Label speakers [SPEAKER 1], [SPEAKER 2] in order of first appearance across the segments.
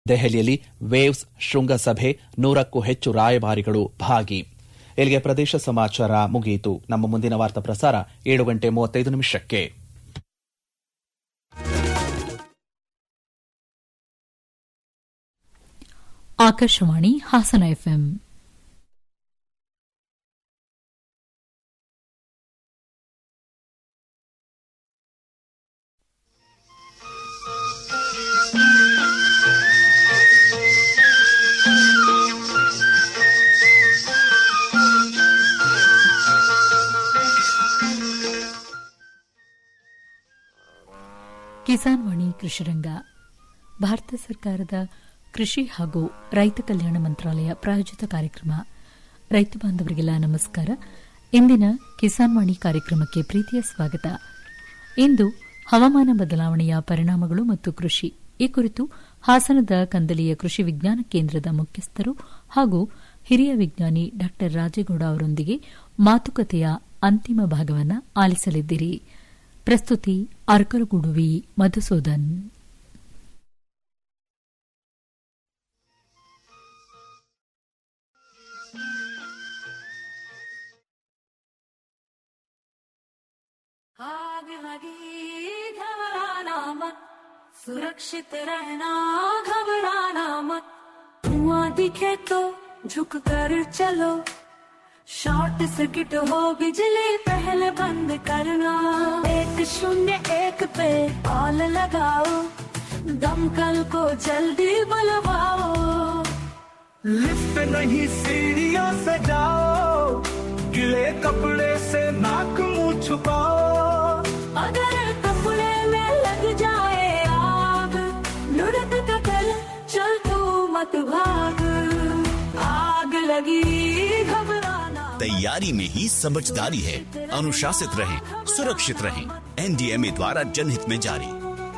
[SPEAKER 1] ದೆಹಲಿಯಲ್ಲಿ ವೇವ್ಸ್ ಶೃಂಗಸಭೆ ನೂರಕ್ಕೂ ಹೆಚ್ಚು ರಾಯಭಾರಿಗಳು ಭಾಗಿ ಇಲ್ಲಿಗೆ ಪ್ರದೇಶ ಸಮಾಚಾರ ಮುಗಿಯಿತು ನಮ್ಮ ಮುಂದಿನ ವಾರ್ತಾ ಪ್ರಸಾರ ಏಳು ಗಂಟೆ ಮೂವತ್ತೈದು ನಿಮಿಷಕ್ಕೆ
[SPEAKER 2] ಆಕಾಶವಾಣಿ ಹಾಸನ ಎಫ್ಎಂ ಕಿಸಾನ್ ವಾಣಿ ಕೃಷಿರಂಗ ಭಾರತ ಸರ್ಕಾರದ ಕೃಷಿ ಹಾಗೂ ರೈತ ಕಲ್ಯಾಣ ಮಂತ್ರಾಲಯ ಪ್ರಾಯೋಜಿತ ಕಾರ್ಯಕ್ರಮ ರೈತ ಬಾಂಧವರಿಗೆಲ್ಲ ನಮಸ್ಕಾರ ಇಂದಿನ ಕಿಸಾನ್ ವಾಣಿ ಕಾರ್ಯಕ್ರಮಕ್ಕೆ ಪ್ರೀತಿಯ ಸ್ವಾಗತ ಇಂದು ಹವಾಮಾನ ಬದಲಾವಣೆಯ ಪರಿಣಾಮಗಳು ಮತ್ತು ಕೃಷಿ ಈ ಕುರಿತು ಹಾಸನದ ಕಂದಲಿಯ ಕೃಷಿ ವಿಜ್ಞಾನ ಕೇಂದ್ರದ ಮುಖ್ಯಸ್ಥರು ಹಾಗೂ ಹಿರಿಯ ವಿಜ್ಞಾನಿ ಡಾ ರಾಜೇಗೌಡ ಅವರೊಂದಿಗೆ ಮಾತುಕತೆಯ ಅಂತಿಮ ಭಾಗವನ್ನು ಆಲಿಸಲಿದ್ದೀರಿ ಪ್ರಸ್ತುತಿ ಅರ್ಕರಗುಡುವಿ ಮಧುಸೂದನ್
[SPEAKER 3] आग लगी घबराना मत सुरक्षित रहना घबराना मत धुआं दिखे तो झुक कर चलो शॉर्ट सर्किट हो बिजली पहले बंद करना एक शून्य एक पे कॉल लगाओ दमकल को जल्दी बुलवाओ
[SPEAKER 4] लिफ्ट नहीं सीढ़ियों से जाओ गिले कपड़े से नाक मुंह छुपाओ
[SPEAKER 3] अगर कपड़े में लग जाए आग लुढ़क कर चल तू मत भाग आग लगी घबराना
[SPEAKER 5] तैयारी में ही समझदारी है अनुशासित रहें सुरक्षित रहें एनडीएमए द्वारा जनहित में जारी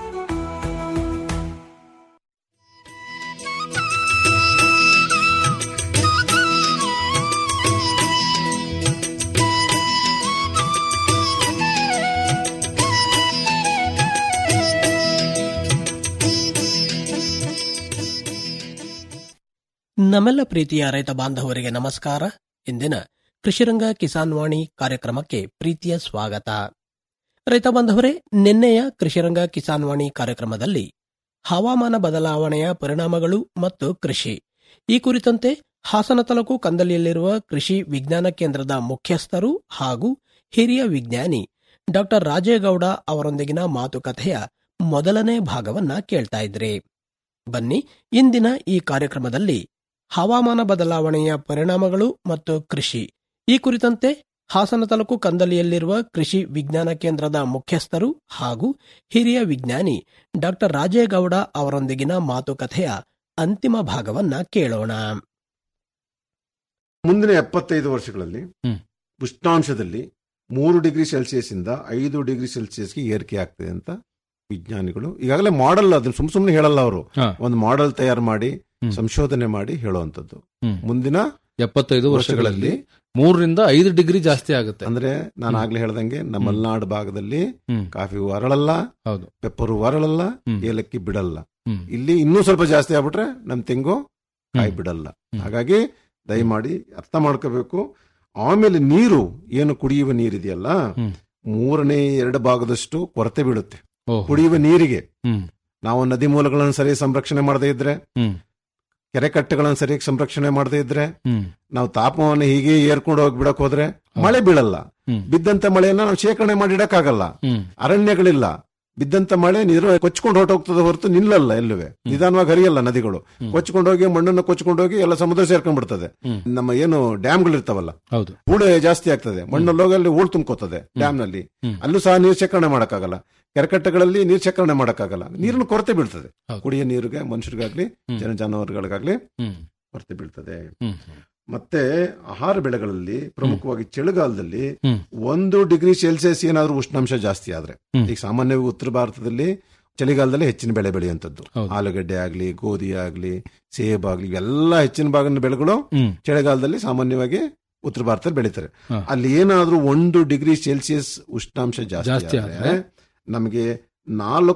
[SPEAKER 6] ನಮ್ಮೆಲ್ಲ ಪ್ರೀತಿಯ ರೈತ ಬಾಂಧವರಿಗೆ ನಮಸ್ಕಾರ ಇಂದಿನ ಕೃಷಿರಂಗ ಕಿಸಾನ್ ವಾಣಿ ಕಾರ್ಯಕ್ರಮಕ್ಕೆ ಪ್ರೀತಿಯ ಸ್ವಾಗತ ರೈತ ಬಾಂಧವರೇ ನಿನ್ನೆಯ ಕೃಷಿರಂಗ ಕಿಸಾನ್ ವಾಣಿ ಕಾರ್ಯಕ್ರಮದಲ್ಲಿ ಹವಾಮಾನ ಬದಲಾವಣೆಯ ಪರಿಣಾಮಗಳು ಮತ್ತು ಕೃಷಿ ಈ ಕುರಿತಂತೆ ಹಾಸನ ತಾಲೂಕು ಕಂದಲಿಯಲ್ಲಿರುವ ಕೃಷಿ ವಿಜ್ಞಾನ ಕೇಂದ್ರದ ಮುಖ್ಯಸ್ಥರು ಹಾಗೂ ಹಿರಿಯ ವಿಜ್ಞಾನಿ ಡಾಕ್ಟರ್ ರಾಜೇಗೌಡ ಅವರೊಂದಿಗಿನ ಮಾತುಕತೆಯ ಮೊದಲನೇ ಭಾಗವನ್ನ ಕೇಳ್ತಾ ಇದ್ರಿ ಬನ್ನಿ ಇಂದಿನ ಈ ಕಾರ್ಯಕ್ರಮದಲ್ಲಿ ಹವಾಮಾನ ಬದಲಾವಣೆಯ ಪರಿಣಾಮಗಳು ಮತ್ತು ಕೃಷಿ ಈ ಕುರಿತಂತೆ ಹಾಸನ ತಾಲೂಕು ಕಂದಲಿಯಲ್ಲಿರುವ ಕೃಷಿ ವಿಜ್ಞಾನ ಕೇಂದ್ರದ ಮುಖ್ಯಸ್ಥರು ಹಾಗೂ ಹಿರಿಯ ವಿಜ್ಞಾನಿ ಡಾಕ್ಟರ್ ರಾಜೇಗೌಡ ಅವರೊಂದಿಗಿನ ಮಾತುಕತೆಯ ಅಂತಿಮ ಭಾಗವನ್ನ ಕೇಳೋಣ
[SPEAKER 7] ಮುಂದಿನ ಎಪ್ಪತ್ತೈದು ವರ್ಷಗಳಲ್ಲಿ
[SPEAKER 8] ಹ್ಮ್.
[SPEAKER 7] ಉಷ್ಣಾಂಶದಲ್ಲಿ ಮೂರು ಡಿಗ್ರಿ ಸೆಲ್ಸಿಯಸ್ ಇಂದ ಐದು ಡಿಗ್ರಿ ಸೆಲ್ಸಿಯಸ್ಗೆ ಏರಿಕೆ ಆಗ್ತದೆ ಅಂತ ವಿಜ್ಞಾನಿಗಳು ಈಗಾಗಲೇ ಮಾಡೆಲ್ ಅದನ್ನ ಸುಮ್ ಸುಮ್ಮನೆ ಹೇಳಲ್ಲ ಅವರು
[SPEAKER 8] ಹಾ.
[SPEAKER 7] ಒಂದು ಮಾಡೆಲ್ ತಯಾರು ಮಾಡಿ
[SPEAKER 8] ಹ್ಮ್.
[SPEAKER 7] ಸಂಶೋಧನೆ ಮಾಡಿ ಹೇಳುವಂತದ್ದು
[SPEAKER 8] ಹ್ಮ್.
[SPEAKER 7] ಮುಂದಿನ
[SPEAKER 8] ಎಪ್ಪತ್ತೈದು ವರ್ಷಗಳಲ್ಲಿ
[SPEAKER 7] ವರ್ಷಗಳಲ್ಲಿ
[SPEAKER 8] ಮೂರರಿಂದ ಐದು ಡಿಗ್ರಿ ಜಾಸ್ತಿ ಆಗುತ್ತೆ
[SPEAKER 7] ಅಂದ್ರೆ ನಾನು ಆಗ್ಲೇ ಹೇಳ್ದಂಗೆ ನಮ್ಮ ಮಲೆನಾಡು ಭಾಗದಲ್ಲಿ
[SPEAKER 8] ಹ್ಮ್.
[SPEAKER 7] ಕಾಫಿ ಅರಳಲ್ಲ
[SPEAKER 8] ಹೌದು
[SPEAKER 7] ಪೆಪ್ಪರು ಅರಳಲ್ಲ
[SPEAKER 8] ಹ್ಮ್.
[SPEAKER 7] ಏಲಕ್ಕಿ ಬಿಡಲ್ಲ
[SPEAKER 8] ಹ್ಮ್.
[SPEAKER 7] ಇಲ್ಲಿ ಇನ್ನೂ ಸ್ವಲ್ಪ ಜಾಸ್ತಿ ಆಗ್ಬಿಟ್ರೆ ನಮ್ ತೆಂಗು ಕಾಯಿ
[SPEAKER 8] ಹ್ಮ್.
[SPEAKER 7] ಬಿಡಲ್ಲ
[SPEAKER 8] ಹ್ಮ್.
[SPEAKER 7] ಹಾಗಾಗಿ ದಯಮಾಡಿ ಅರ್ಥ ಮಾಡ್ಕೋಬೇಕು ಆಮೇಲೆ ನೀರು ಏನು ಕುಡಿಯುವ ನೀರಿದೆಯಲ್ಲ
[SPEAKER 8] ಹ್ಮ್.
[SPEAKER 7] ಮೂರನೇ ಎರಡು ಭಾಗದಷ್ಟು ಕೊರತೆ ಬೀಳುತ್ತೆ
[SPEAKER 8] ಓಹೋ.
[SPEAKER 7] ಕುಡಿಯುವ ನೀರಿಗೆ
[SPEAKER 8] ಹ್ಮ್.
[SPEAKER 7] ನಾವು ನದಿ ಮೂಲಗಳನ್ನು ಸರಿಯಾಗಿ ಸಂರಕ್ಷಣೆ ಮಾಡದೇ ಇದ್ರೆ
[SPEAKER 8] ಹ್ಮ್.
[SPEAKER 7] ಕೆರೆ ಕಟ್ಟೆಗಳನ್ನು ಸರಿಯಾಗಿ ಸಂರಕ್ಷಣೆ ಮಾಡದೇ ಇದ್ರೆ
[SPEAKER 8] ಹ್ಮ್.
[SPEAKER 7] ನಾವು ತಾಪಮಾನ ಹೀಗೆ ಏರ್ಕೊಂಡು ಹೋಗಿ ಬಿಡಕ್ ಹೋದ್ರೆ ಮಳೆ ಬೀಳಲ್ಲ
[SPEAKER 8] ಹ್ಮ್.
[SPEAKER 7] ಬಿದ್ದಂತ ಮಳೆಯನ್ನ ನಾವು ಶೇಖರಣೆ ಮಾಡಿ ಇಡಕ್ಕಾಗಲ್ಲ
[SPEAKER 8] ಹ್ಮ್.
[SPEAKER 7] ಅರಣ್ಯಗಳಿಲ್ಲ ಬಿದ್ದಂತ ಮಳೆ ನೀರು ಕೊಚ್ಕೊಂಡು ಹೊರಟೋಗ್ತದೆ ಹೊರತು ನಿಲ್ಲಲ್ಲ ಎಲ್ಲುವೆ ನಿಧಾನವಾಗಿ ಹರಿಯಲ್ಲ ನದಿಗಳು ಕೊಚ್ಕೊಂಡು ಹೋಗಿ ಮಣ್ಣನ್ನು ಕೊಚ್ಕೊಂಡು ಹೋಗಿ ಎಲ್ಲ ಸಮುದ್ರ ಸೇರ್ಕೊಂಡ್ಬಿಡ್ತದೆ
[SPEAKER 8] ಹ್ಮ್.
[SPEAKER 7] ನಮ್ಮ ಏನು ಡ್ಯಾಮ್ಗಳು ಇರ್ತಾವಲ್ಲ
[SPEAKER 8] ಹೌದು
[SPEAKER 7] ಹೂಳೆ ಜಾಸ್ತಿ ಆಗ್ತದೆ ಮಣ್ಣಲ್ಲಿ ಹೋಗಿ ಅಲ್ಲಿ ಹೂಳು ತುಂಬ್ಕೋತದೆ ಡ್ಯಾಮ್ ನಲ್ಲಿ
[SPEAKER 8] ಹ್ಮ್.
[SPEAKER 7] ಅಲ್ಲೂ ಸಹ ನೀರು ಶೇಖರಣೆ ಮಾಡಕ್ಕಾಗಲ್ಲ ಕೆರೆಕಟ್ಟೆಗಳಲ್ಲಿ ನೀರು ಶೇಖರಣೆ ಮಾಡಕ್ಕಾಗಲ್ಲ ನೀರಿನ ಕೊರತೆ ಬೀಳ್ತದೆ
[SPEAKER 8] ಹೌದು.
[SPEAKER 7] ಕುಡಿಯ ನೀರಿಗೆ ಮನುಷ್ಯರಿಗಾಗ್ಲಿ
[SPEAKER 8] ಹ್ಮ್.
[SPEAKER 7] ಜನ ಜಾನುವಾರುಗಳಿಗಾಗ್ಲಿ
[SPEAKER 8] ಹ್ಮ್.
[SPEAKER 7] ಕೊರತೆ ಬೀಳ್ತದೆ
[SPEAKER 8] ಹ್ಮ್.
[SPEAKER 7] ಮತ್ತೆ ಆಹಾರ ಬೆಳೆಗಳಲ್ಲಿ ಪ್ರಮುಖವಾಗಿ ಚಳಿಗಾಲದಲ್ಲಿ
[SPEAKER 8] ಹ್ಮ್.
[SPEAKER 7] ಒಂದು ಡಿಗ್ರಿ ಸೆಲ್ಸಿಯಸ್ ಏನಾದ್ರೂ ಉಷ್ಣಾಂಶ ಜಾಸ್ತಿ ಆದ್ರೆ
[SPEAKER 8] ಹ್ಮ್.
[SPEAKER 7] ಈಗ ಸಾಮಾನ್ಯವಾಗಿ ಉತ್ತರ ಭಾರತದಲ್ಲಿ ಚಳಿಗಾಲದಲ್ಲಿ ಹೆಚ್ಚಿನ ಬೆಳೆ ಬೆಳೆಯುವಂಥದ್ದು
[SPEAKER 8] ಹೌದು.
[SPEAKER 7] ಆಲೂಗಡ್ಡೆ ಆಗ್ಲಿ ಗೋಧಿ ಆಗ್ಲಿ ಸೇಬ್ ಆಗ್ಲಿ ಇವೆಲ್ಲ ಹೆಚ್ಚಿನ ಭಾಗದ ಬೆಳೆಗಳು
[SPEAKER 8] ಹ್ಮ್.
[SPEAKER 7] ಚಳಿಗಾಲದಲ್ಲಿ ಸಾಮಾನ್ಯವಾಗಿ ಉತ್ತರ ಭಾರತದಲ್ಲಿ ಬೆಳೀತಾರೆ
[SPEAKER 8] ಹಾ.
[SPEAKER 7] ಅಲ್ಲಿ ಏನಾದ್ರೂ ಒಂದು ಡಿಗ್ರಿ ಸೆಲ್ಸಿಯಸ್ ಉಷ್ಣಾಂಶ ಜಾಸ್ತಿ
[SPEAKER 8] ಜಾಸ್ತಿ
[SPEAKER 7] ಆದ್ರೆ
[SPEAKER 8] ಆದ್ರೆ?
[SPEAKER 7] ನಮಗೆ ನಾಲ್ಕು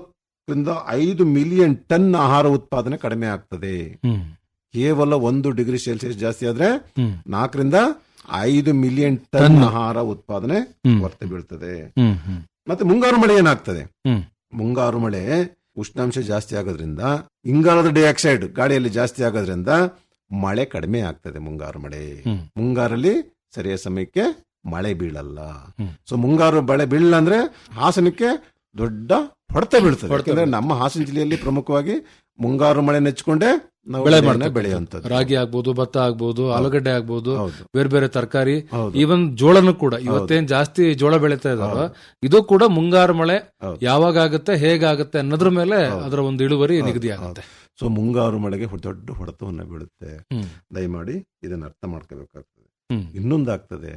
[SPEAKER 7] ನಾಲ್ಕರಿಂದ ಐದು ಮಿಲಿಯನ್ ಟನ್ ಆಹಾರ ಉತ್ಪಾದನೆ ಕಡಿಮೆ ಆಗ್ತದೆ
[SPEAKER 8] ಹ್ಮ್
[SPEAKER 7] ಕೇವಲ ಒಂದು ಡಿಗ್ರಿ ಸೆಲ್ಸಿಯಸ್ ಜಾಸ್ತಿ ಆದ್ರೆ
[SPEAKER 8] ಹ್ಮ್.
[SPEAKER 7] ನಾಲ್ಕರಿಂದ ಐದು ಮಿಲಿಯನ್ ಟನ್ ಆಹಾರ ಉತ್ಪಾದನೆ
[SPEAKER 8] ಹ್ಮ್.
[SPEAKER 7] ಕೊರತೆ ಬೀಳ್ತದೆ
[SPEAKER 8] ಹ್ಮ್ ಹ್ಮ್
[SPEAKER 7] ಮತ್ತೆ ಮುಂಗಾರು ಮಳೆ ಏನಾಗ್ತದೆ
[SPEAKER 8] ಹ್ಮ್.
[SPEAKER 7] ಮುಂಗಾರು ಮಳೆ ಉಷ್ಣಾಂಶ ಜಾಸ್ತಿ ಆಗೋದ್ರಿಂದ ಇಂಗಾಲದ ಡೈಆಕ್ಸೈಡ್ ಗಾಳಿಯಲ್ಲಿ ಜಾಸ್ತಿ ಆಗೋದ್ರಿಂದ ಮಳೆ ಕಡಿಮೆ ಆಗ್ತದೆ ಮುಂಗಾರು ಮಳೆ
[SPEAKER 8] ಹ್ಮ್.
[SPEAKER 7] ಮುಂಗಾರಲ್ಲಿ ಸರಿಯಾದ ಸಮಯಕ್ಕೆ ಮಳೆ ಬೀಳಲ್ಲ
[SPEAKER 8] ಹ್ಮ್.
[SPEAKER 7] ಸೊ ಮುಂಗಾರು ಮಳೆ ಬೀಳಲ್ಲ ಅಂದ್ರೆ ಹಾಸನಕ್ಕೆ ದೊಡ್ಡ ಹೊಡೆತ ಬೀಳ್ತದೆ
[SPEAKER 8] ಹೊಡೆತ
[SPEAKER 7] ಯಾಕಂದ್ರೆ ನಮ್ಮ ಹಾಸನ ಜಿಲ್ಲೆಯಲ್ಲಿ ಪ್ರಮುಖವಾಗಿ ಮುಂಗಾರು ಮಳೆ ನೆಚ್ಕೊಂಡೇ ನಾವು
[SPEAKER 8] ಬೆಳೆ
[SPEAKER 7] ಬೆಳೆಯನ್ನ
[SPEAKER 8] ಮಾಡ್ತಕ್ಕಂಥದ್ದು.
[SPEAKER 7] ಬೆಳೆಯುವಂಥದ್ದು
[SPEAKER 8] ರಾಗಿ ಆಗ್ಬೋದು ಭತ್ತ ಆಗ್ಬೋದು ಆಲೂಗಡ್ಡೆ ಆಗ್ಬೋದು
[SPEAKER 7] ಹೌದು
[SPEAKER 8] ಬೇರೆ ಬೇರೆ ತರಕಾರಿ
[SPEAKER 7] ಹೌದು.
[SPEAKER 8] ಈವನ್ ಜೋಳನು ಕೂಡ ಇವತ್ತೇನ್ ಜಾಸ್ತಿ ಜೋಳ ಬೆಳೀತಾ ಇದಾರೋ ಇದು ಕೂಡ ಮುಂಗಾರು ಮಳೆ
[SPEAKER 7] ಹೌದು.
[SPEAKER 8] ಯಾವಾಗ ಆಗುತ್ತೆ ಹೇಗಾಗುತ್ತೆ ಅನ್ನೋದ್ರ ಮೇಲೆ ಅದರ ಒಂದು ಇಳುವರಿ ನಿಗದಿ ಆಗುತ್ತೆ
[SPEAKER 7] ಸೊ ಮುಂಗಾರು ಮಳೆಗೆ ಹೊ- ದೊಡ್ಡ ಹೊಡೆತವನ್ನ ಬೀಳುತ್ತೆ
[SPEAKER 8] ಹ್ಮ್.
[SPEAKER 7] ದಯಮಾಡಿ ಇದನ್ನ ಅರ್ಥ ಮಾಡ್ಕೋಬೇಕಾಗ್ತದೆ
[SPEAKER 8] ಹ್ಮ್.
[SPEAKER 7] ಇನ್ನೊಂದಾಗ್ತದೆ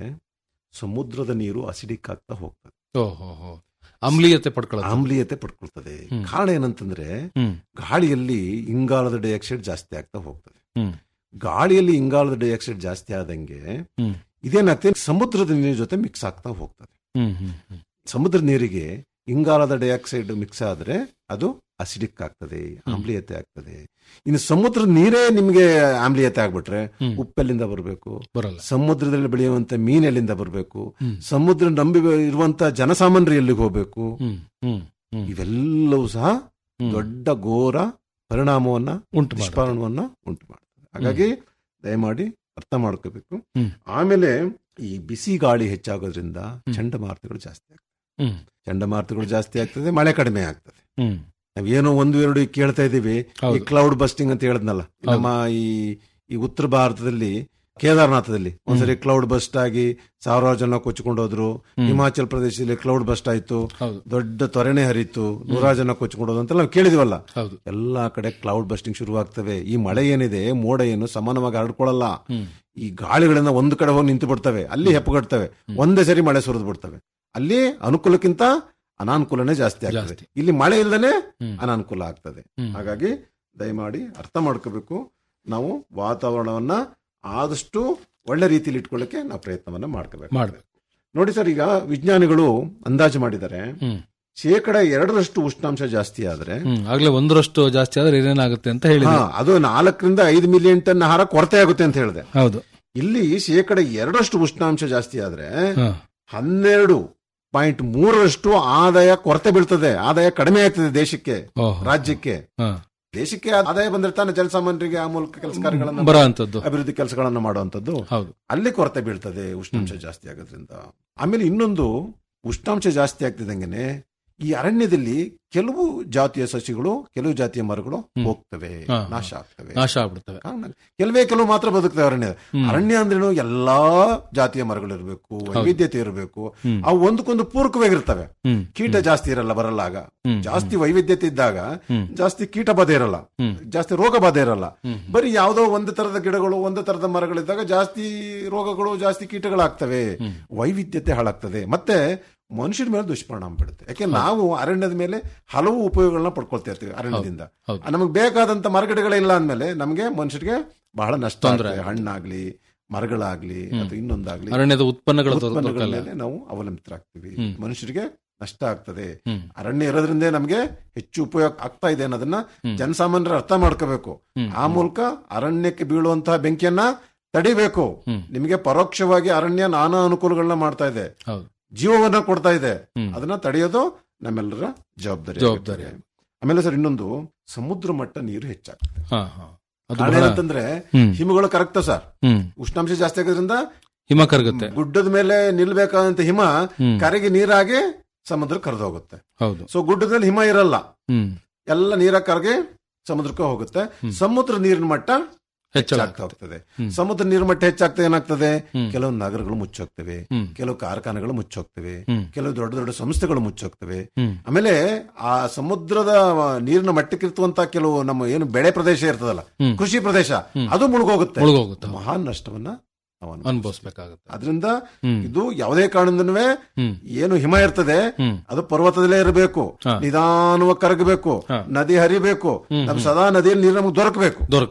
[SPEAKER 7] ಸಮುದ್ರದ ನೀರು ಅಸಿಡಿಕ್ ಆಗ್ತಾ ಹೋಗ್ತದೆ
[SPEAKER 8] ಓಹೋ ಹೋ ಆಮ್ಲೀಯತೆ ಪಡ್ಕೊಳ್ಳೋದು
[SPEAKER 7] ಆಮ್ಲೀಯತೆ ಪಡ್ಕೊಳ್ತದೆ
[SPEAKER 8] ಹ್ಮ್.
[SPEAKER 7] ಕಾರಣ ಏನಂತಂದ್ರೆ
[SPEAKER 8] ಹ್ಮ್
[SPEAKER 7] ಗಾಳಿಯಲ್ಲಿ ಇಂಗಾಲದ ಡೈಆಕ್ಸೈಡ್ ಜಾಸ್ತಿ ಆಗ್ತಾ ಹೋಗ್ತದೆ
[SPEAKER 8] ಹ್ಮ್
[SPEAKER 7] ಗಾಳಿಯಲ್ಲಿ ಇಂಗಾಲದ ಡೈಆಕ್ಸೈಡ್ ಜಾಸ್ತಿ ಆದಂಗೆ
[SPEAKER 8] ಹ್ಮ್.
[SPEAKER 7] ಇದೇನಾಗ್ತದೆ ಸಮುದ್ರದ ನೀರಿನ ಜೊತೆ ಮಿಕ್ಸ್ ಆಗ್ತಾ ಹೋಗ್ತದೆ
[SPEAKER 8] ಹ್ಮ್ ಹ್ಮ್ ಹ್ಮ್
[SPEAKER 7] ಸಮುದ್ರ ನೀರಿಗೆ ಇಂಗಾಲದ ಡೈಆಕ್ಸೈಡ್ ಮಿಕ್ಸ್ ಆದ್ರೆ ಅದು ಅಸಿಡಿಕ್ ಆಗ್ತದೆ ಆಮ್ಲೀಯತೆ ಆಗ್ತದೆ ಇನ್ನು ಸಮುದ್ರ ನೀರೇ ನಿಮಗೆ ಆಮ್ಲೀಯತೆ ಆಗ್ಬಿಟ್ರೆ
[SPEAKER 8] ಹ್ಮ್.
[SPEAKER 7] ಉಪ್ಪೆಲ್ಲಿಂದ ಬರಬೇಕು
[SPEAKER 8] ಬರಲ್ಲ
[SPEAKER 7] ಸಮುದ್ರದಲ್ಲಿ ಬೆಳೆಯುವಂತ ಮೀನ್ ಎಲ್ಲಿಂದ ಬರಬೇಕು
[SPEAKER 8] ಹ್ಮ್.
[SPEAKER 7] ಸಮುದ್ರ ನಂಬಿ ಇರುವಂತ ಜನಸಾಮಾನ್ಯರು ಎಲ್ಲಿಗೆ ಹೋಗ್ಬೇಕು
[SPEAKER 8] ಹ್ಮ್ ಹ್ಮ್ ಹ್ಮ್
[SPEAKER 7] ಇವೆಲ್ಲವೂ ಸಹ
[SPEAKER 8] ಹ್ಮ್.
[SPEAKER 7] ದೊಡ್ಡ ಘೋರ ಪರಿಣಾಮವನ್ನ
[SPEAKER 8] ಉಂಟು ಮಾಡಿ
[SPEAKER 7] ನಿಷ್ಪಾದನವನ್ನ ಉಂಟು ಮಾಡ್ತದೆ ಹಾಗಾಗಿ ದಯಮಾಡಿ ಅರ್ಥ ಮಾಡ್ಕೋಬೇಕು
[SPEAKER 8] ಹ್ಮ್.
[SPEAKER 7] ಆಮೇಲೆ ಈ ಬಿಸಿ ಗಾಳಿ ಹೆಚ್ಚಾಗೋದ್ರಿಂದ ಚಂಡಮಾರುತಗಳು ಜಾಸ್ತಿ ಆಗ್ತದೆ
[SPEAKER 8] ಹ್ಮ್
[SPEAKER 7] ಚಂಡಮಾರುತಗಳು ಜಾಸ್ತಿ ಆಗ್ತದೆ ಮಳೆ ಕಡಿಮೆ ಆಗ್ತದೆ
[SPEAKER 8] ಹ್ಮ್
[SPEAKER 7] ನಾವೇನೋ ಒಂದು ಎರಡು ಈಗ ಕೇಳ್ತಾ ಇದೀವಿ ಈ
[SPEAKER 8] ಹೌದು.
[SPEAKER 7] ಕ್ಲೌಡ್ ಬಸ್ಟಿಂಗ್ ಅಂತ ಹೇಳಿದ್ನಲ್ಲ ನಮ್ಮ ಈ ಈ ಉತ್ತರ ಭಾರತದಲ್ಲಿ ಕೇದಾರನಾಥದಲ್ಲಿ ಒಂದ್ಸರಿ ಕ್ಲೌಡ್ ಬಸ್ಟ್ ಆಗಿ ಸಾವಿರಾರು ಜನ ಕೊಚ್ಕೊಂಡು ಹೋದ್ರು ಹಿಮಾಚಲ್ ಪ್ರದೇಶದಲ್ಲಿ ಕ್ಲೌಡ್ ಬಸ್ಟ್ ಆಯ್ತು
[SPEAKER 8] ಹೌದು
[SPEAKER 7] ದೊಡ್ಡ ತೊರೆನೆ ಹರಿತು ನೂರಾರು ಜನ ಕೊಚ್ಕೊಂಡು ಹೋದ್ರು ಅಂತೆಲ್ಲ ನಾವು ಕೇಳಿದಿವಲ್ಲ
[SPEAKER 8] ಹೌದು
[SPEAKER 7] ಎಲ್ಲಾ ಕಡೆ ಕ್ಲೌಡ್ ಬಸ್ಟಿಂಗ್ ಶುರುವಾಗ್ತವೆ ಈ ಮಳೆ ಏನಿದೆ ಮೋಡ ಏನು ಸಮಾನವಾಗಿ ಹರಡ್ಕೊಳ್ಳಲ್ಲ
[SPEAKER 8] ಹ್ಮ್
[SPEAKER 7] ಈ ಗಾಳಿಗಳಿಂದ ಒಂದು ಕಡೆ ಹೋಗಿ ನಿಂತು ಬಿಡ್ತವೆ ಅಲ್ಲಿ ಹೆಪ್ಪುಗಡ್ತವೆ ಒಂದೇ ಸರಿ ಮಳೆ ಸುರಿದು ಬಿಡ್ತವೆ ಅಲ್ಲಿ ಅನುಕೂಲಕ್ಕಿಂತ ಅನಾನುಕೂಲನೇ ಜಾಸ್ತಿ ಆಗ್ತದೆ
[SPEAKER 8] ಜಾಸ್ತಿ.
[SPEAKER 7] ಇಲ್ಲಿ ಮಳೆ ಇಲ್ಲದೇನೆ
[SPEAKER 8] ಹ್ಮ್.
[SPEAKER 7] ಅನಾನುಕೂಲ ಆಗ್ತದೆ
[SPEAKER 8] ಹ್ಮ್.
[SPEAKER 7] ಹಾಗಾಗಿ ದಯಮಾಡಿ ಅರ್ಥ ಮಾಡ್ಕೋಬೇಕು ನಾವು ವಾತಾವರಣವನ್ನ ಆದಷ್ಟು ಒಳ್ಳೆ ರೀತಿಯಲ್ಲಿ ಇಟ್ಕೊಳ್ಳಿಕ್ಕೆ ನಾವು ಪ್ರಯತ್ನವನ್ನ ಮಾಡ್ಕೋಬೇಕು
[SPEAKER 8] ಮಾಡ್ಬೇಕು
[SPEAKER 7] ನೋಡಿ ಸರ್ ಈಗ ವಿಜ್ಞಾನಿಗಳು ಅಂದಾಜು ಮಾಡಿದ್ದಾರೆ
[SPEAKER 8] ಹ್ಮ್
[SPEAKER 7] ಶೇಕಡ ಎರಡರಷ್ಟು ಉಷ್ಣಾಂಶ ಜಾಸ್ತಿ ಆದ್ರೆ
[SPEAKER 8] ಹ್ಮ್ ಆಗ್ಲೇ ಒಂದರಷ್ಟು ಜಾಸ್ತಿ ಆದ್ರೆ ಏನೇನಾಗುತ್ತೆ ಅಂತ ಹೇಳಿದೆ
[SPEAKER 7] ಹಾ, ಅದು ನಾಲ್ಕರಿಂದ ಐದು ಮಿಲಿಯನ್ ಟನ್ ಆಹಾರ ಕೊರತೆ ಆಗುತ್ತೆ ಅಂತ ಹೇಳಿದೆ
[SPEAKER 8] ಹೌದು
[SPEAKER 7] ಇಲ್ಲಿ ಶೇಕಡ ಎರಡರಷ್ಟು ಉಷ್ಣಾಂಶ ಜಾಸ್ತಿ ಆದ್ರೆ
[SPEAKER 8] ಹಾ
[SPEAKER 7] ಹನ್ನೆರಡು ಪಾಯಿಂಟ್ ಮೂರರಷ್ಟು ಆದಾಯ ಕೊರತೆ ಬೀಳ್ತದೆ ಆದಾಯ ಕಡಿಮೆ ಆಗ್ತದೆ ದೇಶಕ್ಕೆ
[SPEAKER 8] ಓಹೋ.
[SPEAKER 7] ರಾಜ್ಯಕ್ಕೆ
[SPEAKER 8] ಹಾ
[SPEAKER 7] ದೇಶಕ್ಕೆ ಆದಾಯ ಬಂದ್ರೆ ತಾನೆ ಜನಸಾಮಾನ್ಯರಿಗೆ ಆ ಮೂಲಕ ಕೆಲಸ ಕಾರ್ಯಗಳನ್ನು
[SPEAKER 8] ಬರೋ ಅಂತದ್ದು
[SPEAKER 7] ಅಭಿವೃದ್ಧಿ ಕೆಲಸಗಳನ್ನು ಮಾಡುವಂತದ್ದು
[SPEAKER 8] ಹೌದು
[SPEAKER 7] ಅಲ್ಲಿ ಕೊರತೆ ಬೀಳ್ತದೆ ಉಷ್ಣಾಂಶ ಜಾಸ್ತಿ ಆಗೋದ್ರಿಂದ ಆಮೇಲೆ ಇನ್ನೊಂದು ಉಷ್ಣಾಂಶ ಜಾಸ್ತಿ ಆಗ್ತಿದ್ದಂಗೆನೆ ಈ ಅರಣ್ಯದಲ್ಲಿ ಕೆಲವು ಜಾತಿಯ ಸಸಿಗಳು ಕೆಲವು ಜಾತಿಯ ಮರಗಳು ಹೋಗ್ತವೆ
[SPEAKER 8] ಹಾ,
[SPEAKER 7] ನಾಶ ಆಗ್ತವೆ
[SPEAKER 8] ನಾಶ ಆಗ್ಬಿಡ್ತವೆ
[SPEAKER 7] ಕಾರಣ ಕೆಲವೇ ಕೆಲವು ಮಾತ್ರ ಬದುಕ್ತವೆ ಅರಣ್ಯ
[SPEAKER 8] ಹ್ಮ್.
[SPEAKER 7] ಅರಣ್ಯ ಅಂದ್ರೇನು ಎಲ್ಲಾ ಜಾತಿಯ ಮರಗಳು ಇರಬೇಕು ವೈವಿಧ್ಯತೆ ಇರಬೇಕು
[SPEAKER 8] ಹ್ಮ್.
[SPEAKER 7] ಅವು ಒಂದಕ್ಕೊಂದು ಪೂರಕವಾಗಿರ್ತವೆ
[SPEAKER 8] ಹ್ಮ್
[SPEAKER 7] ಕೀಟ ಜಾಸ್ತಿ ಇರಲ್ಲ ಬರಲ್ಲ ಆಗ
[SPEAKER 8] ಹ್ಮ್.
[SPEAKER 7] ಜಾಸ್ತಿ ವೈವಿಧ್ಯತೆ ಇದ್ದಾಗ
[SPEAKER 8] ಹ್ಮ್.
[SPEAKER 7] ಜಾಸ್ತಿ ಕೀಟ ಬಾಧೆ ಇರಲ್ಲ
[SPEAKER 8] ಹ್ಮ್.
[SPEAKER 7] ಜಾಸ್ತಿ ರೋಗ ಬಾಧೆ ಇರಲ್ಲ
[SPEAKER 8] ಹ್ಮ್.
[SPEAKER 7] ಬರೀ ಯಾವುದೋ ಒಂದು ತರದ ಗಿಡಗಳು ಒಂದು ತರದ ಮರಗಳಿದ್ದಾಗ ಜಾಸ್ತಿ ರೋಗಗಳು ಜಾಸ್ತಿ ಕೀಟಗಳಾಗ್ತವೆ ವೈವಿಧ್ಯತೆ ಹಾಳಾಗ್ತದೆ ಮತ್ತೆ ಮನುಷ್ಯರ ಮೇಲೆ ದುಷ್ಪರಿಣಾಮ ಬೀಳುತ್ತೆ ಯಾಕೆ ನಾವು ಅರಣ್ಯದ ಮೇಲೆ ಹಲವು ಉಪಯೋಗಗಳನ್ನ ಪಡ್ಕೊಳ್ತಾ ಇರ್ತೀವಿ ಅರಣ್ಯದಿಂದ
[SPEAKER 8] ಹೌದು.
[SPEAKER 7] ನಮಗೆ ಬೇಕಾದಂತ ಮರಗಿಡಗಳಿಲ್ಲ ಅಂದ್ಮೇಲೆ ನಮಗೆ ಮನುಷ್ಯರಿಗೆ ಬಹಳ ನಷ್ಟ
[SPEAKER 8] ತೊಂದ್ರೆ
[SPEAKER 7] ಆಗ್ತದೆ. ಹಣ್ಣಾಗ್ಲಿ ಮರಗಳಾಗ್ಲಿ ಅಥವಾ ಇನ್ನೊಂದಾಗ್ಲಿ
[SPEAKER 8] ಅರಣ್ಯದ ಉತ್ಪನ್ನಗಳ ದೊರ-
[SPEAKER 7] ಉತ್ಪನ್ನಗಳ
[SPEAKER 8] ದೊರಕಲ್ಲ
[SPEAKER 7] ಮೇಲೆ ನಾವು ಅವಲಂಬಿತರಾಗ್ತೀವಿ
[SPEAKER 8] ಹ್ಮ್.
[SPEAKER 7] ಮನುಷ್ಯರಿಗೆ ನಷ್ಟ ಆಗ್ತದೆ
[SPEAKER 8] ಹ್ಮ್.
[SPEAKER 7] ಅರಣ್ಯ ಇರೋದ್ರಿಂದ ನಮಗೆ ಹೆಚ್ಚು ಉಪಯೋಗ ಆಗ್ತಾ ಇದೆ ಅನ್ನೋದನ್ನ
[SPEAKER 8] ಹ್ಮ್.
[SPEAKER 7] ಜನಸಾಮಾನ್ಯರು ಅರ್ಥ ಮಾಡ್ಕೋಬೇಕು
[SPEAKER 8] ಹ್ಮ್.
[SPEAKER 7] ಆ ಮೂಲಕ ಅರಣ್ಯಕ್ಕೆ ಬೀಳುವಂತಹ ಬೆಂಕಿಯನ್ನ ತಡಿಬೇಕು
[SPEAKER 8] ಹ್ಮ್.
[SPEAKER 7] ನಿಮಗೆ ಪರೋಕ್ಷವಾಗಿ ಅರಣ್ಯ ನಾನಾ ಅನುಕೂಲಗಳನ್ನ ಮಾಡ್ತಾ ಇದೆ
[SPEAKER 8] ಹೌದು
[SPEAKER 7] ಜೀವವನ್ನ ಕೊಡ್ತಾ ಇದೆ
[SPEAKER 8] ಹ್ಮ್.
[SPEAKER 7] ಅದನ್ನ ತಡೆಯೋದು ನಮ್ಮೆಲ್ಲರ ಜವಾಬ್ದಾರಿ
[SPEAKER 8] ಜವಾಬ್ದಾರಿ.
[SPEAKER 7] ಆಗಿರ್ತದೆ. ಆಮೇಲೆ ಸರ್ ಇನ್ನೊಂದು ಸಮುದ್ರ ಮಟ್ಟ ನೀರು ಹೆಚ್ಚಾಗ್ತದೆ
[SPEAKER 8] ಹಾ ಹಾ ಅದು
[SPEAKER 7] ಕಾರಣ
[SPEAKER 8] ಬಹಳ
[SPEAKER 7] ಏನಂತಂದ್ರೆ
[SPEAKER 8] ಹ್ಮ್.
[SPEAKER 7] ಹಿಮಗಳು ಕರಗ್ತ ಸರ್
[SPEAKER 8] ಹ್ಮ್
[SPEAKER 7] ಉಷ್ಣಾಂಶ ಜಾಸ್ತಿ ಆಗೋದ್ರಿಂದ
[SPEAKER 8] ಹಿಮ ಕರಗುತ್ತೆ
[SPEAKER 7] ಗುಡ್ಡದ ಮೇಲೆ ನಿಲ್ಬೇಕಾದಂತ ಹಿಮ
[SPEAKER 8] ಹ್ಮ್.
[SPEAKER 7] ಕರಗಿ ನೀರಾಗಿ ಸಮುದ್ರ ಕರೆದು ಹೋಗುತ್ತೆ
[SPEAKER 8] ಹೌದು
[SPEAKER 7] ಸೊ ಗುಡ್ಡದಲ್ಲಿ ಹಿಮ ಇರಲ್ಲ
[SPEAKER 8] ಹ್ಮ್
[SPEAKER 7] ಎಲ್ಲ ನೀರ ಕರಗಿ ಸಮುದ್ರಕ್ಕೆ ಹೋಗುತ್ತೆ ಸಮುದ್ರ ನೀರಿನ ಮಟ್ಟ
[SPEAKER 8] ಹೆಚ್ಚಳ
[SPEAKER 7] ಹೆಚ್ಚಾಗ್ತಾ ಹೋಗ್ತದೆ
[SPEAKER 8] ಹ್ಮ್.
[SPEAKER 7] ಸಮುದ್ರ ನೀರಿನ ಮಟ್ಟ ಹೆಚ್ಚಾಗ್ತಾ ಏನಾಗ್ತದೆ
[SPEAKER 8] ಹ್ಮ್.
[SPEAKER 7] ಕೆಲವು ನಗರಗಳು ಮುಚ್ಚೋಗ್ತವೆ
[SPEAKER 8] ಹ್ಮ್.
[SPEAKER 7] ಕೆಲವು ಕಾರ್ಖಾನೆಗಳು ಮುಚ್ಚೋಗ್ತವೆ
[SPEAKER 8] ಹ್ಮ್.
[SPEAKER 7] ಕೆಲವು ದೊಡ್ಡ ದೊಡ್ಡ ಸಂಸ್ಥೆಗಳು ಮುಚ್ಚೋಗ್ತವೆ
[SPEAKER 8] ಹ್ಮ್.
[SPEAKER 7] ಆಮೇಲೆ ಆ ಸಮುದ್ರದ ನೀರಿನ ಮಟ್ಟಕ್ಕಿರ್ತುವಂತ ಕೆಲವು ನಮ್ಮ ಏನು ಬೆಳೆ ಪ್ರದೇಶ ಇರ್ತದಲ್ಲ
[SPEAKER 8] ಹ್ಮ್.
[SPEAKER 7] ಕೃಷಿ ಪ್ರದೇಶ ಅದು ಮುಳುಗೋಗುತ್ತೆ
[SPEAKER 8] ಮುಳುಗೋಗುತ್ತೆ.
[SPEAKER 7] ಮಹಾನ್ ನಷ್ಟವನ್ನ ನಾವು ಅನುಭವಿಸ್ತೀವಿ.
[SPEAKER 8] ಅನುಭವಿಸ್ಬೇಕಾಗುತ್ತೆ
[SPEAKER 7] ಅದರಿಂದ
[SPEAKER 8] ಹ್ಮ್.
[SPEAKER 7] ಇದು ಯಾವುದೇ ಕಾರಣದಿಂದನೂ
[SPEAKER 8] ಹ್ಮ್.
[SPEAKER 7] ಏನು ಹಿಮ ಇರ್ತದೆ
[SPEAKER 8] ಹ್ಮ್.
[SPEAKER 7] ಅದು ಪರ್ವತದಲ್ಲೇ ಇರಬೇಕು
[SPEAKER 8] ಹಾ.
[SPEAKER 7] ನಿಧಾನವಾಗಿ ಕರಗಬೇಕು
[SPEAKER 8] ಹಾ.
[SPEAKER 7] ನದಿ ಹರಿಬೇಕು
[SPEAKER 8] ಹ್ಮ್,
[SPEAKER 7] ನಮ್ಗೆ ಸದಾ ನದಿಯಲ್ಲಿ ನೀರು ನಮ್ಗೆ ದೊರಕಬೇಕು
[SPEAKER 8] ದೊರಕಬೇಕು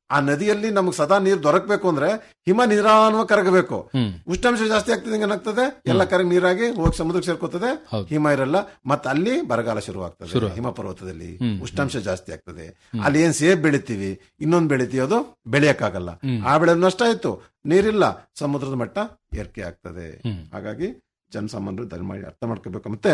[SPEAKER 7] ಆ ನದಿಯಲ್ಲಿ ನಮ್ಗೆ ಸದಾ ನೀರು ದೊರಕಬೇಕು ಅಂದ್ರೆ ಹಿಮ ನಿಧಾನವಾಗಿ ಕರಗಬೇಕು
[SPEAKER 8] ಹ್ಮ್.
[SPEAKER 7] ಉಷ್ಣಾಂಶ ಜಾಸ್ತಿ ಆಗ್ತದೆ ಏನಾಗ್ತದೆ ಎಲ್ಲ ಕರಗಿ ನೀರಾಗಿ ಹೋಗಿ ಸಮುದ್ರಕ್ಕೆ ಸೇರ್ಕೋತದೆ
[SPEAKER 8] ಹೌದು.
[SPEAKER 7] ಹಿಮ ಇರಲ್ಲ ಮತ್ತೆ ಅಲ್ಲಿ ಬರಗಾಲ ಶುರುವಾಗ್ತದೆ ಹಿಮ ಪರ್ವತದಲ್ಲಿ ಉಷ್ಣಾಂಶ ಜಾಸ್ತಿ ಆಗ್ತದೆ ಅಲ್ಲಿ ಏನ್ ಸೇಬ್ ಬೆಳಿತೀವಿ ಇನ್ನೊಂದು ಬೆಳಿತೀವಿ ಅದು ಬೆಳೆಯಕ್ಕಾಗಲ್ಲ ಆ ಬೆಳೆ ನಷ್ಟ ಆಯ್ತು ನೀರಿಲ್ಲ ಸಮುದ್ರದ ಮಟ್ಟ ಏರಿಕೆ ಆಗ್ತದೆ ಹಾಗಾಗಿ ಜನಸಾಮಾನ್ಯರು ದಯಮಾಡಿ ಅರ್ಥ ಮಾಡ್ಕೋಬೇಕು ಮತ್ತೆ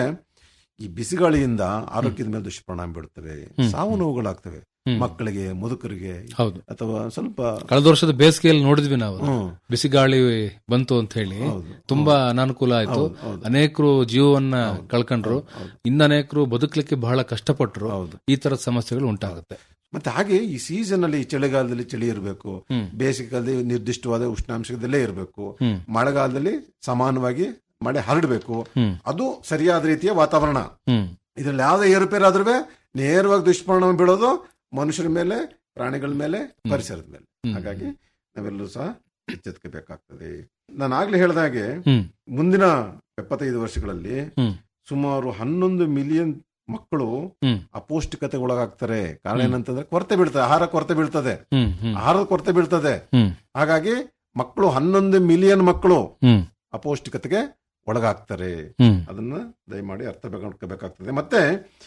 [SPEAKER 7] ಈ ಬಿಸಿಗಾಳಿಯಿಂದ ಆರೋಗ್ಯದ ಮೇಲೆ ದುಷ್ಪರಿಣಾಮ ಬೀಳುತ್ತವೆ ಸಾವು ನೋವುಗಳಾಗ್ತವೆ ಮಕ್ಕಳಿಗೆ ಮುದುಕರಿಗೆ
[SPEAKER 8] ಹೌದು
[SPEAKER 7] ಅಥವಾ ಸ್ವಲ್ಪ
[SPEAKER 8] ಕಳೆದ ವರ್ಷದ ಬೇಸಿಗೆಯಲ್ಲಿ ನೋಡಿದ್ವಿ ನಾವು
[SPEAKER 7] ಹ್ಮ್.
[SPEAKER 8] ಬಿಸಿಗಾಳಿ ಬಂತು ಅಂತ ಹೇಳಿ
[SPEAKER 7] ಹೌದು.
[SPEAKER 8] ತುಂಬಾ ಅನಾನುಕೂಲ ಆಯ್ತು
[SPEAKER 7] ಹೌದು, ಹೌದು.
[SPEAKER 8] ಅನೇಕರು ಜೀವವನ್ನ ಕಳ್ಕೊಂಡ್ರು ಇನ್ನ ಅನೇಕರು ಬದುಕಲಿಕ್ಕೆ ಬಹಳ ಕಷ್ಟಪಟ್ರು
[SPEAKER 7] ಹೌದು.
[SPEAKER 8] ಈ ತರದ ಸಮಸ್ಯೆಗಳು ಉಂಟಾಗುತ್ತೆ
[SPEAKER 7] ಮತ್ತೆ ಹಾಗೆ ಈ ಸೀಸನ್ ಅಲ್ಲಿ ಚಳಿಗಾಲದಲ್ಲಿ ಚಳಿ ಇರಬೇಕು
[SPEAKER 8] ಹ್ಮ್.
[SPEAKER 7] ಬೇಸಿಗೆಗಾಲದಲ್ಲಿ ನಿರ್ದಿಷ್ಟವಾದ ಉಷ್ಣಾಂಶದಲ್ಲೇ ಇರಬೇಕು
[SPEAKER 8] ಹ್ಮ್.
[SPEAKER 7] ಮಳೆಗಾಲದಲ್ಲಿ ಸಮಾನವಾಗಿ ಮಳೆ ಹರಡಬೇಕು
[SPEAKER 8] ಹ್ಮ್.
[SPEAKER 7] ಅದು ಸರಿಯಾದ ರೀತಿಯ ವಾತಾವರಣ
[SPEAKER 8] ಹ್ಮ್
[SPEAKER 7] ಇದ್ರಲ್ಲಿ ಯಾವುದೇ ಏರುಪೇರಾದ್ರೂ ನೇರವಾಗಿ ದುಷ್ಪರಿಣಾಮ ಬೀಳೋದು ಮನುಷ್ಯರ ಮೇಲೆ ಪ್ರಾಣಿಗಳ ಮೇಲೆ ಪರಿಸರದ ಮೇಲೆ
[SPEAKER 8] ಹ್ಮ್.
[SPEAKER 7] ಹಾಗಾಗಿ ನಾವೆಲ್ಲರೂ ಸಹ ಎಚ್ಚೆತ್ಕೋಬೇಕಾಗ್ತದೆ ನಾನು ಆಗ್ಲೇ ಹೇಳ್ದಾಗೆ
[SPEAKER 8] ಹ್ಮ್
[SPEAKER 7] ಮುಂದಿನ ಎಪ್ಪತ್ತೈದು ವರ್ಷಗಳಲ್ಲಿ
[SPEAKER 8] ಹ್ಮ್.
[SPEAKER 7] ಸುಮಾರು ಹನ್ನೊಂದು ಮಿಲಿಯನ್ ಮಕ್ಕಳು
[SPEAKER 8] ಹ್ಮ್.
[SPEAKER 7] ಅಪೌಷ್ಟಿಕತೆ ಒಳಗಾಗ್ತಾರೆ ಕಾರಣ ಏನಂತಂದ್ರೆ ಕೊರತೆ ಬೀಳ್ತದೆ ಆಹಾರ ಕೊರತೆ ಬೀಳ್ತದೆ
[SPEAKER 8] ಹ್ಮ್ ಹ್ಮ್
[SPEAKER 7] ಆಹಾರದ ಕೊರತೆ ಬೀಳ್ತದೆ
[SPEAKER 8] ಹ್ಮ್
[SPEAKER 7] ಹಾಗಾಗಿ ಮಕ್ಕಳು ಹನ್ನೊಂದು ಮಿಲಿಯನ್ ಮಕ್ಕಳು
[SPEAKER 8] ಹ್ಮ್
[SPEAKER 7] ಅಪೌಷ್ಟಿಕತೆಗೆ ಒಳಗಾಗ್ತಾರೆ
[SPEAKER 8] ಹ್ಮ್
[SPEAKER 7] ಅದನ್ನ ದಯಮಾಡಿ ಅರ್ಥ ಮಾಡ್ಕೋಬೇಕಾಗ್ತದೆ ಮತ್ತೆ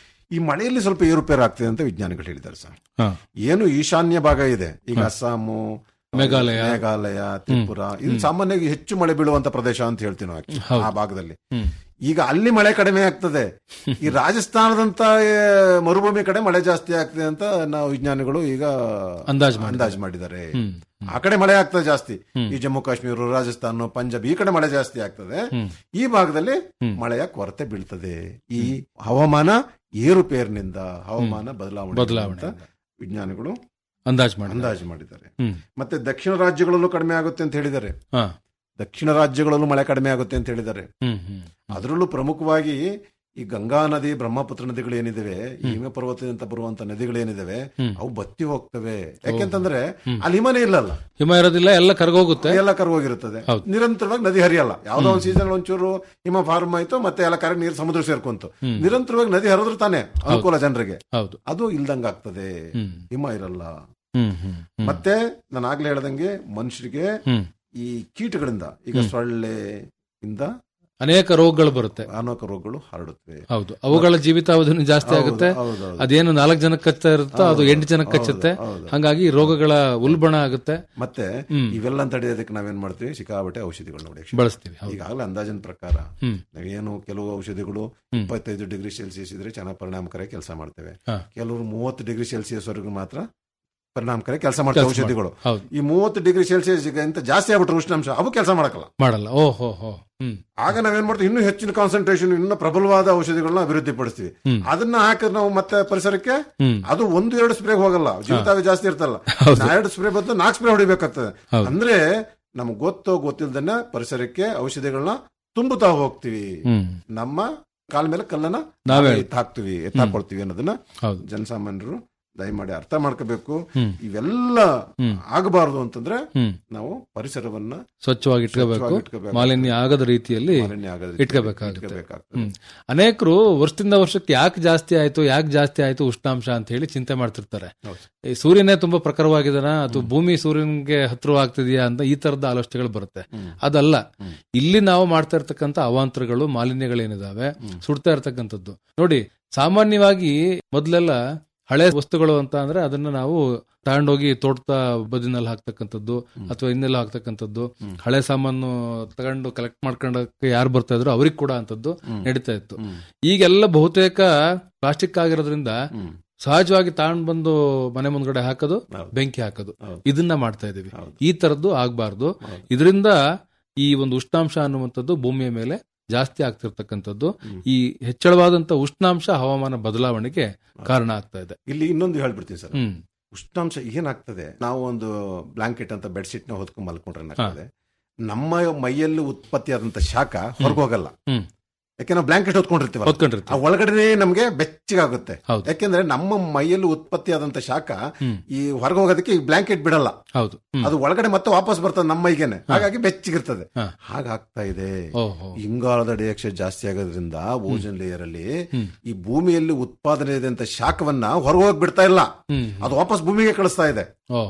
[SPEAKER 7] ಈ ಮಳೆಯಲ್ಲಿ ಸ್ವಲ್ಪ ಏರುಪೇರು ಆಗ್ತದೆ ಅಂತ ವಿಜ್ಞಾನಿಗಳು ಹೇಳಿದ್ದಾರೆ ಸರ್
[SPEAKER 8] ಹಾ.
[SPEAKER 7] ಏನು ಈಶಾನ್ಯ ಭಾಗ ಇದೆ ಈಗ ಅಸ್ಸಾಮು
[SPEAKER 8] ಮೇಘಾಲಯ.
[SPEAKER 7] ಮೇಘಾಲಯ ತ್ರಿಪುರ ಇದು ಸಾಮಾನ್ಯವಾಗಿ ಹೆಚ್ಚು ಮಳೆ ಬೀಳುವಂತ ಪ್ರದೇಶ ಅಂತ ಹೇಳ್ತೀವಿ ನಾವು actually,
[SPEAKER 8] ಹೌದು.
[SPEAKER 7] ಆ ಭಾಗದಲ್ಲಿ
[SPEAKER 8] ಹ್ಮ್.
[SPEAKER 7] ಈಗ ಅಲ್ಲಿ ಮಳೆ ಕಡಿಮೆ ಆಗ್ತದೆ ಈ ರಾಜಸ್ಥಾನದಂತ ಏ, ಮರುಭೂಮಿ ಕಡೆ ಮಳೆ ಜಾಸ್ತಿ ಆಗ್ತದೆ ಅಂತ ನಾವು ವಿಜ್ಞಾನಿಗಳು ಈಗ
[SPEAKER 8] ಅಂದಾಜ್ ಮಾಡಿದ್ದಾರೆ.
[SPEAKER 7] ಅಂದಾಜು ಮಾಡಿದ್ದಾರೆ
[SPEAKER 8] ಹ್ಮ್.
[SPEAKER 7] ಆ ಕಡೆ ಮಳೆ ಆಗ್ತದೆ ಜಾಸ್ತಿ ಈ ಜಮ್ಮು ಕಾಶ್ಮೀರ ರಾಜಸ್ಥಾನ ಪಂಜಾಬ್ ಈ ಕಡೆ ಮಳೆ ಜಾಸ್ತಿ ಆಗ್ತದೆ ಈ ಭಾಗದಲ್ಲಿ ಮಳೆಯ ಕೊರತೆ ಬೀಳ್ತದೆ ಈ ಹವಾಮಾನ ಏರುಪೇರಿನಿಂದ ಹವಾಮಾನ ಬದಲಾವಣೆ
[SPEAKER 8] ಬದಲಾವಣೆ
[SPEAKER 7] ಅಂತ ವಿಜ್ಞಾನಿಗಳು
[SPEAKER 8] ಅಂದಾಜ್ ಮಾಡಿ
[SPEAKER 7] ಅಂದಾಜು ಮಾಡಿದ್ದಾರೆ
[SPEAKER 8] ಹ್ಮ್
[SPEAKER 7] ಮತ್ತೆ ದಕ್ಷಿಣ ರಾಜ್ಯಗಳಲ್ಲೂ ಕಡಿಮೆ ಆಗುತ್ತೆ ಅಂತ ಹೇಳಿದ್ದಾರೆ
[SPEAKER 8] ಹಾ
[SPEAKER 7] ದಕ್ಷಿಣ ರಾಜ್ಯಗಳಲ್ಲೂ ಮಳೆ ಕಡಿಮೆ ಆಗುತ್ತೆ ಅಂತ ಹೇಳಿದ್ದಾರೆ
[SPEAKER 8] ಹ್ಮ್ ಹ್ಮ್
[SPEAKER 7] ಅದರಲ್ಲೂ ಪ್ರಮುಖವಾಗಿ ಈ ಗಂಗಾ ನದಿ ಬ್ರಹ್ಮಪುತ್ರ ನದಿಗಳು ಏನಿದಾವೆ ಈ ಹಿಮ ಪರ್ವತದಿಂದ ಬರುವಂತ ನದಿಗಳೇನಿದಾವೆ ಅವು ಬತ್ತಿ ಹೋಗ್ತವೆ ಯಾಕೆಂತಂದ್ರೆ ಅಲ್ಲಿ ಹಿಮನೇ ಇಲ್ಲಲ್ಲ
[SPEAKER 8] ಹಿಮ ಇರೋದಿಲ್ಲ ಎಲ್ಲ ಕರ್ಗೋಗುತ್ತೆ
[SPEAKER 7] ಎಲ್ಲ ಕರಗೋಗಿರುತ್ತದೆ
[SPEAKER 8] ಹೌದು.
[SPEAKER 7] ನಿರಂತರವಾಗಿ ನದಿ ಹರಿಯಲ್ಲ ಯಾವ್ದೋ ಒಂದು ಸೀಸನ್ ಒಂಚೂರು ಹಿಮ ಫಾರ್ಮ್ ಆಯ್ತು ಮತ್ತೆ ಎಲ್ಲ ಕರೆ ನೀರು ಸಮುದ್ರ ಸೇರ್ಕೊಂತು ನಿರಂತರವಾಗಿ ನದಿ ಹರಿದ್ರು ತಾನೆ ಅನುಕೂಲ ಜನರಿಗೆ
[SPEAKER 8] ಹೌದು
[SPEAKER 7] ಅದು ಇಲ್ದಂಗ ಆಗ್ತದೆ
[SPEAKER 8] ಹ್ಮ್.
[SPEAKER 7] ಹಿಮ ಇರಲ್ಲ
[SPEAKER 8] ಹ್ಮ್ ಹ್ಮ್ ಹ್ಮ್.
[SPEAKER 7] ಮತ್ತೆ ನಾನು ಆಗ್ಲೇ ಹೇಳ್ದಂಗೆ ಮನುಷ್ಯರಿಗೆ
[SPEAKER 8] ಹ್ಮ್
[SPEAKER 7] ಈ ಕೀಟಗಳಿಂದ ಈಗ ಸೊಳ್ಳೆ ಇಂದ
[SPEAKER 8] ಅನೇಕ ರೋಗಗಳು ಬರುತ್ತೆ
[SPEAKER 7] ಅನೇಕ ರೋಗಗಳು ಹರಡುತ್ತವೆ
[SPEAKER 8] ಹೌದು ಅವುಗಳ ಜೀವಿತಾವಧಿನೂ ಜಾಸ್ತಿ
[SPEAKER 7] ಹೌದು,
[SPEAKER 8] ಆಗುತ್ತೆ
[SPEAKER 7] ಹೌದು, ಹೌದು.
[SPEAKER 8] ಅದೇನು ನಾಲ್ಕು ಜನಕ್ಕೆ ಕಚ್ಚುತ್ತಾ ಇರುತ್ತೋ ಅದು ಎಂಟು ಜನಕ್ಕೆ
[SPEAKER 7] ಹೌದು,
[SPEAKER 8] ಕಚ್ಚುತ್ತೆ
[SPEAKER 7] ಹೌದು.
[SPEAKER 8] ಹಂಗಾಗಿ ರೋಗಗಳ ಉಲ್ಬಣ ಆಗುತ್ತೆ
[SPEAKER 7] ಮತ್ತೆ
[SPEAKER 8] ಹ್ಮ್.
[SPEAKER 7] ಇವೆಲ್ಲ ತಡೆಯೋದಕ್ಕೆ ನಾವೇನ್ ಮಾಡ್ತೀವಿ ಸಿಕ್ಕಾಬಟ್ಟೆ ಔಷಧಿಗಳು ನೋಡಿ
[SPEAKER 8] ಬಳಸ್ತೀವಿ ಹೌದು
[SPEAKER 7] ಈಗಾಗಲೇ ಅಂದಾಜಿನ ಪ್ರಕಾರ
[SPEAKER 8] ಹ್ಮ್.
[SPEAKER 7] ನಾವೇನು ಕೆಲವು ಔಷಧಿಗಳು ಇಪ್ಪತ್ತೈದು ಡಿಗ್ರಿ ಸೆಲ್ಸಿಯಸ್ ಇದ್ರೆ ಚೆನ್ನಾಗಿ ಪರಿಣಾಮಕಾರಿ ಕೆಲಸ ಮಾಡ್ತೇವೆ
[SPEAKER 8] ಹಾ.
[SPEAKER 7] ಕೆಲವರು ಮೂವತ್ತು ಡಿಗ್ರಿ ಸೆಲ್ಸಿಯಸ್ ವರೆಗೂ ಮಾತ್ರ ಪರಿಣಾಮಕಾರಿ ಕೆಲಸ ಮಾಡ್ತವೆ
[SPEAKER 8] ಕೆಲ್ಸ ಮಾಡ್-
[SPEAKER 7] ಔಷಧಿಗಳು
[SPEAKER 8] ಹೌದು.
[SPEAKER 7] ಈ ಮೂವತ್ತು ಡಿಗ್ರಿ ಸೆಲ್ಸಿಯಸ್ ಇಂತ ಜಾಸ್ತಿ ಆಗ್ಬಿಟ್ರೆ ಉಷ್ಣಾಂಶ ಅವು ಕೆಲಸ ಮಾಡಕ್ಕಲ್ಲ
[SPEAKER 8] ಮಾಡಲ್ಲ ಓ ಹೋ ಹೋ ಹ್ಮ್
[SPEAKER 7] ಆಗ ನಾವೇನ್ ಮಾಡ್ತೀವಿ ಇನ್ನೂ ಹೆಚ್ಚಿನ ಕಾನ್ಸಂಟ್ರೇಷನ್ ಇನ್ನೂ ಪ್ರಬಲವಾದ ಔಷಧಿಗಳನ್ನ ಅಭಿವೃದ್ಧಿ ಪಡಿಸ್ತೀವಿ ಅದನ್ನ ಹಾಕಿದ್ರೆ ನಾವು ಮತ್ತೆ ಪರಿಸರಕ್ಕೆ
[SPEAKER 8] ಹ್ಮ್.
[SPEAKER 7] ಅದು ಒಂದು ಎರಡು ಸ್ಪ್ರೇ ಹೋಗಲ್ಲ ಜೀವಿತಾವಧಿ ಜಾಸ್ತಿ ಇರ್ತಲ್ಲ ನಾ ಎರಡು ಸ್ಪ್ರೇ ಬದಲು ನಾಲ್ಕು ಸ್ಪ್ರೇ ಹೊಡಿಬೇಕಾಗ್ತದೆ
[SPEAKER 8] ಹೌದು.
[SPEAKER 7] ಅಂದ್ರೆ ನಮ್ಗೆ ಗೊತ್ತೋ ಗೊತ್ತಿಲ್ದನ್ನ ಪರಿಸರಕ್ಕೆ ಔಷಧಿಗಳನ್ನ ತುಂಬುತ್ತಾ ಹೋಗ್ತೀವಿ
[SPEAKER 8] ಹ್ಮ್
[SPEAKER 7] ನಮ್ಮ ಕಾಲ ಮೇಲೆ ಕಲ್ಲನ್ನ
[SPEAKER 8] ನಾವೇ
[SPEAKER 7] ಎತ್ತ್ ಹಾಕ್ತಿವಿ ಎತ್ತಾಕೊಳ್ತೀವಿ ಅನ್ನೋದನ್ನ
[SPEAKER 8] ಹೌದು
[SPEAKER 7] ಜನಸಾಮಾನ್ಯರು ದಯಮಾಡಿ ಅರ್ಥ ಮಾಡ್ಕೋಬೇಕು
[SPEAKER 8] ಹ್ಮ್.
[SPEAKER 7] ಇವೆಲ್ಲ
[SPEAKER 8] ಹ್ಮ್.
[SPEAKER 7] ಆಗಬಾರದು ಅಂತಂದ್ರೆ
[SPEAKER 8] ಹ್ಮ್
[SPEAKER 7] ನಾವು ಪರಿಸರವನ್ನ
[SPEAKER 8] ಸ್ವಚ್ಛವಾಗಿ ಇಟ್ಕೋಬೇಕು
[SPEAKER 7] ಸ್ವಚ್ಛವಾಗಿ ಇಟ್ಕೋಬೇಕು.
[SPEAKER 8] ಮಾಲಿನ್ಯ ಆಗದ ರೀತಿಯಲ್ಲಿ
[SPEAKER 7] ಮಾಲಿನ್ಯ ಆಗದ ರೀತಿ
[SPEAKER 8] ಇಟ್ಕೋಬೇಕಾಗುತ್ತೆ
[SPEAKER 7] ಇಟ್ಕೋಬೇಕಾಗ್ತದೆ.
[SPEAKER 8] ಹ್ಮ್ ಅನೇಕರು ವರ್ಷದಿಂದ ವರ್ಷಕ್ಕೆ ಯಾಕೆ ಜಾಸ್ತಿ ಆಯ್ತು ಯಾಕೆ ಜಾಸ್ತಿ ಆಯ್ತು ಉಷ್ಣಾಂಶ ಅಂತ ಹೇಳಿ ಚಿಂತೆ ಮಾಡ್ತಿರ್ತಾರೆ
[SPEAKER 7] ಹೌದು.
[SPEAKER 8] ಈ ಸೂರ್ಯನೇ ತುಂಬಾ ಪ್ರಖರವಾಗಿದಾನ ಅಥವಾ ಭೂಮಿ ಸೂರ್ಯನ್ಗೆ ಹತ್ರವಾಗ್ತಿದೆಯಾ ಅಂತ ಈ ತರದ ಆಲೋಚನೆಗಳು ಬರುತ್ತೆ ಅದಲ್ಲ ಇಲ್ಲಿ ನಾವು ಮಾಡ್ತಾ ಇರ್ತಕ್ಕಂಥ ಅವಾಂತರಗಳು ಮಾಲಿನ್ಯಗಳೇನಿದಾವೆ ಸುಡ್ತಾ ಇರ್ತಕ್ಕಂಥದ್ದು ನೋಡಿ ಸಾಮಾನ್ಯವಾಗಿ ಮೊದ್ಲೆಲ್ಲ ಹಳೆ ವಸ್ತುಗಳು ಅಂತ ಅಂದ್ರೆ ಅದನ್ನ ನಾವು ತಗೊಂಡೋಗಿ ತೋಟದ ಬದಿನಲ್ಲಿ ಹಾಕ್ತಕ್ಕಂಥದ್ದು ಅಥವಾ ಇನ್ನೆಲ್ಲ ಹಾಕ್ತಕ್ಕಂಥದ್ದು ಹಳೆ ಸಾಮಾನು ತಗೊಂಡು ಕಲೆಕ್ಟ್ ಮಾಡ್ಕೊಂಡಕ್ಕೆ ಯಾರು ಬರ್ತಾ ಇದ್ರು ಅವ್ರಿಗೆ ಕೂಡ ಅಂತದ್ದು ನಡೀತಾ ಇತ್ತು ಈಗೆಲ್ಲ ಬಹುತೇಕ ಪ್ಲಾಸ್ಟಿಕ್ ಆಗಿರೋದ್ರಿಂದ
[SPEAKER 7] ಹ್ಮ್.
[SPEAKER 8] ಸಹಜವಾಗಿ ತಗೊಂಡ್ ಬಂದು ಮನೆ ಮುಂದ್ಗಡೆ ಹಾಕೋದು
[SPEAKER 7] ಹೌದು.
[SPEAKER 8] ಬೆಂಕಿ ಹಾಕೋದು
[SPEAKER 7] ಹೌದು.
[SPEAKER 8] ಇದನ್ನ ಮಾಡ್ತಾ ಇದೀವಿ
[SPEAKER 7] ಹೌದು.
[SPEAKER 8] ಈ ತರದ್ದು ಆಗ್ಬಾರ್ದು ಇದರಿಂದ ಈ ಒಂದು ಉಷ್ಣಾಂಶ ಅನ್ನುವಂಥದ್ದು ಭೂಮಿಯ ಮೇಲೆ ಜಾಸ್ತಿ ಆಗ್ತಿರ್ತಕ್ಕಂಥದ್ದು ಈ ಹೆಚ್ಚಳವಾದಂತ ಉಷ್ಣಾಂಶ ಹವಾಮಾನ ಬದಲಾವಣೆಗೆ ಕಾರಣ ಆಗ್ತಾ ಇದೆ
[SPEAKER 7] ಇಲ್ಲಿ ಇನ್ನೊಂದು ಹೇಳ್ಬಿಡ್ತೀನಿ ಸರ್
[SPEAKER 8] ಹ್ಮ್
[SPEAKER 7] ಉಷ್ಣಾಂಶ ಏನಾಗ್ತದೆ ನಾವು ಒಂದು ಬ್ಲಾಂಕೆಟ್ ಅಂತ ಬೆಡ್ಶೀಟ್ ನ ಹೊತ್ಕೊಂಡ್ ಮಲ್ಕೊಂಡ್ರೆ ಏನಾಗ್ತದೆ ನಮ್ಮ ಮೈಯಲ್ಲಿ ಉತ್ಪತ್ತಿ ಆದಂತ ಶಾಖ ಹೊರಗೋಗಲ್ಲ
[SPEAKER 8] ಹ್ಮ್
[SPEAKER 7] ಯಾಕೆ ನಾವು ಬ್ಲಾಂಕೆಟ್ ಹೊತ್ಕೊಂಡಿರ್ತೀವಿ ಆ
[SPEAKER 8] ಹೊತ್ಕೊಂಡಿರ್ತೀವಿ
[SPEAKER 7] ಒಳಗಡೆ ನಮ್ಗೆ ಬೆಚ್ಚಗಾಗುತ್ತೆ
[SPEAKER 8] ಹೌದು.
[SPEAKER 7] ಯಾಕೆಂದ್ರೆ ನಮ್ಮ ಮೈಯಲ್ಲಿ ಉತ್ಪತ್ತಿ ಆದಂತ ಶಾಖ
[SPEAKER 8] ಹ್ಮ್.
[SPEAKER 7] ಈ ಹೊರಗೆ ಹೋಗೋದಕ್ಕೆ ಈ ಬ್ಲಾಂಕೆಟ್ ಬಿಡಲ್ಲ
[SPEAKER 8] ಹೌದು ಹ್ಮ್.
[SPEAKER 7] ಅದು ಒಳಗಡೆ ಮತ್ತೆ ವಾಪಸ್ ಬರ್ತದೆ ನಮ್ಮ ಮೈಗೆನೆ ಹಾಗಾಗಿ ಬೆಚ್ಚಗಿರ್ತದೆ
[SPEAKER 8] ಹಾ.
[SPEAKER 7] ಹಾಗಾಗ್ತಾ ಇದೆ
[SPEAKER 8] ಓಹೋ
[SPEAKER 7] ಇಂಗಾಲದ ಡೈಆಕ್ಸೈಡ್ ಜಾಸ್ತಿ ಆಗೋದ್ರಿಂದ ಓಜನ್ ಲೇಯರ್ ಅಲ್ಲಿ ಈ ಭೂಮಿಯಲ್ಲಿ ಉತ್ಪಾದನೆ ಇದಂತ ಶಾಖವನ್ನ ಹೊರಗೆ ಹೋಗಿ ಬಿಡ್ತಾ ಇಲ್ಲ
[SPEAKER 8] ಹ್ಮ್
[SPEAKER 7] ಅದು ವಾಪಸ್ ಭೂಮಿಗೆ ಕಳಿಸ್ತಾ ಇದೆ
[SPEAKER 8] ಓಹೋ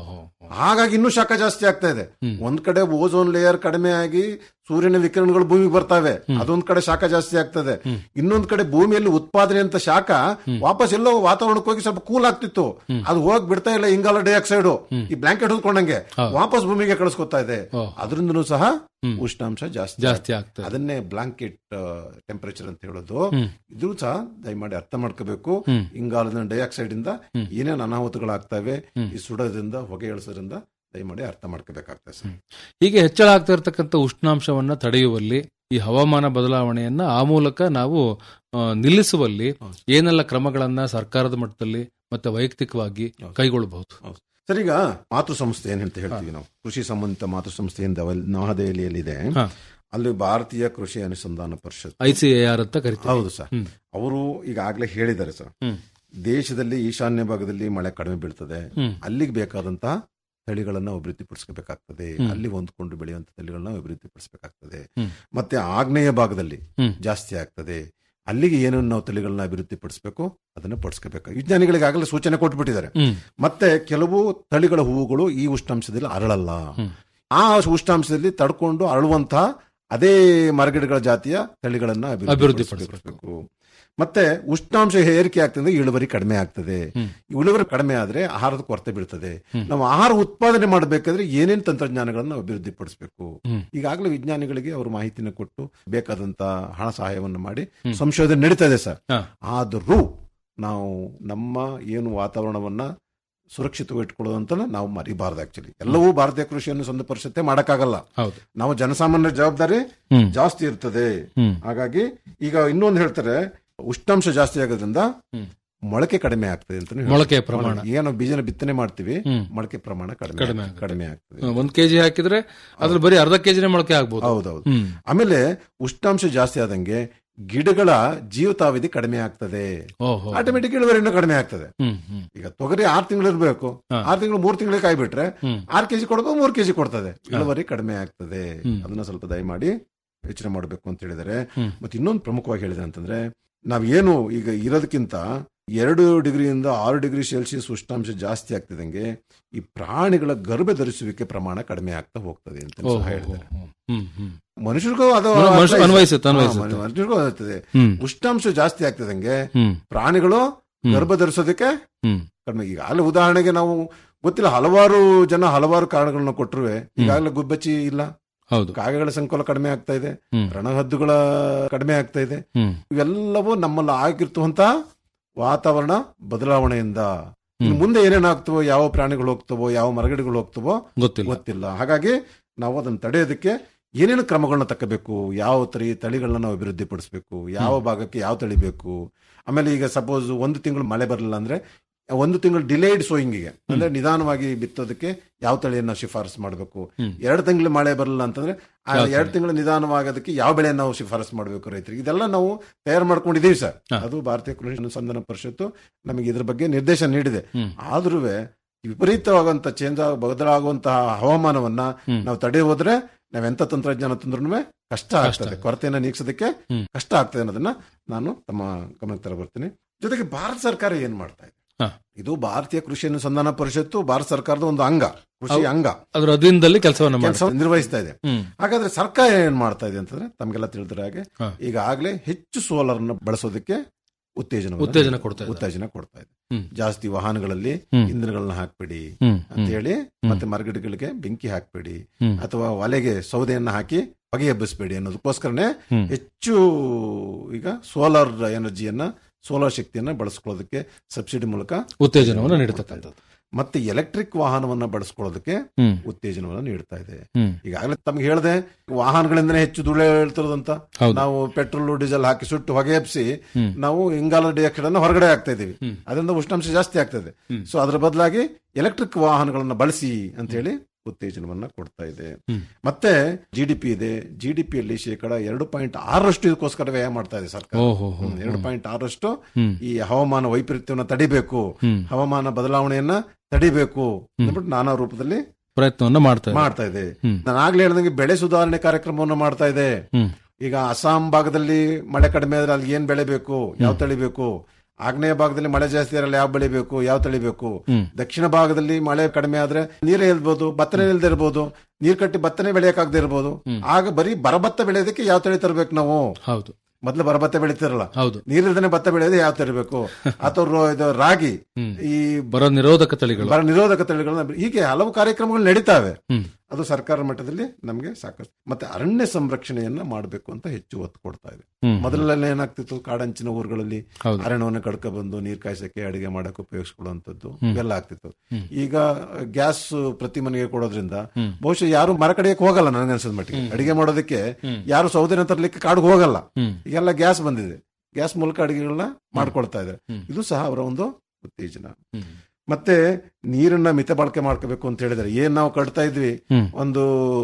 [SPEAKER 7] ಹಾಗಾಗಿ ಇನ್ನೂ ಶಾಖ ಜಾಸ್ತಿ ಆಗ್ತಾ ಇದೆ ಒಂದ್ ಕಡೆ ಓಝೋನ್ ಲೇಯರ್ ಕಡಿಮೆ ಆಗಿ ಸೂರ್ಯನ ವಿಕಿರಣಗಳು ಭೂಮಿಗೆ ಬರ್ತವೆ ಅದೊಂದ್ ಕಡೆ ಶಾಖ ಜಾಸ್ತಿ ಆಗ್ತದೆ ಇನ್ನೊಂದ್ ಕಡೆ ಭೂಮಿಯಲ್ಲಿ ಉತ್ಪಾದನೆ ಅಂತ ಶಾಖ ವಾಪಸ್ ಎಲ್ಲೋ ವಾತಾವರಣಕ್ಕೆ ಹೋಗಿ ಸ್ವಲ್ಪ ಕೂಲ್ ಆಗ್ತಿತ್ತು ಅದು ಹೋಗ್ ಬಿಡ್ತಾ ಇಲ್ಲ ಇಂಗಾಲ ಡೈಆಕ್ಸೈಡ್ ಈ ಬ್ಲಾಂಕೆಟ್ ಹೊದ್ಕೊಂಡಂಗೆ ವಾಪಸ್ ಭೂಮಿಗೆ ಕಳಿಸ್ಕೊತಾ ಇದೆ ಅದರಿಂದನೂ ಸಹ ಉಷ್ಣಾಂಶ ಜಾಸ್ತಿ
[SPEAKER 8] ಜಾಸ್ತಿ ಆಗ್ತದೆ.
[SPEAKER 7] ಅದನ್ನೇ ಬ್ಲಾಂಕೆಟ್ ಟೆಂಪರೇಚರ್ ಅಂತ ಹೇಳೋದು ಇದು ಸಹ ದಯಮಾಡಿ ಅರ್ಥ ಮಾಡ್ಕೋಬೇಕು ಇಂಗಾಲದ ಡೈಆಕ್ಸೈಡ್ ಇಂದ ಏನೇನು ಅನಾಹುತಗಳಾಗ್ತವೆ ಈ ಸುಡೋದ್ರಿಂದ ಹೊಗೆ ಇಳಿಸೋದ್ರಿಂದ ದಯಮಾಡಿ ಅರ್ಥ ಮಾಡ್ಕೋಬೇಕಾಗ್ತದೆ ಸರ್
[SPEAKER 8] ಹೀಗೆ ಹೆಚ್ಚಳ ಆಗ್ತಾ ಇರತಕ್ಕಂಥ ಉಷ್ಣಾಂಶವನ್ನ ತಡೆಯುವಲ್ಲಿ ಈ ಹವಾಮಾನ ಬದಲಾವಣೆಯನ್ನ ಆ ಮೂಲಕ ನಾವು ಆ, ನಿಲ್ಲಿಸುವಲ್ಲಿ ಏನೆಲ್ಲ ಕ್ರಮಗಳನ್ನ ಸರ್ಕಾರದ ಮಟ್ಟದಲ್ಲಿ ಮತ್ತೆ ವೈಯಕ್ತಿಕವಾಗಿ ಕೈಗೊಳ್ಳಬಹುದು
[SPEAKER 7] ಹೌದು. ಸರ್ ಈಗ ಮಾತೃ ಸಂಸ್ಥೆ ಏನ್ ಅಂತ ಹೇಳ್ತೀವಿ ನಾವು ಕೃಷಿ ಸಂಬಂಧಿತ ಮಾತೃ ಸಂಸ್ಥೆಯಿಂದ ಅವಲ್- ನವದೆಹಲಿಯಲ್ಲಿದೆ
[SPEAKER 8] ಹಾ.
[SPEAKER 7] ಅಲ್ಲಿ ಭಾರತೀಯ ಕೃಷಿ ಅನುಸಂಧಾನ ಪರಿಷತ್
[SPEAKER 8] ಐ ಸಿ ಎ ಆರ್ ಅಂತ ಕರಿತೀವಿ
[SPEAKER 7] ಹೌದು ಸರ್ ಅವರು ಈಗಾಗಲೇ ಹೇಳಿದ್ದಾರೆ ಸರ್
[SPEAKER 8] ಹ್ಮ್.
[SPEAKER 7] ದೇಶದಲ್ಲಿ ಈಶಾನ್ಯ ಭಾಗದಲ್ಲಿ ಮಳೆ ಕಡಿಮೆ ಬೀಳ್ತದೆ ಅಲ್ಲಿಗೆ ಬೇಕಾದಂತಹ ತಳಿಗಳನ್ನ ಅಭಿವೃದ್ಧಿಪಡಿಸಬೇಕಾಗ್ತದೆ ಅಲ್ಲಿ ಹೊಂದ್ಕೊಂಡು ಬೆಳೆಯುವಂತ ತಳಿಗಳನ್ನ ಅಭಿವೃದ್ಧಿಪಡಿಸಬೇಕಾಗ್ತದೆ ಮತ್ತೆ ಆಗ್ನೇಯ ಭಾಗದಲ್ಲಿ
[SPEAKER 8] ಹ್ಮ್.
[SPEAKER 7] ಜಾಸ್ತಿ ಆಗ್ತದೆ ಅಲ್ಲಿಗೆ ಏನೇನು ನಾವು ತಳಿಗಳನ್ನ ಅಭಿವೃದ್ಧಿಪಡಿಸಬೇಕು ಅದನ್ನ ಪಡಿಸ್ಕೋಬೇಕು ವಿಜ್ಞಾನಿಗಳಿಗೆ ಆಗಲೇ ಸೂಚನೆ ಕೊಟ್ಬಿಟ್ಟಿದ್ದಾರೆ
[SPEAKER 8] ಹ್ಮ್.
[SPEAKER 7] ಮತ್ತೆ ಕೆಲವು ತಳಿಗಳ ಹೂವುಗಳು ಈ ಉಷ್ಣಾಂಶದಲ್ಲಿ ಅರಳಲ್ಲ ಆ ಉಷ್ಣಾಂಶದಲ್ಲಿ ತಡ್ಕೊಂಡು ಅರಳುವಂತಹ ಅದೇ ಮರಗಿಡಗಳ ಜಾತಿಯ ತಳಿಗಳನ್ನ ಅಭಿವೃದ್ಧಿಪಡಿಸಬೇಕು ಮತ್ತೆ ಉಷ್ಣಾಂಶ ಏರಿಕೆ ಆಗ್ತದೆ ಇಳುವರಿ ಕಡಿಮೆ ಆಗ್ತದೆ ಈ ಇಳುವರಿ ಕಡಿಮೆ ಆದ್ರೆ ಆಹಾರದ ಕೊರತೆ ಬೀಳ್ತದೆ ನಾವು ಆಹಾರ ಉತ್ಪಾದನೆ ಮಾಡಬೇಕಾದ್ರೆ ಏನೇನು ತಂತ್ರಜ್ಞಾನಗಳನ್ನು ನಾವು ಅಭಿವೃದ್ಧಿಪಡಿಸಬೇಕು ಈಗಾಗಲೇ ವಿಜ್ಞಾನಿಗಳಿಗೆ ಅವರು ಮಾಹಿತಿನ ಕೊಟ್ಟು ಬೇಕಾದಂತ ಹಣ ಸಹಾಯವನ್ನು ಮಾಡಿ ಸಂಶೋಧನೆ ನಡೀತಾ ಇದೆ ಸರ್
[SPEAKER 8] ಹಾ.
[SPEAKER 7] ಆದರೂ ನಾವು ನಮ್ಮ ಏನು ವಾತಾವರಣವನ್ನ ಸುರಕ್ಷಿತವಾಗಿ ಇಟ್ಕೊಳ್ಳೋದಂತ ನಾವು ಮರಿಬಾರ್ದು ಆಕ್ಚುಲಿ ಎಲ್ಲವೂ ಭಾರತೀಯ ಕೃಷಿಯನ್ನು ಸಂದ ಪರಿಷತ್ತೆ ಮಾಡಕ್ಕಾಗಲ್ಲ
[SPEAKER 8] ಹೌದು
[SPEAKER 7] ನಾವು ಜನಸಾಮಾನ್ಯರ ಜವಾಬ್ದಾರಿ
[SPEAKER 8] ಹ್ಮ್.
[SPEAKER 7] ಜಾಸ್ತಿ ಇರ್ತದೆ
[SPEAKER 8] ಹ್ಮ್.
[SPEAKER 7] ಹಾಗಾಗಿ ಈಗ ಇನ್ನೊಂದು ಹೇಳ್ತಾರೆ ಉಷ್ಣಾಂಶ ಜಾಸ್ತಿ ಆಗೋದ್ರಿಂದ ಮೊಳಕೆ ಕಡಿಮೆ ಆಗ್ತದೆ ಅಂತ
[SPEAKER 8] ಮೊಳಕೆಯ ಪ್ರಮಾಣ.
[SPEAKER 7] ಏನು ಬೀಜನ ಬಿತ್ತನೆ ಮಾಡ್ತೀವಿ
[SPEAKER 8] ಹ್ಮ್.
[SPEAKER 7] ಮೊಳಕೆ ಪ್ರಮಾಣ ಕಡಿಮೆ
[SPEAKER 8] ಕಡಿಮೆ
[SPEAKER 7] ಆಗ್- ಕಡಿಮೆ ಆಗ್ತದೆ
[SPEAKER 8] ಒಂದ್ ಕೆಜಿ ಹಾಕಿದ್ರೆ ಅದ್ರ ಬರೀ ಅರ್ಧ ಕೆಜಿನೇ ಮೊಳಕೆ ಆಗ್ಬೋದು
[SPEAKER 7] ಹೌದೌದು
[SPEAKER 8] ಹ್ಮ್.
[SPEAKER 7] ಆಮೇಲೆ ಉಷ್ಣಾಂಶ ಜಾಸ್ತಿ ಆದಂಗೆ ಗಿಡಗಳ ಜೀವಿತಾವಧಿ ಕಡಿಮೆ ಆಗ್ತದೆ
[SPEAKER 8] ಓಹೋ
[SPEAKER 7] ಆಟೋಮೆಟಿಕ್ ಇಳುವರಿನೂ ಕಡಿಮೆ ಆಗ್ತದೆ
[SPEAKER 8] ಹ್ಮ್ ಹ್ಮ್
[SPEAKER 7] ಈಗ ತೊಗರಿ ಆರ್ ತಿಂಗಳು ಇರಬೇಕು ಆರ್ ತಿಂಗಳು ಮೂರ್ ತಿಂಗಳಿಗೆ ಕಾಯ್ಬಿಟ್ರೆ ಆರ್ ಕೆಜಿ ಕೊಡಬೇಕು ಮೂರ್ ಕೆಜಿ ಕೊಡ್ತದೆ ಇಳುವರಿ ಕಡಿಮೆ ಆಗ್ತದೆ ಅದನ್ನ ಸ್ವಲ್ಪ ದಯಮಾಡಿ ಯೋಚನೆ ಮಾಡಬೇಕು ಅಂತ ಹೇಳಿದರೆ ಮತ್ತೆ ಇನ್ನೊಂದು ಪ್ರಮುಖವಾಗಿ ಹೇಳಿದೆ ಅಂತಂದ್ರೆ ನಾವೇನು ಈಗ ಇರೋದಕ್ಕಿಂತ ಎರಡು ಡಿಗ್ರಿಯಿಂದ ಆರು ಡಿಗ್ರಿ ಸೆಲ್ಸಿಯಸ್ ಉಷ್ಣಾಂಶ ಜಾಸ್ತಿ ಆಗ್ತಿದಂಗೆ ಈ ಪ್ರಾಣಿಗಳ ಗರ್ಭ ಧರಿಸುವಿಕೆ ಪ್ರಮಾಣ ಕಡಿಮೆ ಆಗ್ತಾ ಹೋಗ್ತದೆ ಅಂತ ಸಹ ಹೇಳಿದ್ದಾರೆ
[SPEAKER 8] ಹ್ಮ್ ಹ್ಮ್
[SPEAKER 7] ಮನುಷ್ಯರಿಗೂ ಅದು
[SPEAKER 8] ಮನು- ಮನುಷ್ಯ-
[SPEAKER 7] ಅರ್ಥ ಇದೆ.
[SPEAKER 8] ಅನ್ವಯಿಸುತ್ತೆ,
[SPEAKER 7] ಹಾ,
[SPEAKER 8] ಅನ್ವಯಿಸುತ್ತೆ.
[SPEAKER 7] ಮನುಷ್ಯರಿಗೂ ಆಗ್ತದೆ
[SPEAKER 8] ಹ್ಮ್.
[SPEAKER 7] ಉಷ್ಣಾಂಶ ಜಾಸ್ತಿ ಆಗ್ತಿದಂಗೆ
[SPEAKER 8] ಹ್ಮ್.
[SPEAKER 7] ಪ್ರಾಣಿಗಳು ಗರ್ಭ ಧರಿಸೋದಕ್ಕೆ
[SPEAKER 8] ಹ್ಮ್.
[SPEAKER 7] ಕಡಿಮೆ ಈಗಾಗಲೇ ಉದಾಹರಣೆಗೆ ನಾವು ಗೊತ್ತಿಲ್ಲ ಹಲವಾರು ಜನ ಹಲವಾರು ಕಾರಣಗಳನ್ನ ಕೊಟ್ಟರುವೆ ಈಗಾಗಲೇ ಗುಬ್ಬಚ್ಚಿ ಇಲ್ಲ
[SPEAKER 8] ಹೌದು
[SPEAKER 7] ಕಾಗೆಗಳ ಸಂಕೋಲ ಕಡಿಮೆ ಆಗ್ತಾ ಇದೆ
[SPEAKER 8] ಹ್ಮ್.
[SPEAKER 7] ರಣಹದ್ದುಗಳ ಕಡಿಮೆ ಆಗ್ತಾ ಇದೆ
[SPEAKER 8] ಹ್ಮ್.
[SPEAKER 7] ಇವೆಲ್ಲವೂ ನಮ್ಮಲ್ಲಿ ಆಗಿರ್ತುವಂತಹ ವಾತಾವರಣ ಬದಲಾವಣೆಯಿಂದ ಇನ್ನು ಮುಂದೆ ಏನೇನಾಗ್ತವೋ ಯಾವ ಪ್ರಾಣಿಗಳು ಹೋಗ್ತವೋ ಯಾವ ಮರಗಿಡಗಳು ಹೋಗ್ತವೋ
[SPEAKER 8] ಗೊತ್ತಿಲ್ಲ
[SPEAKER 7] ಗೊತ್ತಿಲ್ಲ ಹಾಗಾಗಿ ನಾವು ಅದನ್ನು ತಡೆಯೋದಕ್ಕೆ ಏನೇನು ಕ್ರಮಗಳನ್ನ ತಕ್ಕಬೇಕು ಯಾವ ತಳಿ ತಳಿಗಳನ್ನ ನಾವು ಅಭಿವೃದ್ಧಿಪಡಿಸಬೇಕು ಯಾವ ಭಾಗಕ್ಕೆ ಯಾವ ತಳಿ ಬೇಕು ಆಮೇಲೆ ಈಗ ಸಪೋಸ್ ಒಂದು ತಿಂಗಳು ಮಳೆ ಬರಲಿಲ್ಲ ಅಂದ್ರೆ ಒಂದು ತಿಂಗಳು ಡಿಲೇಡ್ ಸೋಯಿಂಗಿಗೆ ಅಂದ್ರೆ ನಿಧಾನವಾಗಿ ಬಿತ್ತೋದಕ್ಕೆ ಯಾವ ತಳಿಯನ್ನ ಶಿಫಾರಸು ಮಾಡಬೇಕು ಎರಡು ತಿಂಗಳು ಮಳೆ ಬರಲಿಲ್ಲ ಅಂತಂದ್ರೆ ಆ ಎರಡು ತಿಂಗಳು ನಿಧಾನವಾಗೋದಕ್ಕೆ ಯಾವ ಬೆಳೆ ನಾವು ಶಿಫಾರಸು ಮಾಡಬೇಕು ರೈತರಿಗೆ ಇದೆಲ್ಲ ನಾವು ತಯಾರು ಮಾಡ್ಕೊಂಡಿದೀವಿ ಸರ್ ಅದು ಭಾರತೀಯ ಕೃಷಿ ಅನುಸಂಧಾನ ಪರಿಷತ್ತು ನಮಗೆ ಇದ್ರ ಬಗ್ಗೆ ನಿರ್ದೇಶನ ನೀಡಿದೆ ಆದ್ರೂ ವಿಪರೀತವಾದಂತ ಚೇಂಜ್ ಬದಲಾಗುವಂತಹ ಹವಾಮಾನವನ್ನ ನಾವು ತಡೆ ಹೋದ್ರೆ ನಾವೆಂತ ತಂತ್ರಜ್ಞಾನ ತಂದ್ರೂ ಕಷ್ಟ ಆಗ್ತದೆ ಕೊರತೆಯನ್ನ ನೀಗಿಸೋದಕ್ಕೆ ಕಷ್ಟ ಆಗ್ತದೆ ಅನ್ನೋದನ್ನ ನಾನು ತಮ್ಮ ಗಮನಕ್ಕೆ ತರಬರ್ತೀನಿ ಜೊತೆಗೆ ಭಾರತ ಸರ್ಕಾರ ಏನ್ ಮಾಡ್ತಾ ಇದೆ
[SPEAKER 8] ಹಾ.
[SPEAKER 7] ಇದು ಭಾರತೀಯ ಕೃಷಿ ಅನುಸಂಧಾನ ಪರಿಷತ್ತು ಭಾರತ ಸರ್ಕಾರದ ಒಂದು ಅಂಗ ಕೃಷಿ ಅಂಗ
[SPEAKER 8] ಅದ್ರ ಅಧೀನದಲ್ಲಿ ಕೆಲಸವನ್ನ ಮಾಡಿ
[SPEAKER 7] ಕೆಲಸ ನಿರ್ವಹಿಸ್ತಾ ಇದೆ
[SPEAKER 8] ಹ್ಮ್.
[SPEAKER 7] ಹಾಗಾದ್ರೆ ಸರ್ಕಾರ ಏನ್ ಮಾಡ್ತಾ ಇದೆ ಅಂತಂದ್ರೆ ತಮಗೆಲ್ಲ ತಿಳಿದ್ರ ಹಾಗೆ ಈಗಾಗಲೇ ಹೆಚ್ಚು ಸೋಲಾರ್ ನ ಬಳಸೋದಕ್ಕೆ ಉತ್ತೇಜನ
[SPEAKER 8] ಉತ್ತೇಜನ ಕೊಡ್ತಾ ಇದೆ.
[SPEAKER 7] ಉತ್ತೇಜನ ಕೊಡ್ತಾ ಇದೆ
[SPEAKER 8] ಹ್ಮ್.
[SPEAKER 7] ಜಾಸ್ತಿ ವಾಹನಗಳಲ್ಲಿ
[SPEAKER 8] ಹ್ಮ್.
[SPEAKER 7] ಇಂಧನಗಳನ್ನ ಹಾಕ್ಬೇಡಿ
[SPEAKER 8] ಹ್ಮ್.
[SPEAKER 7] ಅಂತ ಹೇಳಿ ಮತ್ತೆ ಮರಗಿಡಗಳಿಗೆ ಬೆಂಕಿ ಹಾಕ್ಬೇಡಿ
[SPEAKER 8] ಹ್ಮ್.
[SPEAKER 7] ಅಥವಾ ಒಲೆಗೆ ಸೌದೆಯನ್ನ ಹಾಕಿ ಹೊಗೆ ಎಬ್ಬಿಸಬೇಡಿ ಅನ್ನೋದಕ್ಕೋಸ್ಕರನೇ
[SPEAKER 8] ಹ್ಮ್.
[SPEAKER 7] ಹೆಚ್ಚು ಈಗ ಸೋಲಾರ್ ಎನರ್ಜಿಯನ್ನ ಸೋಲಾರ್ ಶಕ್ತಿಯನ್ನ ಬಳಸ್ಕೊಳ್ಳೋದಕ್ಕೆ ಸಬ್ಸಿಡಿ ಮೂಲಕ
[SPEAKER 8] ಉತ್ತೇಜನವನ್ನ ನೀಡತಕ್ಕಂಥದ್ದು
[SPEAKER 7] ಮತ್ತೆ ಎಲೆಕ್ಟ್ರಿಕ್ ವಾಹನವನ್ನ ಬಳಸ್ಕೊಳ್ಳೋದಕ್ಕೆ
[SPEAKER 8] ಹ್ಮ್.
[SPEAKER 7] ಉತ್ತೇಜನವನ್ನ ನೀಡ್ತಾ ಇದೆ
[SPEAKER 8] ಹ್ಮ್.
[SPEAKER 7] ಈಗಾಗಲೇ ತಮ್ಗೆ ಹೇಳ್ದೆ ವಾಹನಗಳಿಂದನೇ ಹೆಚ್ಚು ಧೂಳು ಹೇಳ್ತಿರೋದಂತ
[SPEAKER 8] ಹೌದು.
[SPEAKER 7] ನಾವು ಪೆಟ್ರೋಲ್ ಡೀಸೆಲ್ ಹಾಕಿ ಸುಟ್ಟು ಹೊಗೆ ಎಬ್ಸಿ ನಾವು ಇಂಗಾಲ ಡೈಆಕ್ಸೈಡ್ ಅನ್ನು ಹೊರಗಡೆ ಆಗ್ತಾ ಇದೀವಿ ಅದರಿಂದ ಉಷ್ಣಾಂಶ ಜಾಸ್ತಿ ಆಗ್ತದೆ ಸೊ ಅದರ ಬದಲಾಗಿ ಎಲೆಕ್ಟ್ರಿಕ್ ವಾಹನಗಳನ್ನ ಬಳಸಿ ಅಂತ ಹೇಳಿ ಉತ್ತೇಜನವನ್ನ ಕೊಡ್ತಾ ಇದೆ ಮತ್ತೆ ಜಿ ಡಿ ಪಿ ಇದೆ ಜಿ ಡಿ ಪಿಯಲ್ಲಿ ಶೇಕಡ ಎರಡು ಪಾಯಿಂಟ್ ಆರರಷ್ಟು ಇದಕ್ಕೋಸ್ಕರ ವ್ಯಯ ಮಾಡ್ತಾ ಇದೆ ಸರ್ಕಾರ
[SPEAKER 8] ಓಹೋ, ಹೋ,
[SPEAKER 7] ಹ್ಮ್, ಎರಡು ಪಾಯಿಂಟ್ ಆರರಷ್ಟು ಈ ಹವಾಮಾನ ವೈಪರೀತ್ಯವನ್ನ ತಡಿಬೇಕು ಹವಾಮಾನ ಬದಲಾವಣೆಯನ್ನ ತಡಿಬೇಕು ಅಂದ್ಬಿಟ್ಟು ನಾನಾ ರೂಪದಲ್ಲಿ
[SPEAKER 8] ಪ್ರಯತ್ನವನ್ನ ಮಾಡ್ತಾ ಇದೆ
[SPEAKER 7] ಮಾಡ್ತಾ ಇದೆ ನಾನು ಆಗ್ಲೇ ಹೇಳ್ದಂಗೆ ಬೆಳೆ ಸುಧಾರಣೆ ಕಾರ್ಯಕ್ರಮವನ್ನು ಮಾಡ್ತಾ ಇದೆ
[SPEAKER 8] ಹ್ಮ್.
[SPEAKER 7] ಈಗ ಅಸ್ಸಾಂ ಭಾಗದಲ್ಲಿ ಮಳೆ ಕಡಿಮೆ ಆದ್ರೆ ಅಲ್ಲಿ ಏನ್ ಬೆಳೆ ಬೇಕು ಯಾವ ತಳಿ ಬೇಕು ಆಗ್ನೇಯ ಭಾಗದಲ್ಲಿ ಮಳೆ ಜಾಸ್ತಿ ಇರಲ್ಲ ಯಾವ ಬೆಳಿಬೇಕು ಯಾವ ತಳಿಬೇಕು ದಕ್ಷಿಣ ಭಾಗದಲ್ಲಿ ಮಳೆ ಕಡಿಮೆ ಆದ್ರೆ ನೀರೇ ಇಲ್ಬೋದು ಭತ್ತನೇ ಇಲ್ದೇ ಇರ್ಬೋದು ನೀರ್ ಕಟ್ಟಿ ಭತ್ತನೇ ಬೆಳೆಯಕ್ಕಾಗದೇ ಇರ್ಬೋದು ಆಗ ಬರೀ ಬರಭತ್ತ ಬೆಳೆಯೋದಕ್ಕೆ ಯಾವ ತಳಿ ತರಬೇಕು ನಾವು
[SPEAKER 8] ಹೌದು
[SPEAKER 7] ಮೊದ್ಲು ಬರಭತ್ತ ಬೆಳಿತಿರಲ್ಲ
[SPEAKER 8] ಹೌದು
[SPEAKER 7] ನೀರಿಲ್ದೇನೆ ಭತ್ತ ಬೆಳೆಯೋದು ಯಾವ ತರಬೇಕು ಅಥವಾ ರೋ- ಇದು ರಾಗಿ ಈ
[SPEAKER 8] ಬರೋ ನಿರೋಧಕ ತಳಿಗಳು
[SPEAKER 7] ಬರ ನಿರೋಧಕ ತಳಿಗಳನ್ನ ಹೀಗೆ ಹಲವು ಕಾರ್ಯಕ್ರಮಗಳು ನಡೀತಾವೆ
[SPEAKER 8] ಹ್ಮ್.
[SPEAKER 7] ಅದು ಸರ್ಕಾರ ಮಟ್ಟದಲ್ಲಿ ನಮಗೆ ಸಾಕಷ್ಟು ಮತ್ತೆ ಅರಣ್ಯ ಸಂರಕ್ಷಣೆಯನ್ನ ಮಾಡಬೇಕು ಅಂತ ಹೆಚ್ಚು ಒತ್ತು ಕೊಡ್ತಾ ಇದೆ
[SPEAKER 8] ಹ್ಮ್.
[SPEAKER 7] ಮೊದಲೆಲ್ಲ ಏನಾಗ್ತಿತ್ತು ಕಾಡಂಚಿನ ಊರುಗಳಲ್ಲಿ
[SPEAKER 8] ಹೌದು.
[SPEAKER 7] ಅರಣ್ಯವನ್ನು ಕಡ್ಕ ಬಂದು ನೀರ್ ಕಾಯ್ಸಕ್ಕೆ ಅಡಿಗೆ ಮಾಡಕ್ಕೆ ಉಪಯೋಗಿಸ್ಕೊಳ್ಳುವಂಥದ್ದು
[SPEAKER 8] ಹ್ಮ್.
[SPEAKER 7] ಇವೆಲ್ಲ ಆಗ್ತಿತ್ತು
[SPEAKER 8] ಹ್ಮ್.
[SPEAKER 7] ಈಗ ಗ್ಯಾಸ್ ಪ್ರತಿ ಮನೆಗೆ ಕೊಡೋದ್ರಿಂದ
[SPEAKER 8] ಹ್ಮ್.
[SPEAKER 7] ಬಹುಶಃ ಯಾರು ಮರ ಕಡಿಯಕ್ಕೆ ಹೋಗಲ್ಲ ನನಗನ್ಸದ ಮಟ್ಟಿಗೆ ಅಡಿಗೆ ಮಾಡೋದಕ್ಕೆ ಯಾರು ಸೌದೆನ ತರಲಿಕ್ಕೆ ಕಾಡಿಗೆ ಹೋಗಲ್ಲ
[SPEAKER 8] ಹ್ಮ್.
[SPEAKER 7] ಈಗೆಲ್ಲ ಗ್ಯಾಸ್ ಬಂದಿದೆ ಗ್ಯಾಸ್ ಮೂಲಕ ಅಡಿಗೆಗಳನ್ನ ಮಾಡ್ಕೊಳ್ತಾ ಇದ್ದಾರೆ
[SPEAKER 8] ಹ್ಮ್.
[SPEAKER 7] ಇದು ಸಹ ಅವರ ಒಂದು ಉತ್ತೇಜನ
[SPEAKER 8] ಹ್ಮ್.
[SPEAKER 7] ಮತ್ತೆ ನೀರನ್ನ ಮಿತ ಬಳಕೆ ಮಾಡ್ಕೋಬೇಕು ಅಂತ ಹೇಳಿದ್ರೆ ಏನ್ ನಾವು ಕಟ್ತಾ ಇದ್ವಿ
[SPEAKER 8] ಹ್ಮ್.
[SPEAKER 7] ಒಂದು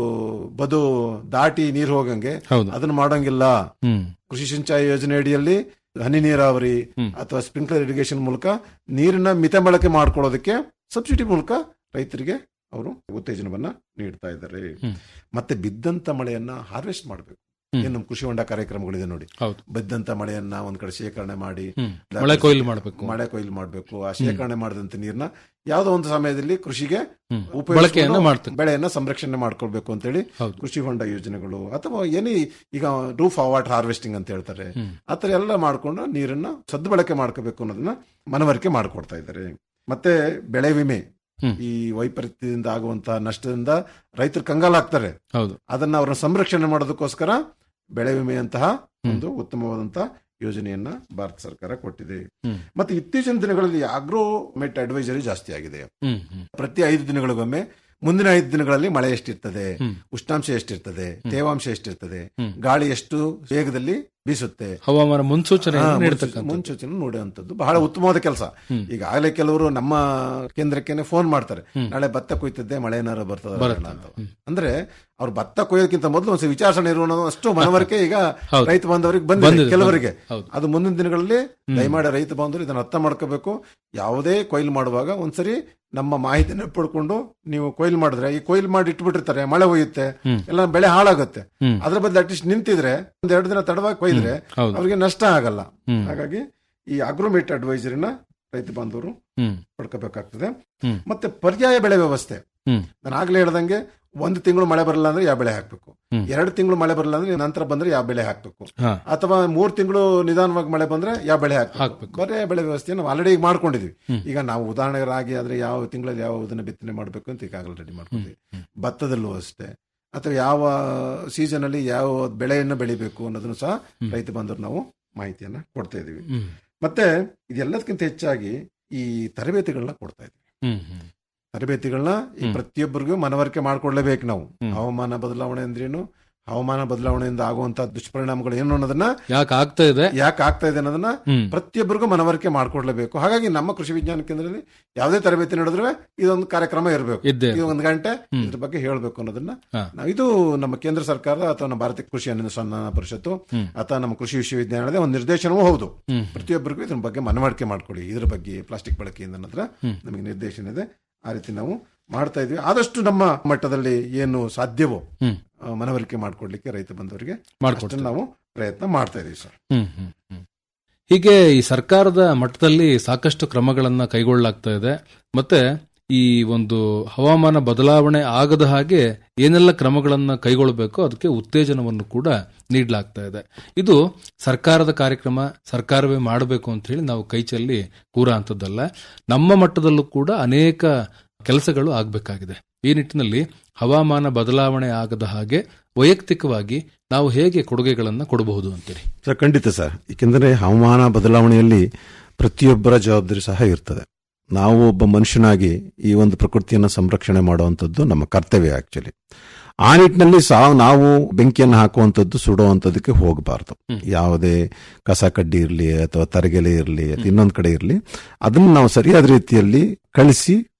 [SPEAKER 7] ಬದು ದಾಟಿ ನೀರು ಹೋಗಂಗೆ
[SPEAKER 8] ಹೌದು
[SPEAKER 7] ಅದನ್ನ ಮಾಡಂಗಿಲ್ಲ
[SPEAKER 8] ಹ್ಮ್
[SPEAKER 7] ಕೃಷಿ ಸಿಂಚಾಯಿ ಯೋಜನೆ ಅಡಿಯಲ್ಲಿ ಹನಿ ನೀರಾವರಿ
[SPEAKER 8] ಹ್ಮ್.
[SPEAKER 7] ಅಥವಾ ಸ್ಪ್ರಿಂಕ್ಲರ್ ಇರಿಗೇಷನ್ ಮೂಲಕ ನೀರನ್ನ ಮಿತ ಬಳಕೆ ಮಾಡ್ಕೊಳ್ಳೋದಕ್ಕೆ ಸಬ್ಸಿಡಿ ಮೂಲಕ ರೈತರಿಗೆ ಅವರು ಉತ್ತೇಜನವನ್ನ ನೀಡ್ತಾ ಇದ್ದಾರೆ
[SPEAKER 8] ಹ್ಮ್.
[SPEAKER 7] ಮತ್ತೆ ಬಿದ್ದಂತ ಮಳೆಯನ್ನ ಹಾರ್ವೆಸ್ಟ್ ಮಾಡಬೇಕು
[SPEAKER 8] ಹ್ಮ್.
[SPEAKER 7] ಏನು ಕೃಷಿ ಹೊಂಡ ಕಾರ್ಯಕ್ರಮಗಳಿದೆ ನೋಡಿ
[SPEAKER 8] ಹೌದು
[SPEAKER 7] ಬಿದ್ದಂತ ಮಳೆಯನ್ನ ಒಂದ್ ಕಡೆ ಶೇಖರಣೆ ಮಾಡಿ
[SPEAKER 8] ಹ್ಮ್. ಮಳೆ ಕೊಯ್ಲು ಮಾಡಬೇಕು
[SPEAKER 7] ಮಳೆ ಕೊಯ್ಲು ಮಾಡಬೇಕು ಆ ಶೇಖರಣೆ ಮಾಡಿದಂತ ನೀರ್ನ ಯಾವ್ದೋ ಒಂದು ಸಮಯದಲ್ಲಿ ಕೃಷಿಗೆ ಉಪಯೋಗಿಸ್ಕೊಂಡು
[SPEAKER 8] ಬಳಕೆಯನ್ನ ಮಾಡ್ತಾರೆ
[SPEAKER 7] ಬೆಳೆಯನ್ನ ಸಂರಕ್ಷಣೆ ಮಾಡ್ಕೊಳ್ಬೇಕು ಅಂತೇಳಿ
[SPEAKER 8] ಹೌದು
[SPEAKER 7] ಕೃಷಿ ಹೊಂಡ ಯೋಜನೆಗಳು ಅಥವಾ ಏನೇ ಈಗ ರೂಫ್ ವಾಟರ್ ಹಾರ್ವೆಸ್ಟಿಂಗ್ ಅಂತ ಹೇಳ್ತಾರೆ
[SPEAKER 8] ಹ್ಮ್.
[SPEAKER 7] ಆತರ ಎಲ್ಲ ಮಾಡ್ಕೊಂಡು ನೀರನ್ನ ಸದ್ಬಳಕೆ ಮಾಡ್ಕೋಬೇಕು ಅನ್ನೋದನ್ನ ಮನವರಿಕೆ ಮಾಡ್ಕೊಡ್ತಾ ಇದ್ದಾರೆ ಮತ್ತೆ ಬೆಳೆ ವಿಮೆ
[SPEAKER 8] ಹ್ಮ್.
[SPEAKER 7] ಈ ವೈಪರೀತ್ಯದಿಂದ ಆಗುವಂತಹ ನಷ್ಟದಿಂದ ರೈತರು ಕಂಗಾಲಾಗ್ತಾರೆ
[SPEAKER 8] ಹೌದು
[SPEAKER 7] ಅದನ್ನ ಅವ್ರನ್ನ ಸಂರಕ್ಷಣೆ ಮಾಡೋದಕ್ಕೋಸ್ಕರ ಬೆಳೆ ವಿಮೆಯಂತಹ ಒಂದು ಉತ್ತಮವಾದಂತಹ ಯೋಜನೆಯನ್ನ ಭಾರತ ಸರ್ಕಾರ ಕೊಟ್ಟಿದೆ
[SPEAKER 8] ಹ್ಮ್.
[SPEAKER 7] ಮತ್ತೆ ಇತ್ತೀಚಿನ ದಿನಗಳಲ್ಲಿ ಆಗ್ರೋ ಮೆಟ್ ಅಡ್ವೈಸರಿ ಜಾಸ್ತಿ ಆಗಿದೆ
[SPEAKER 8] ಹ್ಮ್ ಹ್ಮ್
[SPEAKER 7] ಪ್ರತಿ ಐದು ದಿನಗಳಿಗೊಮ್ಮೆ ಮುಂದಿನ ಐದು ದಿನಗಳಲ್ಲಿ ಮಳೆ ಎಷ್ಟಿರ್ತದೆ
[SPEAKER 8] ಹ್ಮ್.
[SPEAKER 7] ಉಷ್ಣಾಂಶ ಎಷ್ಟಿರ್ತದೆ ತೇವಾಂಶ ಎಷ್ಟಿರ್ತದೆ
[SPEAKER 8] ಹ್ಮ್.
[SPEAKER 7] ಗಾಳಿ ಎಷ್ಟು ವೇಗದಲ್ಲಿ ಬೀಸುತ್ತೆ
[SPEAKER 8] ಹವಾಮಾನ ಮುನ್ಸೂಚನೆ
[SPEAKER 7] ಹಾ,
[SPEAKER 8] ನೀಡತಕ್ಕಂಥ
[SPEAKER 7] ಮುನ್ಸೂಚನೆ ನೋಡುವಂತದ್ದು ಬಹಳ ಉತ್ತಮವಾದ ಕೆಲಸ
[SPEAKER 8] ಹ್ಮ್.
[SPEAKER 7] ಈಗಾಗಲೇ ಕೆಲವರು ನಮ್ಮ ಕೇಂದ್ರಕ್ಕೆ ಫೋನ್ ಮಾಡ್ತಾರೆ
[SPEAKER 8] ಹ್ಮ್.
[SPEAKER 7] ನಾಳೆ ಭತ್ತ ಕೊಯ್ತಿದ್ದೆ ಮಳೆ ಏನಾರು ಬರ್ತದ
[SPEAKER 8] ಬರುತ್ತೆ.
[SPEAKER 7] ಅಂತ
[SPEAKER 8] ಹ್ಮ್.
[SPEAKER 7] ಅಂದ್ರೆ ಅವ್ರು ಭತ್ತ ಕೊಯ್ಯೋದಕ್ಕಿಂತ ಮೊದಲು ಒಂದು ವಿಚಾರಣೆ ಇರುವ ಅಷ್ಟು ಮನವರಿಕೆ ಈಗ
[SPEAKER 8] ಹೌದು.
[SPEAKER 7] ರೈತ ಬಾಂಧವರಿಗೆ ಬಂದಿದೆ
[SPEAKER 8] ಬಂದಿದೆ,
[SPEAKER 7] ಕೆಲವರಿಗೆ
[SPEAKER 8] ಹೌದು.
[SPEAKER 7] ಅದು ಮುಂದಿನ ದಿನಗಳಲ್ಲಿ ದಯಮಾಡಿ ರೈತ ಬಾಂಧವರು ಇದನ್ನ ಅರ್ಥ ಮಾಡ್ಕೋಬೇಕು ಯಾವುದೇ ಕೊಯ್ಲು ಮಾಡುವಾಗ ಒಂದ್ಸರಿ ನಮ್ಮ ಮಾಹಿತಿನ ಪಡ್ಕೊಂಡು ನೀವು ಕೊಯ್ಲು ಮಾಡಿದ್ರೆ ಈ ಕೊಯ್ಲು ಮಾಡಿ ಇಟ್ಬಿಟ್ಟಿರ್ತಾರೆ ಮಳೆ ಒಯ್ಯುತ್ತೆ
[SPEAKER 8] ಹ್ಮ್.
[SPEAKER 7] ಎಲ್ಲ ಬೆಳೆ ಹಾಳಾಗುತ್ತೆ
[SPEAKER 8] ಹ್ಮ್.
[SPEAKER 7] ಅದ್ರ ಬದಲು ಅಟ್ಲೀಸ್ಟ್ ನಿಂತಿದ್ರೆ ಒಂದ್ ಎರಡು ದಿನ ತಡವಾಗಿ ಕೊಯ್ದ್ರೆ
[SPEAKER 8] ಹೌದು
[SPEAKER 7] ಅವ್ರಿಗೆ ನಷ್ಟ ಆಗಲ್ಲ
[SPEAKER 8] ಹ್ಮ್.
[SPEAKER 7] ಹಾಗಾಗಿ ಈ ಅಗ್ರೋಮೇಟ್ ಅಡ್ವೈಸರಿನ ರೈತ ಬಾಂಧವರು
[SPEAKER 8] ಹ್ಮ್
[SPEAKER 7] ಪಡ್ಕೋಬೇಕಾಗ್ತದೆ
[SPEAKER 8] ಹ್ಮ್.
[SPEAKER 7] ಮತ್ತೆ ಪರ್ಯಾಯ ಬೆಳೆ ವ್ಯವಸ್ಥೆ
[SPEAKER 8] ಹ್ಮ್.
[SPEAKER 7] ನಾನು ಆಗ್ಲೇ ಹೇಳ್ದಂಗೆ ಒಂದು ತಿಂಗಳು ಮಳೆ ಬರಲ್ಲ ಅಂದ್ರೆ ಯಾವ ಬೆಳೆ ಹಾಕ್ಬೇಕು
[SPEAKER 8] ಹ್ಮ್.
[SPEAKER 7] ಎರಡು ತಿಂಗಳು ಮಳೆ ಬರಲ್ಲ ಅಂದ್ರೆ ನಂತರ ಬಂದ್ರೆ ಯಾವ ಬೆಳೆ ಹಾಕ್ಬೇಕು
[SPEAKER 8] ಹಾ
[SPEAKER 7] ಅಥವಾ ಮೂರ್ ತಿಂಗಳು ನಿಧಾನವಾಗಿ ಮಳೆ ಬಂದ್ರೆ ಯಾವ ಬೆಳೆ
[SPEAKER 8] ಹಾಕ್ಬೇಕು.
[SPEAKER 7] ಹಾಕ್ಬೇಕು ಬರೇ ಬೆಳೆ ವ್ಯವಸ್ಥೆ ನಾವು ಆಲ್ರೆಡಿ ಈಗ ಮಾಡ್ಕೊಂಡಿದ್ವಿ
[SPEAKER 8] ಹ್ಮ್.
[SPEAKER 7] ಈಗ ನಾವು ಉದಾಹರಣೆಗೆ ರಾಗಿ ಆದ್ರೆ ಯಾವ ತಿಂಗಳಲ್ಲಿ ಯಾವ ಇದನ್ನ ಬಿತ್ತನೆ ಮಾಡ್ಬೇಕು ಅಂತ ಈಗಾಗಲೇ ರೆಡಿ ಮಾಡ್ಕೊಂಡಿದ್ವಿ
[SPEAKER 8] ಹ್ಮ್.
[SPEAKER 7] ಭತ್ತದಲ್ಲೂ ಅಷ್ಟೇ ಅಥವಾ ಯಾವ ಸೀಸನ್ ಅಲ್ಲಿ ಯಾವ ಬೆಳೆಯನ್ನು ಬೆಳಿಬೇಕು ಅನ್ನೋದನ್ನು ಸಹ
[SPEAKER 8] ಹ್ಮ್.
[SPEAKER 7] ರೈತ ಬಂದವರು ನಾವು ಮಾಹಿತಿಯನ್ನ ಕೊಡ್ತಾ ಇದೀವಿ
[SPEAKER 8] ಹ್ಮ್
[SPEAKER 7] ಮತ್ತೆ ಇದೆಲ್ಲದಕ್ಕಿಂತ ಹೆಚ್ಚಾಗಿ ಈ ತರಬೇತಿಗಳನ್ನ ಕೊಡ್ತಾ ಇದ್ವಿ
[SPEAKER 8] ಹ್ಮ್ ಹ್ಮ್
[SPEAKER 7] ತರಬೇತಿಗಳನ್ನ ಈ
[SPEAKER 8] ಹ್ಮ್.
[SPEAKER 7] ಪ್ರತಿಯೊಬ್ಬರಿಗೂ ಮನವರಿಕೆ ಮಾಡ್ಕೊಡ್ಲೇಬೇಕು ನಾವು
[SPEAKER 8] ಹ್ಮ್.
[SPEAKER 7] ಹವಾಮಾನ ಬದಲಾವಣೆ ಅಂದ್ರೇನು ಹವಾಮಾನ ಬದಲಾವಣೆಯಿಂದ ಆಗುವಂತ ದುಷ್ಪರಿಣಾಮಗಳು ಏನು ಅನ್ನೋದನ್ನ
[SPEAKER 8] ಯಾಕೆ ಆಗ್ತಾ ಇದೆ
[SPEAKER 7] ಯಾಕೆ ಆಗ್ತಾ ಇದೆ ಅನ್ನೋದನ್ನ
[SPEAKER 8] ಹ್ಮ್
[SPEAKER 7] ಪ್ರತಿಯೊಬ್ಬರಿಗೂ ಮನವರಿಕೆ ಮಾಡ್ಕೊಡ್ಲೇಬೇಕು ಹಾಗಾಗಿ ನಮ್ಮ ಕೃಷಿ ವಿಜ್ಞಾನ ಕೇಂದ್ರದಲ್ಲಿ ಯಾವುದೇ ತರಬೇತಿ ನಡೆದ್ರೆ ಇದೊಂದು ಕಾರ್ಯಕ್ರಮ ಇರಬೇಕು
[SPEAKER 8] ಇದ್ದೇ
[SPEAKER 7] ಈ ಒಂದು ಗಂಟೆ
[SPEAKER 8] ಹ್ಮ್.
[SPEAKER 7] ಇದ್ರ ಬಗ್ಗೆ ಹೇಳಬೇಕು ಅನ್ನೋದನ್ನ
[SPEAKER 8] ಹಾ.
[SPEAKER 7] ನಾವು ಇದು ನಮ್ಮ ಕೇಂದ್ರ ಸರ್ಕಾರ ಅಥವಾ ನಮ್ಮ ಭಾರತೀಯ ಕೃಷಿ ಅನುಸಂಧಾನ ಪರಿಷತ್ತು
[SPEAKER 8] ಹ್ಮ್.
[SPEAKER 7] ಅಥವಾ ನಮ್ಮ ಕೃಷಿ ವಿಶ್ವವಿದ್ಯಾಲಯದ ಒಂದು ನಿರ್ದೇಶನವೂ ಹೌದು
[SPEAKER 8] ಹ್ಮ್
[SPEAKER 7] ಪ್ರತಿಯೊಬ್ಬರಿಗೂ ಇದ್ರ ಬಗ್ಗೆ ಮನವರಿಕೆ ಮಾಡ್ಕೊಳ್ಳಿ ಇದ್ರ ಬಗ್ಗೆ ಪ್ಲಾಸ್ಟಿಕ್ ಬಳಕೆಯಿಂದ ಅನ್ನೋದ್ರ
[SPEAKER 8] ಹ್ಮ್.
[SPEAKER 7] ನಮಗೆ ನಿರ್ದೇಶನ ಇದೆ ಆ ರೀತಿ ನಾವು ಮಾಡ್ತಾ ಇದ್ವಿ ಆದಷ್ಟು ನಮ್ಮ ಮಟ್ಟದಲ್ಲಿ ಏನು ಸಾಧ್ಯವೋ
[SPEAKER 8] ಹ್ಮ್.
[SPEAKER 7] ಆ, ಮನವರಿಕೆ ಮಾಡ್ಕೊಡ್ಲಿಕ್ಕೆ ರೈತ ಬಂಧುವರಿಗೆ
[SPEAKER 8] ಮಾಡ್ಕೊಡ್ತಾರೆ
[SPEAKER 7] ಅಷ್ಟನ್ನ ನಾವು ಪ್ರಯತ್ನ ಮಾಡ್ತಾ ಇದೀವಿ ಸರ್
[SPEAKER 8] ಹ್ಮ್ ಹ್ಮ್ ಹ್ಮ್. ಹೀಗೆ ಈ ಸರ್ಕಾರದ ಮಟ್ಟದಲ್ಲಿ ಸಾಕಷ್ಟು ಕ್ರಮಗಳನ್ನ ಕೈಗೊಳ್ಳಲಾಗ್ತಾ ಇದೆ ಮತ್ತೆ ಈ ಒಂದು ಹವಾಮಾನ ಬದಲಾವಣೆ ಆಗದ ಹಾಗೆ ಏನೆಲ್ಲ ಕ್ರಮಗಳನ್ನ ಕೈಗೊಳ್ಳಬೇಕು ಅದಕ್ಕೆ ಉತ್ತೇಜನವನ್ನು ಕೂಡ ನೀಡಲಾಗ್ತಾ ಇದೆ ಇದು ಸರ್ಕಾರದ ಕಾರ್ಯಕ್ರಮ ಸರ್ಕಾರವೇ ಮಾಡಬೇಕು ಅಂತ ಹೇಳಿ ನಾವು ಕೈಚಲ್ಲಿ ಕೂರ ಅಂತದ್ದಲ್ಲ ನಮ್ಮ ಮಟ್ಟದಲ್ಲೂ ಕೂಡ ಅನೇಕ ಕೆಲಸಗಳು ಆಗಬೇಕಾಗಿದೆ ಈ ನಿಟ್ಟಿನಲ್ಲಿ ಹವಾಮಾನ ಬದಲಾವಣೆ ಆಗದ ಹಾಗೆ ವೈಯಕ್ತಿಕವಾಗಿ ನಾವು ಹೇಗೆ ಕೊಡುಗೆಗಳನ್ನ ಕೊಡಬಹುದು ಅಂತೇಳಿ
[SPEAKER 7] ಸರ್ ಖಂಡಿತ ಸರ್ ಏಕೆಂದರೆ ಹವಾಮಾನ ಬದಲಾವಣೆಯಲ್ಲಿ ಪ್ರತಿಯೊಬ್ಬರ ಜವಾಬ್ದಾರಿ ಸಹ ಇರ್ತದೆ ನಾವು ಒಬ್ಬ ಮನುಷ್ಯನಾಗಿ ಈ ಒಂದು ಪ್ರಕೃತಿಯನ್ನು ಸಂರಕ್ಷಣೆ ಮಾಡುವಂಥದ್ದು ನಮ್ಮ ಕರ್ತವ್ಯ ಆಕ್ಚುಲಿ ಆ ನಿಟ್ಟಿನಲ್ಲಿ ಸಹ ನಾವು ಬೆಂಕಿಯನ್ನು ಹಾಕುವಂಥದ್ದು ಸುಡುವಂಥದ್ದಕ್ಕೆ ಹೋಗಬಾರ್ದು ಯಾವುದೇ ಕಸ ಕಡ್ಡಿ ಇರಲಿ ಅಥವಾ ತರಗೆಲೆ ಇರಲಿ ಅಥವಾ ಇನ್ನೊಂದು ಕಡೆ ಇರಲಿ ಅದನ್ನು ನಾವು ಸರಿಯಾದ ರೀತಿಯಲ್ಲಿ ಕಳಿಸಿ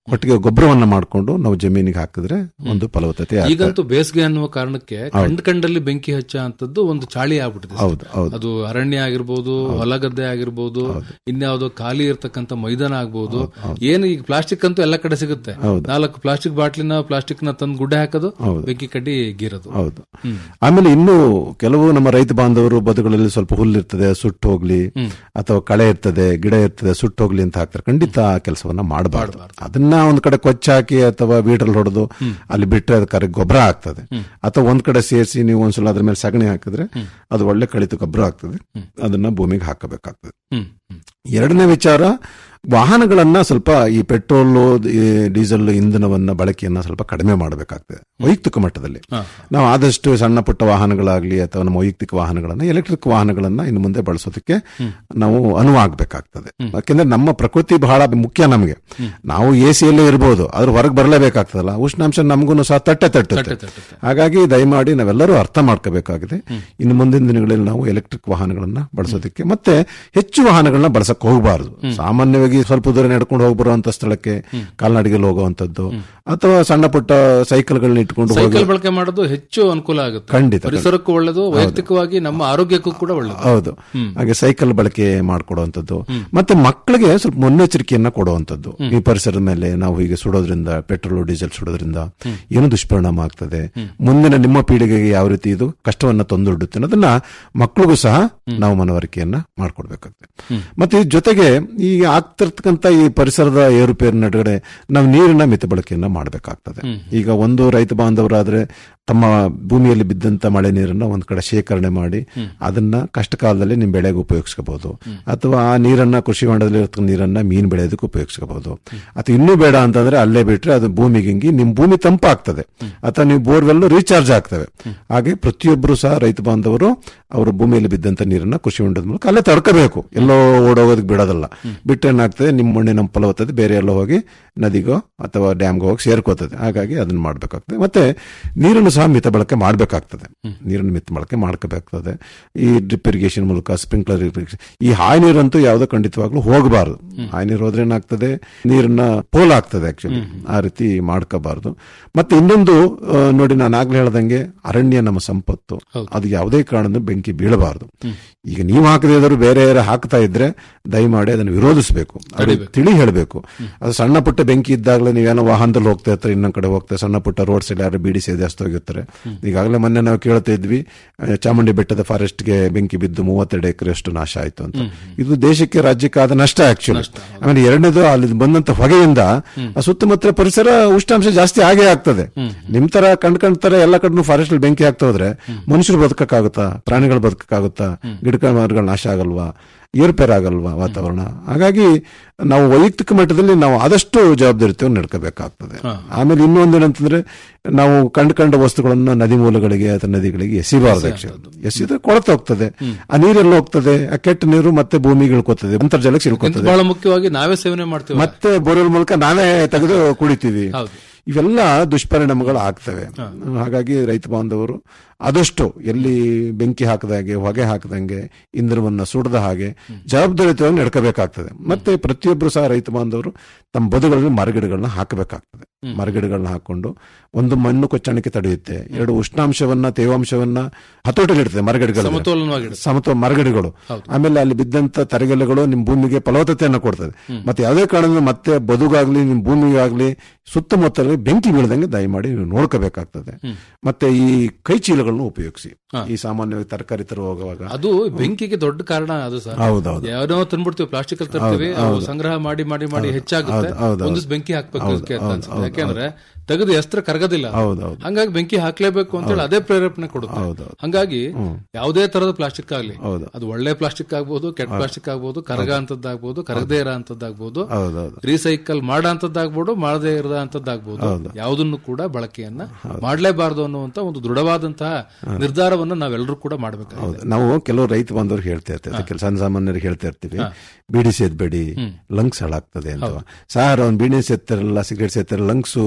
[SPEAKER 7] ಒಟ್ಟಿಗೆ ಗೊಬ್ಬರವನ್ನ ಮಾಡಿಕೊಂಡು ನಾವು ಜಮೀನಿಗೆ ಹಾಕಿದ್ರೆ ಒಂದು ಫಲವತ್ತತೆ ಆಗ್ತದೆ.
[SPEAKER 8] ಈಗಂತೂ ಬೇಸಿಗೆ ಅನ್ನುವ ಕಾರಣಕ್ಕೆ ಕಂಡ್ ಕಂಡಲ್ಲಿ ಬೆಂಕಿ ಹಚ್ಚ ಅಂತದ್ದು ಒಂದು ಚಾಳಿ ಆಗ್ಬಿಟ್ಟಿದೆ
[SPEAKER 7] ಹೌದು ಹೌದು
[SPEAKER 8] ಅದು ಅರಣ್ಯ ಆಗಿರ್ಬೋದು ಹೊಲಗದ್ದೆ ಆಗಿರ್ಬೋದು ಇನ್ಯಾವುದೋ ಖಾಲಿ ಇರ್ತಕ್ಕಂಥ ಮೈದಾನ ಆಗ್ಬೋದು ಏನು ಈಗ ಪ್ಲಾಸ್ಟಿಕ್ ಅಂತೂ ಎಲ್ಲ ಕಡೆ ಸಿಗುತ್ತೆ ನಾಲ್ಕು ಪ್ಲಾಸ್ಟಿಕ್ ಬಾಟ್ಲಿನ ಪ್ಲಾಸ್ಟಿಕ್ ನ ತಂದು ಗುಡ್ಡೆ ಹಾಕೋದು ಬೆಂಕಿ ಕಡ್ಡಿ ಗೀರೋದು
[SPEAKER 7] ಹೌದು ಆಮೇಲೆ ಇನ್ನು ಕೆಲವು ನಮ್ಮ ರೈತ ಬಾಂಧವರು ಬದುಗಳಲ್ಲಿ ಸ್ವಲ್ಪ ಹುಲ್ಲಿರ್ತದೆ ಸುಟ್ಟು ಹೋಗ್ಲಿ ಅಥವಾ ಕಳೆ ಇರ್ತದೆ ಗಿಡ ಇರ್ತದೆ ಸುಟ್ಟು ಹೋಗ್ಲಿ ಅಂತ ಹಾಕ್ತಾರೆ ಖಂಡಿತ ಆ ಕೆಲಸವನ್ನ ಮಾಡಬಾರ್ದು ಅದನ್ನ ಒಂದ್ ಕಡೆ ಕೊಚ್ಚಾಕಿ ಅಥವಾ ಬೀಟ್ರಲ್ಲಿ ಹೊಡೆದು ಅಲ್ಲಿ ಬಿಟ್ಟರೆ ಅದು ಕರೆ ಗೊಬ್ಬರ ಆಗ್ತದೆ ಅಥವಾ ಒಂದ್ ಕಡೆ ಸೇರಿಸಿ ನೀವು ಒಂದ್ಸಲ ಅದ್ರ ಮೇಲೆ ಸಗಣಿ ಹಾಕಿದ್ರೆ ಅದು ಒಳ್ಳೆ ಕಳಿತು ಗೊಬ್ಬರ ಆಗ್ತದೆ ಅದನ್ನ ಭೂಮಿಗೆ ಹಾಕಬೇಕಾಗ್ತದೆ
[SPEAKER 8] ಹ್ಮ್ ಹ್ಮ್.
[SPEAKER 7] ಎರಡನೇ ವಿಚಾರ ವಾಹನಗಳನ್ನ ಸ್ವಲ್ಪ ಈ ಪೆಟ್ರೋಲ್ ಡೀಸೆಲ್ ಇಂಧನವನ್ನ ಬಳಕೆಯನ್ನ ಸ್ವಲ್ಪ ಕಡಿಮೆ ಮಾಡಬೇಕಾಗ್ತದೆ ವೈಯಕ್ತಿಕ ಮಟ್ಟದಲ್ಲಿ ನಾವು ಆದಷ್ಟು ಸಣ್ಣ ಪುಟ್ಟ ವಾಹನಗಳಾಗ್ಲಿ ಅಥವಾ ನಮ್ಮ ವೈಯಕ್ತಿಕ ವಾಹನಗಳನ್ನ ಎಲೆಕ್ಟ್ರಿಕ್ ವಾಹನಗಳನ್ನ ಇನ್ನು ಮುಂದೆ ಬಳಸೋದಕ್ಕೆ ನಾವು ಅನುವಾಗಬೇಕಾಗ್ತದೆ ಯಾಕೆಂದ್ರೆ ನಮ್ಮ ಪ್ರಕೃತಿ ಬಹಳ ಮುಖ್ಯ ನಮಗೆ ನಾವು ಎ ಸಿಯಲ್ಲೇ ಇರಬಹುದು ಅದ್ರ ಹೊರಗೆ ಬರಲೇಬೇಕಾಗ್ತದಲ್ಲ ಉಷ್ಣಾಂಶ ನಮಗೂ ಸಹ ತಟ್ಟೆ ತಟ್ಟುತ್ತೆ ಹಾಗಾಗಿ ದಯಮಾಡಿ ನಾವೆಲ್ಲರೂ ಅರ್ಥ ಮಾಡ್ಕೋಬೇಕಾಗಿದೆ ಇನ್ನು ಮುಂದಿನ ದಿನಗಳಲ್ಲಿ ನಾವು ಎಲೆಕ್ಟ್ರಿಕ್ ವಾಹನಗಳನ್ನ ಬಳಸೋದಕ್ಕೆ ಮತ್ತೆ ಹೆಚ್ಚು ವಾಹನಗಳನ್ನ ಬಳಸಕ್ ಹೋಗಬಾರದು ಸಾಮಾನ್ಯವಾಗಿ ಸ್ವಲ್ಪ ದೂರ ನಡ್ಕೊಂಡು ಹೋಗಿ ಬರುವಂತ ಸ್ಥಳಕ್ಕೆ ಕಾಲ್ನಡಿಗೆಯಲ್ಲಿ ಹೋಗುವಂತದ್ದು ಅಥವಾ ಸಣ್ಣ ಪುಟ್ಟ ಸೈಕಲ್ಗಳನ್ನ ಇಟ್ಕೊಂಡು ಹೋಗಿ
[SPEAKER 8] ಸೈಕಲ್ ಬಳಕೆ ಮಾಡೋದು ಹೆಚ್ಚು ಅನುಕೂಲ ಆಗುತ್ತೆ
[SPEAKER 7] ಖಂಡಿತ,
[SPEAKER 8] ಪರಿಸರಕ್ಕೂ ಒಳ್ಳೆದು ವೈಯಕ್ತಿಕವಾಗಿ ನಮ್ಮ ಆರೋಗ್ಯಕ್ಕೂ ಕೂಡ ಒಳ್ಳೆದು
[SPEAKER 7] ಹೌದು ಹಾಗೆ ಸೈಕಲ್ ಬಳಕೆ ಮಾಡ್ಕೊಡುವಂಥದ್ದು ಮತ್ತೆ ಮಕ್ಕಳಿಗೆ ಸ್ವಲ್ಪ ಮುನ್ನೆಚ್ಚರಿಕೆಯನ್ನ ಕೊಡುವಂಥದ್ದು ಈ ಪರಿಸರದ ಮೇಲೆ ನಾವು ಹೀಗೆ ಸುಡೋದ್ರಿಂದ ಪೆಟ್ರೋಲ್ ಡೀಸೆಲ್ ಸುಡೋದ್ರಿಂದ ಏನು ದುಷ್ಪರಿಣಾಮ ಆಗ್ತದೆ ಮುಂದಿನ ನಿಮ್ಮ ಪೀಳಿಗೆಗೆ ಯಾವ ರೀತಿ ಇದು ಕಷ್ಟವನ್ನ ತಂದೊಡ್ಡುತ್ತೆ ಅನ್ನೋದನ್ನ ಮಕ್ಕಳಿಗೂ ಸಹ ನಾವು ಮನವರಿಕೆಯನ್ನ ಮಾಡ್ಕೊಡ್ಬೇಕಾಗ್ತದೆ ಮತ್ತೆ ಇದ್ರ ಜೊತೆಗೆ ಈ ಆಗ್ತಿರ್ತಕ್ಕಂಥ ಈ ಪರಿಸರದ ಏರುಪೇರು ನಡುಗಡೆ ನಾವು ನೀರಿನ ಮಿತ ಬಳಕೆಯನ್ನ ಮಾಡಬೇಕಾಗ್ತದೆ ಈಗ ಒಂದು ರೈತ ಬಾಂಧವರಾದ್ರೆ ತಮ್ಮ ಭೂಮಿಯಲ್ಲಿ ಬಿದ್ದಂತ ಮಳೆ ನೀರನ್ನ ಒಂದ್ ಕಡೆ ಶೇಖರಣೆ ಮಾಡಿ ಅದನ್ನ ಕಷ್ಟ ಕಾಲದಲ್ಲಿ ನಿಮ್ ಬೆಳೆಗೆ ಉಪಯೋಗಿಸ್ಕೋಬಹುದು ಅಥವಾ ಆ ನೀರನ್ನ ಕೃಷಿ ಹೊಂಡದಲ್ಲಿ ಇರ್ತಕ್ಕಂಥ ನೀರನ್ನ ಮೀನ್ ಬೆಳೆಯೋದಕ್ಕೆ ಉಪಯೋಗಿಸ್ಕೋಬಹುದು ಅಥವಾ ಇನ್ನೂ ಬೇಡ ಅಂತಂದ್ರೆ ಅಲ್ಲೇ ಬಿಟ್ರೆ ಅದು ಭೂಮಿಗೆ ಹಿಂಗಿ ನಿಮ್ ಭೂಮಿ ತಂಪಾಗ್ತದೆ ಅಥವಾ ನೀವು ಬೋರ್ವೆಲ್ ರೀಚಾರ್ಜ್ ಆಗ್ತವೆ ಹಾಗೆ ಪ್ರತಿಯೊಬ್ಬರು ಸಹ ರೈತ ಬಾಂಧವರು ಅವರ ಭೂಮಿಯಲ್ಲಿ ಬಿದ್ದಂತ ನೀರನ್ನ ಕೃಷಿ ಹೊಂಡದ ಮೂಲಕ ಅಲ್ಲೇ ತಡ್ಕೋಬೇಕು ಎಲ್ಲೋ ಓಡೋಗೋದಕ್ಕೆ ಬಿಡೋದಲ್ಲ ಬಿಟ್ಟರೆ ಏನಾಗ್ತದೆ ನಿಮ್ಮ ಮಣ್ಣಿನ ಫಲವತ್ತತೆ ಬೇರೆ ಎಲ್ಲ ಹೋಗಿ ನದಿಗೋ ಅಥವಾ ಡ್ಯಾಮ್ಗೋ ಹೋಗಿ ಸೇರ್ಕೋತದೆ ಹಾಗಾಗಿ ಅದನ್ನ ಮಾಡ್ಬೇಕಾಗ್ತದೆ ಮತ್ತೆ ನೀರನ್ನು ಸಹ ಮಿತ ಬಳಕೆ ಮಾಡಬೇಕಾಗ್ತದೆ ನೀರನ್ನು ಮಿತ ಬಳಕೆ ಮಾಡ್ಕೋಬೇಕಾಗ್ತದೆ ಈ ಡ್ರಿಪ್ ಇರಿಗೇಷನ್ ಮೂಲಕ ಸ್ಪ್ರಿಂಕ್ಲರ್ ಇರಿಗೇಷನ್ ಈ ಹಾಯಿ ನೀರಂತೂ ಯಾವುದೋ ಖಂಡಿತವಾಗ್ಲೂ ಹೋಗಬಾರದು ಹಾಯಿ ನೀರು ಹೋದ್ರೆ ಏನಾಗ್ತದೆ ನೀರನ್ನ ಪೋಲ್ ಆಗ್ತದೆ ಆಕ್ಚುಲಿ ಆ ರೀತಿ ಮಾಡ್ಕೋಬಾರದು ಮತ್ತೆ ಇನ್ನೊಂದು ಆ, ನೋಡಿ ನಾನು ಆಗ್ಲೇ ಹೇಳ್ದಂಗೆ ಅರಣ್ಯ ನಮ್ಮ ಸಂಪತ್ತು ಅದು ಯಾವುದೇ ಕಾರಣದ ಬೆಂಕಿ ಬೀಳಬಾರದು ಈಗ ನೀವು ಹಾಕದೇ ಇದ್ರು ಬೇರೆ ಯಾರು ಹಾಕ್ತಾ ಇದ್ರೆ ದಯಮಾಡಿ ಅದನ್ನು ವಿರೋಧಿಸಬೇಕು ಅವ್ರಿಗೆ ತಿಳಿ ಹೇಳಬೇಕು ಅದು ಸಣ್ಣ ಪುಟ್ಟ ಬೆಂಕಿ ಇದ್ದಾಗಲೇ ನೀವೇನೋ ವಾಹನದಲ್ಲಿ ಹೋಗ್ತಾ ಇರ್ತಾರೆ ಇನ್ನೊಂದ್ ಕಡೆ ಹೋಗ್ತಾರೆ ಸಣ್ಣ ಪುಟ್ಟ ರೋಡ್ ಸೈಡ್ ಯಾರು ಬೀಡಿ ಸೇದಿ ಜಾಸ್ತಿ ಹೋಗಿರ್ತಾರೆ ಈಗಾಗಲೇ ಮೊನ್ನೆ ನಾವು ಕೇಳ್ತಾ ಇದ್ವಿ ಆ, ಚಾಮುಂಡಿ ಬೆಟ್ಟದ ಫಾರೆಸ್ಟ್ಗೆ ಬೆಂಕಿ ಬಿದ್ದು ಮೂವತ್ತೆರಡು ಎಕರೆಯಷ್ಟು ನಾಶ ಆಯ್ತು ಅಂತ ಇದು ದೇಶಕ್ಕೆ ರಾಜ್ಯಕ್ಕೆ ಆದ ನಷ್ಟ ಆಕ್ಚುಲಿ ಆಮೇಲೆ ಎರಡನೇದು ಅಲ್ಲಿ ಬಂದಂತ ಹೊಗೆಯಿಂದ ಆ ಸುತ್ತಮುತ್ತ ಪರಿಸರ ಉಷ್ಣಾಂಶ ಜಾಸ್ತಿ ಆಗೇ ಆಗ್ತದೆ ನಿಮ್ ತರ ಕಂಡ್ ಕಂಡ್ ತರ ಎಲ್ಲ ಕಡೆ ಫಾರೆಸ್ಟ್ ಅಲ್ಲಿ ಬೆಂಕಿ ಆಗ್ತಾ ಹೋದ್ರೆ ಮನುಷ್ಯರು ಬದುಕಕ್ಕಾಗುತ್ತಾ ಪ್ರಾಣಿಗಳು ಬದುಕಕ್ಕಾಗುತ್ತಾ ಗಿಡಕ ಮರಗಳು ನಾಶ ಆಗಲ್ವಾ ಏರ್ಪೇರ್ ಆಗಲ್ವಾ ವಾತಾವರಣ ಹಾಗಾಗಿ ನಾವು ವೈಯಕ್ತಿಕ ಮಟ್ಟದಲ್ಲಿ ನಾವು ಆದಷ್ಟು ಜವಾಬ್ದಾರಿತ್ವವನ್ನು ನಡ್ಕೋಬೇಕಾಗ್ತದೆ ಆಮೇಲೆ ಇನ್ನೊಂದು ಏನಂತಂದ್ರೆ ನಾವು ಕಂಡು ಕಂಡ ವಸ್ತುಗಳನ್ನ ನದಿ ಮೂಲಗಳಿಗೆ ಅಥವಾ ನದಿಗಳಿಗೆ ಎಸಿಬಾರದು actually. ಎಸಿದ್ರೆ ಕೊಳತ ಹೋಗ್ತದೆ ಆ ನೀರೆಲ್ಲ ಹೋಗ್ತದೆ ಆ ಕೆಟ್ಟ ನೀರು ಮತ್ತೆ ಭೂಮಿಗೆ ಇಳ್ಕೋತದೆ ಅಂತರ್ಜಲಕ್ಕೆ ಇಳ್ಕೋತದೆ
[SPEAKER 8] ಬಹಳ ಮುಖ್ಯವಾಗಿ ನಾವೇ ಸೇವನೆ ಮಾಡ್ತೀವಿ
[SPEAKER 7] ಮತ್ತೆ ಬೋರ್ವೆಲ್ ಮೂಲಕ ನಾವೇ ತೆಗೆದು ಕುಡಿತೀವಿ
[SPEAKER 8] ಹೌದು.
[SPEAKER 7] ಇವೆಲ್ಲ ದುಷ್ಪರಿಣಾಮಗಳು ಆಗ್ತವೆ ಹಾಗಾಗಿ ರೈತ ಬಾಂಧವರು ಆದಷ್ಟು ಎಲ್ಲಿ ಬೆಂಕಿ ಹಾಕದಾಗೆ ಹೊಗೆ ಹಾಕದಂಗೆ ಇಂಧನವನ್ನ ಸುಡದ ಹಾಗೆ ಜವಾಬ್ದಾರಿಯುತವಾಗಿ ನಡ್ಕೋಬೇಕಾಗ್ತದೆ ಮತ್ತೆ ಪ್ರತಿಯೊಬ್ಬರು ಸಹ ರೈತ ಬಾಂಧವರು ತಮ್ಮ ಬದುಗಳಲ್ಲಿ ಮರಗಿಡಗಳನ್ನ ಹಾಕಬೇಕಾಗ್ತದೆ ಮರಗಿಡಗಳನ್ನ ಹಾಕೊಂಡು ಒಂದು ಮಣ್ಣು ಕೊಚ್ಚಣಿಕೆ ತಡೆಯುತ್ತೆ ಎರಡು ಉಷ್ಣಾಂಶವನ್ನ ತೇವಾಂಶವನ್ನ ಹತೋಟಿಲಿಡ್ತದೆ ಮರಗಿಡಗಳು
[SPEAKER 8] ಸಮತೋಲನವಾಗಿಡುತ್ತೆ.
[SPEAKER 7] ಸಮತ್ವ ಮರಗಿಡಗಳು ಆಮೇಲೆ ಅಲ್ಲಿ ಬಿದ್ದಂತ ತರಗೆಲೆಗಳು ನಿಮ್ ಭೂಮಿಗೆ ಫಲವತ್ತತೆಯನ್ನು ಕೊಡ್ತದೆ ಮತ್ತೆ ಯಾವುದೇ ಕಾರಣದಿಂದ ಮತ್ತೆ ಬದುಗಾಗ್ಲಿ ನಿಮ್ ಭೂಮಿಗಾಗ್ಲಿ ಸುತ್ತಮುತ್ತಲಲ್ಲಿ ಬೆಂಕಿ ಬೀಳದಂಗೆ ದಯಮಾಡಿ ನೀವು ನೋಡ್ಕೋಬೇಕಾಗ್ತದೆ ಮತ್ತೆ ಈ ಕೈ ಚೀಲಗಳನ್ನು ಉಪಯೋಗಿಸಿ ಈ ಸಾಮಾನ್ಯವಾಗಿ ತರಕಾರಿ ತರ ಹೋಗುವಾಗ
[SPEAKER 8] ಅದು ಬೆಂಕಿಗೆ ದೊಡ್ಡ ಕಾರಣ ಅದು ಸರ್
[SPEAKER 7] ಹೌದೌದು
[SPEAKER 8] ಯಾವ್ದೋ ತಂದ್ಬಿಡ್ತೀವಿ ಪ್ಲಾಸ್ಟಿಕ್ ಅಲ್ಲಿ ತರ್ತೀವಿ ಅವು ಸಂಗ್ರಹ ಮಾಡಿ ಮಾಡಿ ಮಾಡಿ ಹೆಚ್ಚಾಗುತ್ತೆ
[SPEAKER 7] ಹೌದು, ಹೌದು,
[SPEAKER 8] ಒಂದಿವ್ಸ ಬೆಂಕಿ ಹಾಕ್ಬೇಕು
[SPEAKER 7] ಹೌದು,
[SPEAKER 8] ಅದಕ್ಕೆ ಅಂತ
[SPEAKER 7] ಹೌದು,
[SPEAKER 8] ಅನ್ಸುತ್ತೆ
[SPEAKER 7] ಹೌದು,
[SPEAKER 8] ಯಾಕೆಂದ್ರೆ ತೆಗೆದು ಎಸ್ತ್ರ ಕರಗೋದಿಲ್ಲ ಅದು.
[SPEAKER 7] ಹೌದೌದು.
[SPEAKER 8] ಹಂಗಾಗಿ ಬೆಂಕಿ ಹಾಕ್ಲೇಬೇಕು ಅಂತ ಹೇಳಿ ಅದೇ ಪ್ರೇರೇಪಣೆ ಕೊಡುತ್ತೆ
[SPEAKER 7] ಹೌದೌದು.
[SPEAKER 8] ಹಂಗಾಗಿ ಯಾವುದೇ ತರದ ಪ್ಲಾಸ್ಟಿಕ್ ಆಗ್ಲಿ
[SPEAKER 7] ಹೌದು.
[SPEAKER 8] ಅದು ಒಳ್ಳೆ ಪ್ಲಾಸ್ಟಿಕ್ ಆಗ್ಬೋದು ಕೆಟ್ಟ ಪ್ಲಾಸ್ಟಿಕ್ ಆಗ್ಬೋದು ಕರಗ ಅಂತದ್ದಾಗ್ಬೋದು ಕರಗದೇ ಇರೋ ಅಂತದ್ದಾಗ್ಬೋದು
[SPEAKER 7] ಹೌದೌದು
[SPEAKER 8] ರೀಸೈಕಲ್ ಮಾಡೋ ಅಂತದ್ದಾಗ್ಬೋದು ಮಾಡದೇ ಇರೋ ಅಂತದ್ದಾಗ್ಬೋದು ಯಾವುದನ್ನು ಕೂಡ ಬಳಕೆಯನ್ನ ಮಾಡಲೇಬಾರದು ಅನ್ನುವಂತ ಒಂದು ದೃಢವಾದಂತಹ ನಿರ್ಧಾರವನ್ನ ನಾವೆಲ್ಲರೂ ಕೂಡ ಮಾಡಬೇಕಾಗಿದೆ
[SPEAKER 7] ಹೌದು ನಾವು ಕೆಲವು ರೈತ ಬಾಂಧವರು ಹೇಳ್ತಾ ಇರ್ತೀವಿ ಕೆಲವು ಸಣ್ಣ ಸಾಮಾನ್ಯರಿಗೆ ಹೇಳ್ತಾ ಇರ್ತೀವಿ ಬೀಡಿ ಸೇದ್ಬೇಡಿ ಲಂಗ್ಸ್ ಹಾಳಾಗ್ತದೆ ಅಂತ ಸರ್ ಅವ್ನು ಬೀಡಿ ಸೇರ್ತಾರಲ್ಲ ಸಿಗರೇಟ್ ಸೇರ್ತಾರೆ ಲಂಗ್ಸ್ ಕ್ಯಾನ್ಸರ್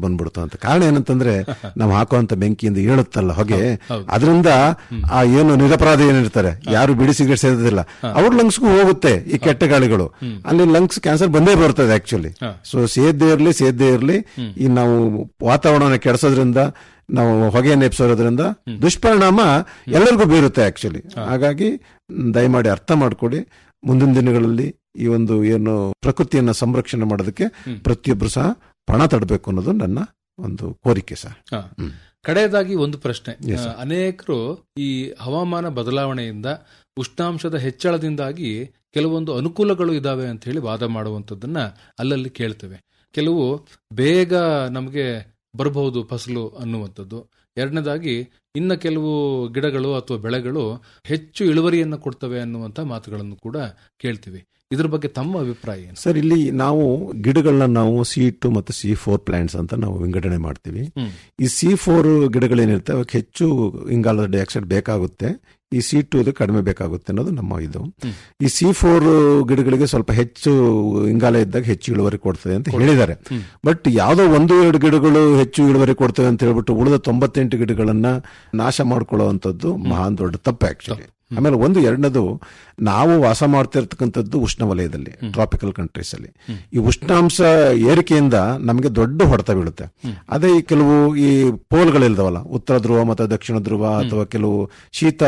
[SPEAKER 7] ಬಂದ್ಬಿಡ್ತು ಅಂತ ಕಾರಣ ಏನಂತಂದ್ರೆ ನಾವು ಹಾಕುವಂತ ಬೆಂಕಿಯಿಂದ ಏಳುತ್ತಲ್ಲ ಹೊಗೆ ಅದರಿಂದ ಆ ಏನು ನಿರಪರಾಧ ಏನಿರ್ತಾರೆ ಯಾರು ಬಿಡಿ ಸಿಗರೇಟ್ ಸೇದಿಲ್ಲ ಅವ್ರ ಲಂಗ್ಸ್ಗೂ ಹೋಗುತ್ತೆ ಈ ಕೆಟ್ಟ ಗಾಳಿಗಳು ಅಲ್ಲಿ ಲಂಗ್ಸ್ ಕ್ಯಾನ್ಸರ್ ಬಂದೇ ಬರ್ತದೆ ಆಕ್ಚುಲಿ ಸೊ ಸೇದ್ದೇ ಇರ್ಲಿ ಸೇದ್ದೇ ಇರ್ಲಿ ಈ ನಾವು ವಾತಾವರಣ ಕೆಡಿಸೋದ್ರಿಂದ ನಾವು ಹೊಗೆ ನೆಪ್ಸೋದ್ರಿಂದ ದುಷ್ಪರಿಣಾಮ ಎಲ್ಲರಿಗೂ ಬೀರುತ್ತೆ ಆಕ್ಚುಲಿ ಹಾಗಾಗಿ ಮ್, ದಯಮಾಡಿ ಅರ್ಥ ಮಾಡ್ಕೊಡಿ ಮುಂದಿನ ದಿನಗಳಲ್ಲಿ ಈ ಒಂದು ಏನು ಪ್ರಕೃತಿಯನ್ನ ಸಂರಕ್ಷಣೆ ಮಾಡೋದಕ್ಕೆ ಪ್ರತಿಯೊಬ್ಬರು ಸಹ ಪಣ ತಡಬೇಕು ಅನ್ನೋದು ನನ್ನ ಒಂದು ಕೋರಿಕೆ ಸರ್
[SPEAKER 8] ಹಾ. ಕಡೆಯದಾಗಿ ಒಂದು ಪ್ರಶ್ನೆ
[SPEAKER 7] Yes, sir.
[SPEAKER 8] ಆ, ಅನೇಕರು ಈ ಹವಾಮಾನ ಬದಲಾವಣೆಯಿಂದ ಉಷ್ಣಾಂಶದ ಹೆಚ್ಚಳದಿಂದಾಗಿ ಕೆಲವೊಂದು ಅನುಕೂಲಗಳು ಇದಾವೆ ಅಂತ ಹೇಳಿ ವಾದ ಮಾಡುವಂತದ್ದನ್ನ ಅಲ್ಲಲ್ಲಿ ಕೇಳ್ತೇವೆ ಕೆಲವು ಬೇಗ ನಮಗೆ ಬರಬಹುದು ಫಸಲು ಅನ್ನುವಂಥದ್ದು ಎರಡನೇದಾಗಿ ಇನ್ನ ಕೆಲವು ಗಿಡಗಳು ಅಥವಾ ಬೆಳೆಗಳು ಹೆಚ್ಚು ಇಳುವರಿಯನ್ನು ಕೊಡ್ತವೆ ಅನ್ನುವಂಥ ಮಾತುಗಳನ್ನು ಕೂಡ ಕೇಳ್ತೀವಿ ಇದ್ರ ಬಗ್ಗೆ ತಮ್ಮ ಅಭಿಪ್ರಾಯ ಏನು
[SPEAKER 7] ಸರ್ ಇಲ್ಲಿ ನಾವು ಗಿಡಗಳನ್ನ ನಾವು ಸಿ ಟು ಮತ್ತು ಸಿ ಫೋರ್ ಪ್ಲಾಂಟ್ಸ್ ಅಂತ ನಾವು ವಿಂಗಡಣೆ ಮಾಡ್ತೀವಿ
[SPEAKER 8] ಹ್ಮ್.
[SPEAKER 7] ಈ ಸಿ ಫೋರ್ ಗಿಡಗಳೇನಿರುತ್ತೆ ಅವಕ್ಕೆ ಹೆಚ್ಚು ಇಂಗಾಲದ ಡೈಆಕ್ಸೈಡ್ ಬೇಕಾಗುತ್ತೆ ಈ ಸಿ ಟು ಕಡಿಮೆ ಬೇಕಾಗುತ್ತೆ ಅನ್ನೋದು ನಮ್ಮ ಇದು ಈ ಸಿ ಫೋರ್ ಗಿಡಗಳಿಗೆ ಸ್ವಲ್ಪ ಹೆಚ್ಚು ಇಂಗಾಲ ಇದ್ದಾಗ ಹೆಚ್ಚು ಇಳುವರಿ ಕೊಡ್ತದೆ ಅಂತ ಹೇಳಿದ್ದಾರೆ ಬಟ್ ಯಾವುದೋ ಒಂದು ಎರಡು ಗಿಡಗಳು ಹೆಚ್ಚು ಇಳುವರಿ ಕೊಡ್ತವೆ ಅಂತ ಹೇಳ್ಬಿಟ್ಟು ಉಳಿದ ತೊಂಬತ್ತೆಂಟು ಗಿಡಗಳನ್ನ ನಾಶ ಮಾಡ್ಕೊಳ್ಳುವಂಥದ್ದು ಮಹಾನ್ ದೊಡ್ಡ ತಪ್ಪು ಆಕ್ಚುಲಿ ಆಮೇಲೆ ಒಂದು ಎರಡನೇದು ನಾವು ವಾಸ ಮಾಡ್ತಾ ಇರ್ತಕ್ಕಂಥದ್ದು ಉಷ್ಣವಲಯದಲ್ಲಿ ಟ್ರಾಪಿಕಲ್ ಕಂಟ್ರೀಸ್ ಅಲ್ಲಿ ಈ ಉಷ್ಣಾಂಶ ಏರಿಕೆಯಿಂದ ನಮಗೆ ದೊಡ್ಡ ಹೊಡೆತ ಬೀಳುತ್ತೆ ಅದೇ ಈ ಕೆಲವು ಈ ಪೋಲ್ಗಳಿಲ್ದವಲ್ಲ ಉತ್ತರ ಧ್ರುವ ಮತ್ತು ದಕ್ಷಿಣ ಧ್ರುವ ಅಥವಾ ಕೆಲವು ಶೀತ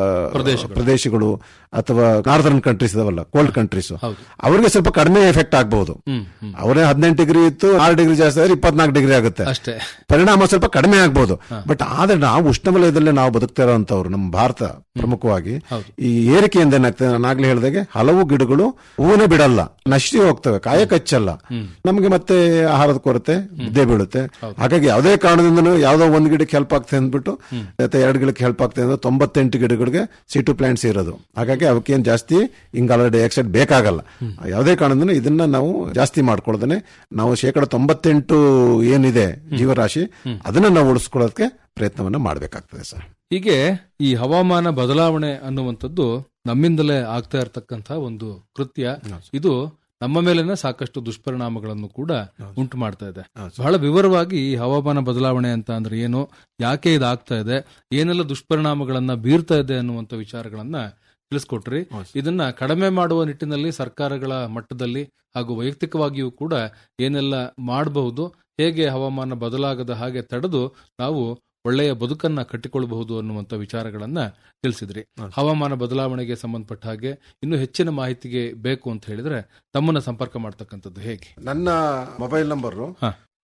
[SPEAKER 7] ಪ್ರದೇಶಗಳು ಅಥವಾ ನಾರ್ದರ್ನ್ ಕಂಟ್ರೀಸ್ ಇದಾವಲ್ಲ ಕೋಲ್ಡ್ ಕಂಟ್ರೀಸ್ ಅವರಿಗೆ ಸ್ವಲ್ಪ ಕಡಿಮೆ ಎಫೆಕ್ಟ್ ಆಗಬಹುದು ಅವರೇ ಹದಿನೆಂಟು ಡಿಗ್ರಿ ಇತ್ತು ಆರು ಡಿಗ್ರಿ ಜಾಸ್ತಿ ಆದ್ರೆ ಇಪ್ಪತ್ನಾಲ್ಕು ಡಿಗ್ರಿ ಆಗುತ್ತೆ
[SPEAKER 8] ಅಷ್ಟೇ
[SPEAKER 7] ಪರಿಣಾಮ ಸ್ವಲ್ಪ ಕಡಿಮೆ ಆಗ್ಬೋದು ಬಟ್ ಆದ್ರೆ ನಾವು ಉಷ್ಣವಲಯದಲ್ಲೇ ನಾವು ಬದುಕ್ತಾ ಇರೋಂಥವ್ರು ನಮ್ಮ ಭಾರತ ಪ್ರಮುಖವಾಗಿ ಈ ಏರಿಕೆಯಿಂದ ಏನಾಗ್ತದೆ ನಾನು ಆಗ್ಲೇ ಹೇಳಿದಾಗೆ ಹಲವು ಗಿಡಗಳು ಹೂವನ್ನೇ ಬಿಡಲ್ಲ ನಶಿ ಹೋಗ್ತವೆ ಕಾಯ ಕಚ್ಚಲ್ಲ ನಮಗೆ ಮತ್ತೆ ಆಹಾರದ ಕೊರತೆ ಇದ್ದೇ ಬೀಳುತ್ತೆ ಹಾಗಾಗಿ ಯಾವುದೇ ಕಾರಣದಿಂದನೂ ಯಾವುದೋ ಒಂದ್ ಗಿಡಕ್ಕೆ ಹೆಲ್ಪ್ ಆಗ್ತದೆ ಅಂದ್ಬಿಟ್ಟು ಮತ್ತೆ ಎರಡು ಗಿಡಕ್ಕೆ ಹೆಲ್ಪ್ ಆಗ್ತದೆ ಅಂದ್ರೆ ತೊಂಬತ್ತೆಂಟು ಗಿಡಗಳಿಗೆ ಸಿಟು ಪ್ಲಾಂಟ್ಸ್ ಇರೋದು ಹಾಗಾಗಿ ಅವಕ್ಕೇನು ಜಾಸ್ತಿ ಇಂಗಾಲ ಡೈಆಕ್ಸೈಡ್ ಬೇಕಾಗಲ್ಲ ಯಾವುದೇ ಕಾರಣದಿಂದ ಇದನ್ನ ನಾವು ಜಾಸ್ತಿ ಮಾಡ್ಕೊಳ್ಳೋದನೆ ನಾವು ಶೇಕಡ ತೊಂಬತ್ತೆಂಟು ಏನಿದೆ ಜೀವರಾಶಿ ಅದನ್ನ ನಾವು ಉಳಿಸ್ಕೊಳ್ಳೋದಕ್ಕೆ ಪ್ರಯತ್ನವನ್ನ ಮಾಡಬೇಕಾಗ್ತದೆ ಸರ್
[SPEAKER 8] ಹೀಗೆ ಈ ಹವಾಮಾನ ಬದಲಾವಣೆ ಅನ್ನುವಂಥದ್ದು ನಮ್ಮಿಂದಲೇ ಆಗ್ತಾ ಇರತಕ್ಕಂತ ಒಂದು ಕೃತ್ಯ ಇದು ನಮ್ಮ ಮೇಲೆನೆ ಸಾಕಷ್ಟು ದುಷ್ಪರಿಣಾಮಗಳನ್ನು ಕೂಡ ಉಂಟು ಮಾಡ್ತಾ ಇದೆ ಬಹಳ ವಿವರವಾಗಿ ಈ ಹವಾಮಾನ ಬದಲಾವಣೆ ಅಂತ ಅಂದ್ರೆ ಏನು ಯಾಕೆ ಇದಾಗ್ತಾ ಇದೆ ಏನೆಲ್ಲ ದುಷ್ಪರಿಣಾಮಗಳನ್ನ ಬೀರ್ತಾ ಇದೆ ಅನ್ನುವಂಥ ವಿಚಾರಗಳನ್ನ ತಿಳಿಸ್ಕೊಟ್ರಿ ಇದನ್ನ ಕಡಿಮೆ ಮಾಡುವ ನಿಟ್ಟಿನಲ್ಲಿ ಸರ್ಕಾರಗಳ ಮಟ್ಟದಲ್ಲಿ ಹಾಗೂ ವೈಯಕ್ತಿಕವಾಗಿಯೂ ಕೂಡ ಏನೆಲ್ಲ ಮಾಡಬಹುದು ಹೇಗೆ ಹವಾಮಾನ ಬದಲಾಗದ ಹಾಗೆ ತಡೆದು ನಾವು ಒಳ್ಳೆಯ ಬದುಕನ್ನ ಕಟ್ಟಿಕೊಳ್ಳಬಹುದು ಅನ್ನುವಂಥ ವಿಚಾರಗಳನ್ನ ತಿಳಿಸಿದ್ರಿ ಹವಾಮಾನ ಬದಲಾವಣೆಗೆ ಸಂಬಂಧಪಟ್ಟ ಹಾಗೆ ಇನ್ನು ಹೆಚ್ಚಿನ ಮಾಹಿತಿಗೆ ಬೇಕು ಅಂತ ಹೇಳಿದ್ರೆ ತಮ್ಮನ್ನ ಸಂಪರ್ಕ ಮಾಡ್ತಕ್ಕಂಥದ್ದು ಹೇಗೆ
[SPEAKER 7] ನನ್ನ ಮೊಬೈಲ್ ನಂಬರ್
[SPEAKER 8] ಹಾ.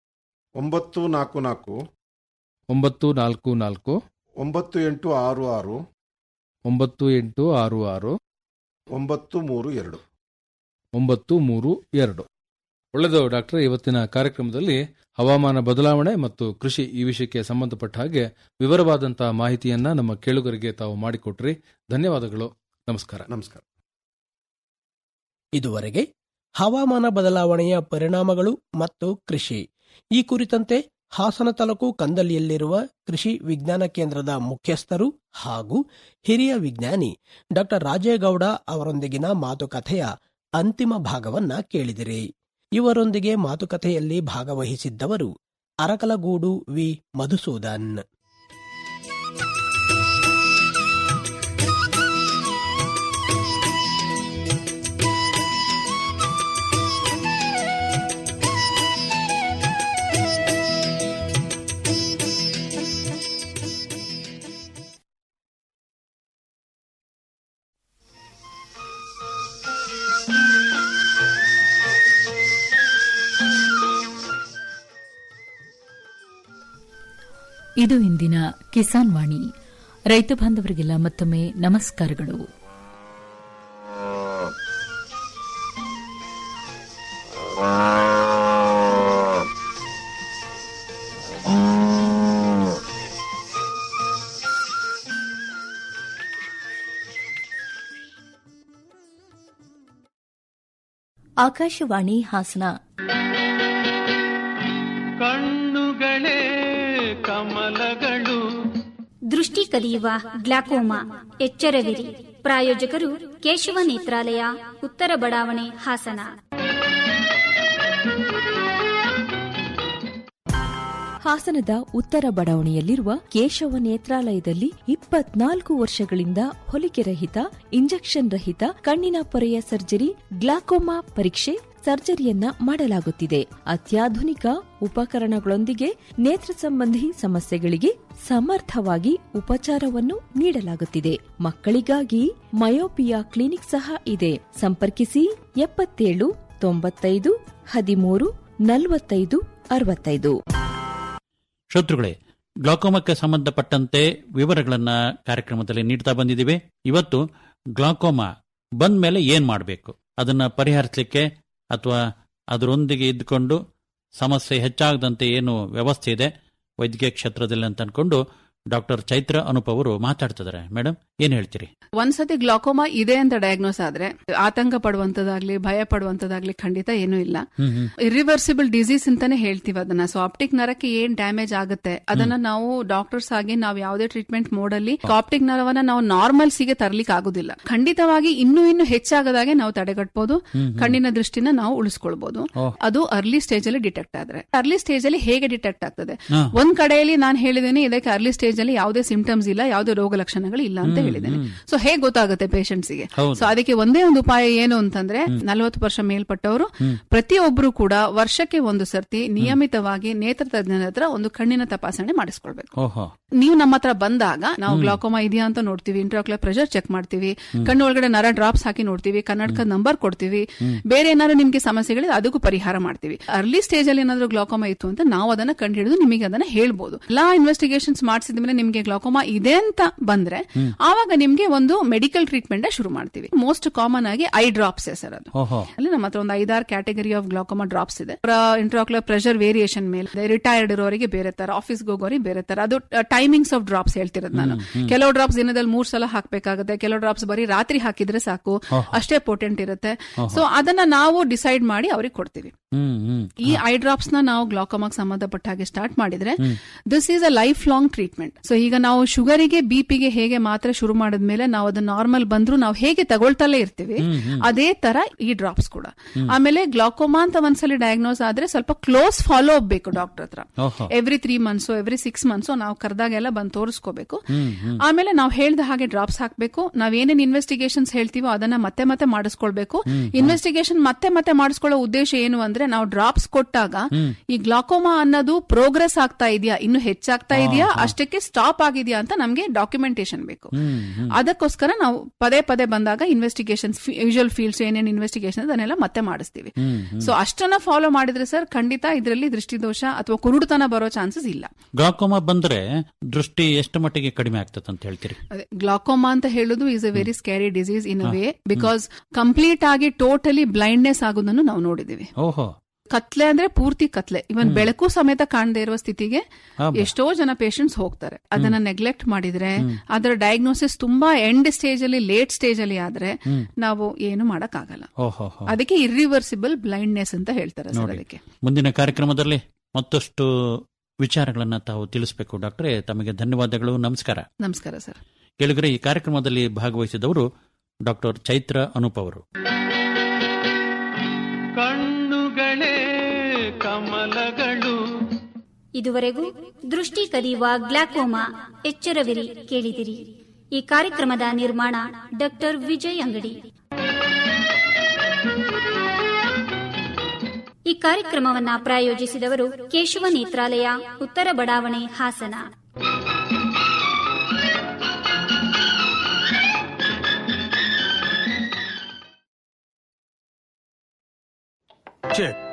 [SPEAKER 7] ಒಂಬತ್ತು ನಾಲ್ಕು ನಾಲ್ಕು
[SPEAKER 8] ಒಂಬತ್ತು ನಾಲ್ಕು ನಾಲ್ಕು
[SPEAKER 7] ಒಂಬತ್ತು ಎಂಟು ಆರು ಆರು
[SPEAKER 8] ಒಂಬತ್ತು ಎಂಟು ಆರು ಆರು
[SPEAKER 7] ಒಂಬತ್ತು ಮೂರು ಎರಡು
[SPEAKER 8] ಒಂಬತ್ತು ಮೂರು ಎರಡು ಒಳ್ಳೆಯದು ಡಾಕ್ಟರ್ ಇವತ್ತಿನ ಕಾರ್ಯಕ್ರಮದಲ್ಲಿ ಹವಾಮಾನ ಬದಲಾವಣೆ ಮತ್ತು ಕೃಷಿ ಈ ವಿಷಯಕ್ಕೆ ಸಂಬಂಧಪಟ್ಟ ಹಾಗೆ ವಿವರವಾದಂತಹ ಮಾಹಿತಿಯನ್ನ ನಮ್ಮ ಕೇಳುಗರಿಗೆ ತಾವು ಮಾಡಿಕೊಟ್ರಿ ಧನ್ಯವಾದಗಳು ನಮಸ್ಕಾರ
[SPEAKER 7] ನಮಸ್ಕಾರ
[SPEAKER 6] ಇದುವರೆಗೆ ಹವಾಮಾನ ಬದಲಾವಣೆಯ ಪರಿಣಾಮಗಳು ಮತ್ತು ಕೃಷಿ ಈ ಕುರಿತಂತೆ ಹಾಸನ ತಾಲೂಕು ಕಂದಲಿಯಲ್ಲಿರುವ ಕೃಷಿ ವಿಜ್ಞಾನ ಕೇಂದ್ರದ ಮುಖ್ಯಸ್ಥರು ಹಾಗೂ ಹಿರಿಯ ವಿಜ್ಞಾನಿ ಡಾಕ್ಟರ್ ರಾಜೇಗೌಡ ಅವರೊಂದಿಗಿನ ಮಾತುಕತೆಯ ಅಂತಿಮ ಭಾಗವನ್ನ ಕೇಳಿದಿರಿ ಇವರೊಂದಿಗೆ ಮಾತುಕತೆಯಲ್ಲಿ ಭಾಗವಹಿಸಿದ್ದವರು ಅರಕಲಗೂಡು ವಿ ಮಧುಸೂದನ್
[SPEAKER 2] ಇದು ಇಂದಿನ ಕಿಸಾನ್ ವಾಣಿ ರೈತ ಬಾಂಧವರಿಗೆಲ್ಲ ಮತ್ತೊಮ್ಮೆ ನಮಸ್ಕಾರಗಳು
[SPEAKER 9] ಆಕಾಶವಾಣಿ ಹಾಸನ
[SPEAKER 4] ಕಣ್ಣುಗಳೇ ಕಮಲಗಳು
[SPEAKER 10] ದೃಷ್ಟಿ ಕಲಿಯುವ ಗ್ಲಾಕೋಮಾ ಎಚ್ಚರವಿರಿ ಪ್ರಾಯೋಜಕರು ಕೇಶವ ನೇತ್ರಾಲಯ ಉತ್ತರ ಬಡಾವಣೆ ಹಾಸನ
[SPEAKER 11] ಹಾಸನದ ಉತ್ತರ ಬಡಾವಣೆಯಲ್ಲಿರುವ ಕೇಶವ ನೇತ್ರಾಲಯದಲ್ಲಿ ಇಪ್ಪತ್ನಾಲ್ಕು ವರ್ಷಗಳಿಂದ ಹೊಲಿಕೆ ರಹಿತ ಇಂಜೆಕ್ಷನ್ ರಹಿತ ಕಣ್ಣಿನ ಪೊರೆಯ ಸರ್ಜರಿ ಗ್ಲಾಕೋಮಾ ಪರೀಕ್ಷೆ ಸರ್ಜರಿಯನ್ನ ಮಾಡಲಾಗುತ್ತಿದೆ ಅತ್ಯಾಧುನಿಕ ಉಪಕರಣಗಳೊಂದಿಗೆ ನೇತ್ರ ಸಂಬಂಧಿ ಸಮಸ್ಯೆಗಳಿಗೆ ಸಮರ್ಥವಾಗಿ ಉಪಚಾರವನ್ನು ನೀಡಲಾಗುತ್ತಿದೆ ಮಕ್ಕಳಿಗಾಗಿ ಮಯೋಪಿಯಾ ಕ್ಲಿನಿಕ್ ಸಹ ಇದೆ ಸಂಪರ್ಕಿಸಿ ಎಪ್ಪತ್ತೇಳು ತೊಂಬತ್ತೈದು ಹದಿಮೂರು ನಲವತ್ತೈದು ಅರವತ್ತೈದು
[SPEAKER 12] ಶ್ರೋತೃಗಳೇ ಗ್ಲಾಕೋಮಕ್ಕೆ ಸಂಬಂಧಪಟ್ಟಂತೆ ವಿವರಗಳನ್ನ ಕಾರ್ಯಕ್ರಮದಲ್ಲಿ ನೀಡ್ತಾ ಬಂದಿದ್ದೀವಿ ಇವತ್ತು ಗ್ಲಾಕೋಮಾ ಬಂದ ಮೇಲೆ ಏನ್ ಮಾಡಬೇಕು ಅದನ್ನ ಪರಿಹರಿಸಲಿಕ್ಕೆ ಅಥವಾ ಅದರೊಂದಿಗೆ ಇದ್ದುಕೊಂಡು ಸಮಸ್ಯೆ ಹೆಚ್ಚಾಗದಂತೆ ಏನು ವ್ಯವಸ್ಥೆ ಇದೆ ವೈದ್ಯಕೀಯ ಕ್ಷೇತ್ರದಲ್ಲಿ ಅಂತ ಅನ್ಕೊಂಡು ಡಾಕ್ಟರ್ ಚೈತ್ರ ಅನುಪ್ ಅವರು ಮಾತಾಡ್ತಿದ್ದಾರೆ ಮೇಡಮ್ ಏನ್ ಹೇಳ್ತೀರಿ
[SPEAKER 13] ಒಂದ್ಸತಿ ಗ್ಲಾಕೋಮಾ ಇದೆ ಅಂತ ಡಯಾಗ್ನೋಸ್ ಆದ್ರೆ ಆತಂಕ ಪಡುವಂತದಾಗ್ಲಿ ಭಯ ಪಡುವಂತದಾಗ್ಲಿ ಖಂಡಿತ ಏನೂ ಇಲ್ಲ ಇರಿವರ್ಸಿಬಲ್ ಡಿಸೀಸ್ ಅಂತಾನೆ ಹೇಳ್ತೀವಿ ಅದನ್ನ ಸೊ ಆಪ್ಟಿಕ್ ನರಕ್ಕೆ ಏನ್ ಡ್ಯಾಮೇಜ್ ಆಗುತ್ತೆ ಅದನ್ನ ನಾವು ಡಾಕ್ಟರ್ಸ್ ಆಗಿ ನಾವು ಯಾವುದೇ ಟ್ರೀಟ್ಮೆಂಟ್ ಮೋಡಲ್ಲಿ ಆಪ್ಟಿಕ್ ನರವನ್ನ ನಾವು ನಾರ್ಮಲ್ಸಿಗೆ ತರ್ಲಿಕ್ಕೆ ಆಗುದಿಲ್ಲ ಖಂಡಿತವಾಗಿ ಇನ್ನೂ ಇನ್ನು ಹೆಚ್ಚಾಗದಾಗೆ ನಾವು ತಡೆಗಟ್ಟಬಹುದು ಕಣ್ಣಿನ ದೃಷ್ಟಿನ ನಾವು ಉಳಿಸ್ಕೊಳ್ಬಹುದು ಅದು ಅರ್ಲಿ ಸ್ಟೇಜ್ ಅಲ್ಲಿ ಡಿಟೆಕ್ಟ್ ಆದ್ರೆ ಅರ್ಲಿ ಸ್ಟೇಜ್ ಅಲ್ಲಿ ಹೇಗೆ ಡಿಟೆಕ್ಟ್ ಆಗ್ತದೆ
[SPEAKER 12] ಹಾ.
[SPEAKER 13] ಒಂದ್ ಕಡೆಯಲ್ಲಿ ನಾನು ಹೇಳಿದ್ದೇನೆ ಇದಕ್ಕೆ ಅರ್ಲಿ ಸ್ಟೇಜ್ ಅಲ್ಲಿ ಯಾವುದೇ ಸಿಂಪ್ಟಮ್ಸ್ ಇಲ್ಲ ಯಾವುದೇ ರೋಗ ಲಕ್ಷಣಗಳು ಇಲ್ಲ ಅಂತ ಹೇಳಿದ್ದೇನೆ ಸೊ ಹೇಗೆ ಗೊತ್ತಾಗುತ್ತೆ patients ಗೆ
[SPEAKER 12] ಹೌದು.
[SPEAKER 13] ಸೊ ಅದಕ್ಕೆ ಒಂದೇ ಒಂದು ಉಪಾಯ ಏನು ಅಂತಂದ್ರೆ ನಲವತ್ತು ವರ್ಷ ಮೇಲ್ಪಟ್ಟವರು ಪ್ರತಿಯೊಬ್ಬರು ಕೂಡ ವರ್ಷಕ್ಕೆ ಒಂದು ಸರ್ತಿ ನಿಯಮಿತವಾಗಿ ನೇತ್ರ ತಜ್ಞರ ಹತ್ರ ಒಂದು ಕಣ್ಣಿನ ತಪಾಸಣೆ ಮಾಡಿಸ್ಕೊಳ್ಬೇಕು
[SPEAKER 12] ಓಹೋ
[SPEAKER 13] ನೀವು ನಮ್ಮ ಹತ್ರ ಬಂದಾಗ ನಾವು ಗ್ಲಾಕೋಮಾ ಇದೆಯಾ ಅಂತ ನೋಡ್ತೀವಿ ಇಂಟ್ರಾಕ್ಯುಲರ್ ಪ್ರೆಷರ್ ಚೆಕ್ ಮಾಡ್ತೀವಿ ಕಣ್ಣು ಒಳಗಡೆ ನರ ಡ್ರಾಪ್ಸ್ ಹಾಕಿ ನೋಡ್ತೀವಿ ಕನ್ನಡಕ ನಂಬರ್ ಕೊಡ್ತೀವಿ ಬೇರೆ ಏನಾದ್ರು ನಿಮ್ಗೆ ಸಮಸ್ಯೆಗಳಿದೆ ಅದಕ್ಕೂ ಪರಿಹಾರ ಮಾಡ್ತೀವಿ ಅರ್ಲಿ ಸ್ಟೇಜ್ ಅಲ್ಲಿ ಏನಾದ್ರು ಗ್ಲಾಕೋಮಾ ಇತ್ತು ಅಂತ ನಾವು ಅದನ್ನ ಕಂಡು ಹಿಡಿದು ನಿಮಗೆ ಅದನ್ನ ಹೇಳ್ಬೋದು ಎಲ್ಲಾ ಇನ್ವೆಸ್ಟಿಗೇಷನ್ಸ್ ಮಾಡಿಸಿದ ಮೇಲೆ ನಿಮ್ಗೆ ಗ್ಲಾಕೋಮಾ ಇದೆ ಅಂತ ಬಂದ್ರೆ ಆವಾಗ ನಿಮ್ಗೆ ಒಂದು ಮೆಡಿಕಲ್ ಟ್ರೀಟ್ಮೆಂಟ್ ಶುರು ಮಾಡ್ತೀವಿ ಮೋಸ್ಟ್ ಕಾಮನ್ ಆಗಿ ಐ ಡ್ರಾಪ್ಸ್ ಸರ್ ಅದು
[SPEAKER 12] ಓಹೋ
[SPEAKER 13] ಅಲ್ಲಿ ನಮ್ಮ ಹತ್ರ ಒಂದು ಐದಾರು ಕ್ಯಾಟಗರಿ ಆಫ್ ಗ್ಲಾಕೋಮಾ ಡ್ರಾಪ್ಸ್ ಇದೆ ಇಂಟ್ರಾಕ್ಯುಲರ್ ಪ್ರೆಷರ್ ವೇರಿಯೇಷನ್ ಮೇಲೆ ರಿಟೈರ್ಡ್ ಇರೋರಿಗೆ ಬೇರೆ ತರ ಆಫೀಸ್ಗೆ ಹೋಗೋರಿಗೆ ಬೇರೆ ತರ ಅದು ಟೈಮಿಂಗ್ಸ್ ಆಫ್ ಡ್ರಾಪ್ಸ್ ಹೇಳ್ತಿರೋದು ನಾನು ಕೆಲವು ಡ್ರಾಪ್ಸ್ ದಿನದಲ್ಲಿ ಮೂರ್ ಸಲ ಹಾಕ್ಬೇಕಾಗುತ್ತೆ ಕೆಲವು ಡ್ರಾಪ್ಸ್ ಬರೀ ರಾತ್ರಿ ಹಾಕಿದ್ರೆ ಸಾಕು ಅಷ್ಟೇ ಪೋಟೆಂಟ್ ಇರುತ್ತೆ ಸೊ ಅದನ್ನ ನಾವು ಡಿಸೈಡ್ ಮಾಡಿ ಅವ್ರಿಗೆ ಕೊಡ್ತೀವಿ
[SPEAKER 12] ಹ್ಮ್ ಹ್ಮ್
[SPEAKER 13] ಈ ಐ ಡ್ರಾಪ್ಸ್ ನ ನಾವು ಗ್ಲಾಕೋಮಾಗ್ ಸಂಬಂಧಪಟ್ಟ ಹಾಗೆ ಸ್ಟಾರ್ಟ್ ಮಾಡಿದ್ರೆ this is a life long treatment so ಈಗ ನಾವು ಶುಗರಿಗೆ ಬಿಪಿಗೆ ಹೇಗೆ ಮಾತ್ರ ಶುರು ಮಾಡಿದ್ಮೇಲೆ ನಾವು ಅದು ನಾರ್ಮಲ್ ಬಂದ್ರು ನಾವು ಹೇಗೆ ತಗೊಳ್ತಲೇ ಇರ್ತೀವಿ ಅದೇ ತರ ಈ ಡ್ರಾಪ್ಸ್ ಕೂಡ ಆಮೇಲೆ ಗ್ಲಾಕೋಮಾ ಅಂತ ಒಂದ್ಸಲಿ ಡಯಾಗ್ನೋಸ್ ಆದ್ರೆ ಸ್ವಲ್ಪ ಕ್ಲೋಸ್ ಫಾಲೋ ಅಪ್ ಬೇಕು ಡಾಕ್ಟರ್ ಹತ್ರ
[SPEAKER 12] ಓಹೋ
[SPEAKER 13] every three months every six months ನಾವು ಕರೆದಾಗೆಲ್ಲ ಬಂದು ತೋರಿಸ್ಕೋಬೇಕು ಆಮೇಲೆ ನಾವು ಹೇಳ್ದ ಹಾಗೆ ಡ್ರಾಪ್ಸ್ ಹಾಕ್ಬೇಕು ನಾವ್ ಏನೇನ್ ಇನ್ವೆಸ್ಟಿಗೇಷನ್ಸ್ ಹೇಳ್ತೀವೋ ಅದನ್ನ ಮತ್ತೆ ಮತ್ತೆ ಮಾಡಿಸ್ಕೊಳ್ಬೇಕು ಇನ್ವೆಸ್ಟಿಗೇಷನ್ ಮತ್ತೆ ಮತ್ತೆ ಮಾಡಿಸ್ಕೊಳ್ಳೋ ಉದ್ದೇಶ ಏನು ಅಂದ್ರೆ ನಾವು ಡ್ರಾಪ್ಸ್ ಕೊಟ್ಟಾಗ ಈ ಗ್ಲಾಕೋಮಾ ಅನ್ನೋದು ಪ್ರೋಗ್ರೆಸ್ ಆಗ್ತಾ ಇದೆಯಾ ಇನ್ನು ಹೆಚ್ಚಾಗ್ತಾ ಇದೆಯಾ ಅಷ್ಟಕ್ಕೆ ಸ್ಟಾಪ್ ಆಗಿದೆಯಾ ಅಂತ ನಮ್ಗೆ ಡಾಕ್ಯುಮೆಂಟೇಶನ್ ಬೇಕು ಅದಕ್ಕೋಸ್ಕರ ನಾವು ಪದೇ ಪದೇ ಬಂದಾಗ ಇನ್ವೆಸ್ಟಿಗೇಷನ್ ಯೂಶುವಲ್ ಫೀಲ್ಡ್ಸ್ ಏನೇನು ಇನ್ವೆಸ್ಟಿಗೇಷನ್ ಅದನ್ನೆಲ್ಲ ಮತ್ತೆ ಮಾಡಿಸ್ತೀವಿ ಸೊ ಅಷ್ಟನ್ನ ಫಾಲೋ ಮಾಡಿದ್ರೆ ಸರ್ ಖಂಡಿತ ಇದರಲ್ಲಿ ದೃಷ್ಟಿದೋಷ ಅಥವಾ ಕುರುಡುತನ ಬರೋ ಚಾನ್ಸಸ್ ಇಲ್ಲ
[SPEAKER 12] ಗ್ಲಾಕೋಮಾ ಬಂದ್ರೆ ದೃಷ್ಟಿ ಎಷ್ಟು ಮಟ್ಟಿಗೆ ಕಡಿಮೆ ಆಗ್ತದೆ ಅಂತ ಹೇಳ್ತೀರಿ
[SPEAKER 13] ಅದೇ ಗ್ಲಾಕೋಮಾ ಅಂತ ಹೇಳುದು is a very scary disease in a way because complete ಆಗಿ ಟೋಟಲಿ ಬ್ಲೈಂಡ್ನೆಸ್ ಆಗೋದನ್ನು ನಾವು ನೋಡಿದೀವಿ
[SPEAKER 12] ಓಹೋ
[SPEAKER 13] ಕತ್ಲೆ ಅಂದ್ರೆ ಪೂರ್ತಿ ಕತ್ಲೆ ಇವನ್ ಬೆಳಕು ಸಮೇತ ಕಾಣದೇ ಇರುವ ಸ್ಥಿತಿಗೆ
[SPEAKER 12] ಹಬ್ಬ.
[SPEAKER 13] ಎಷ್ಟೋ ಜನ ಪೇಷಂಟ್ಸ್ ಹೋಗ್ತಾರೆ ಅದನ್ನ ನೆಗ್ಲೆಕ್ಟ್ ಮಾಡಿದ್ರೆ ಅದರ ಡಯಾಗ್ನೋಸಿಸ್ ತುಂಬಾ ಎಂಡ್ ಸ್ಟೇಜ್ ಅಲ್ಲಿ ಲೇಟ್ ಸ್ಟೇಜ್ ಅಲ್ಲಿ ಆದ್ರೆ ನಾವು ಏನು ಮಾಡಕ್ ಆಗಲ್ಲ
[SPEAKER 12] ಓಹೋ ಹೋ.
[SPEAKER 13] ಅದಕ್ಕೆ ಇರ್ರಿವರ್ಸಿಬಲ್ ಬ್ಲೈಂಡ್ನೆಸ್ ಅಂತ ಹೇಳ್ತಾರೆ ಸರ್
[SPEAKER 12] ನೋಡಿ
[SPEAKER 13] ಅದಕ್ಕೆ
[SPEAKER 12] ಮುಂದಿನ ಕಾರ್ಯಕ್ರಮದಲ್ಲಿ ಮತ್ತಷ್ಟು ವಿಚಾರಗಳನ್ನ ತಾವು ತಿಳಿಸಬೇಕು ಡಾಕ್ಟ್ರೆ ತಮಗೆ ಧನ್ಯವಾದಗಳು ನಮಸ್ಕಾರ
[SPEAKER 13] ನಮಸ್ಕಾರ ಸರ್
[SPEAKER 12] ಕೇಳಿದ್ರೆ ಈ ಕಾರ್ಯಕ್ರಮದಲ್ಲಿ ಭಾಗವಹಿಸಿದವರು ಡಾಕ್ಟರ್ ಚೈತ್ರ ಅನೂಪ್ ಅವರು
[SPEAKER 4] ಕಣ್ಣುಗಳೇ ಕಮಲಗಳು
[SPEAKER 10] ಇದುವರೆಗೂ ದೃಷ್ಟಿ ಕದಿಯುವ ಗ್ಲಾಕೋಮಾ ಎಚ್ಚರವಿರಿ ಕೇಳಿದಿರಿ ಈ ಕಾರ್ಯಕ್ರಮದ ನಿರ್ಮಾಣ ಡಾಕ್ಟರ್ ವಿಜಯ್ ಅಂಗಡಿ ಈ ಕಾರ್ಯಕ್ರಮವನ್ನ ಪ್ರಾಯೋಜಿಸಿದವರು ಕೇಶವ ನೇತ್ರಾಲಯ ಉತ್ತರ ಬಡಾವಣೆ ಹಾಸನ
[SPEAKER 14] ಚೆಕ್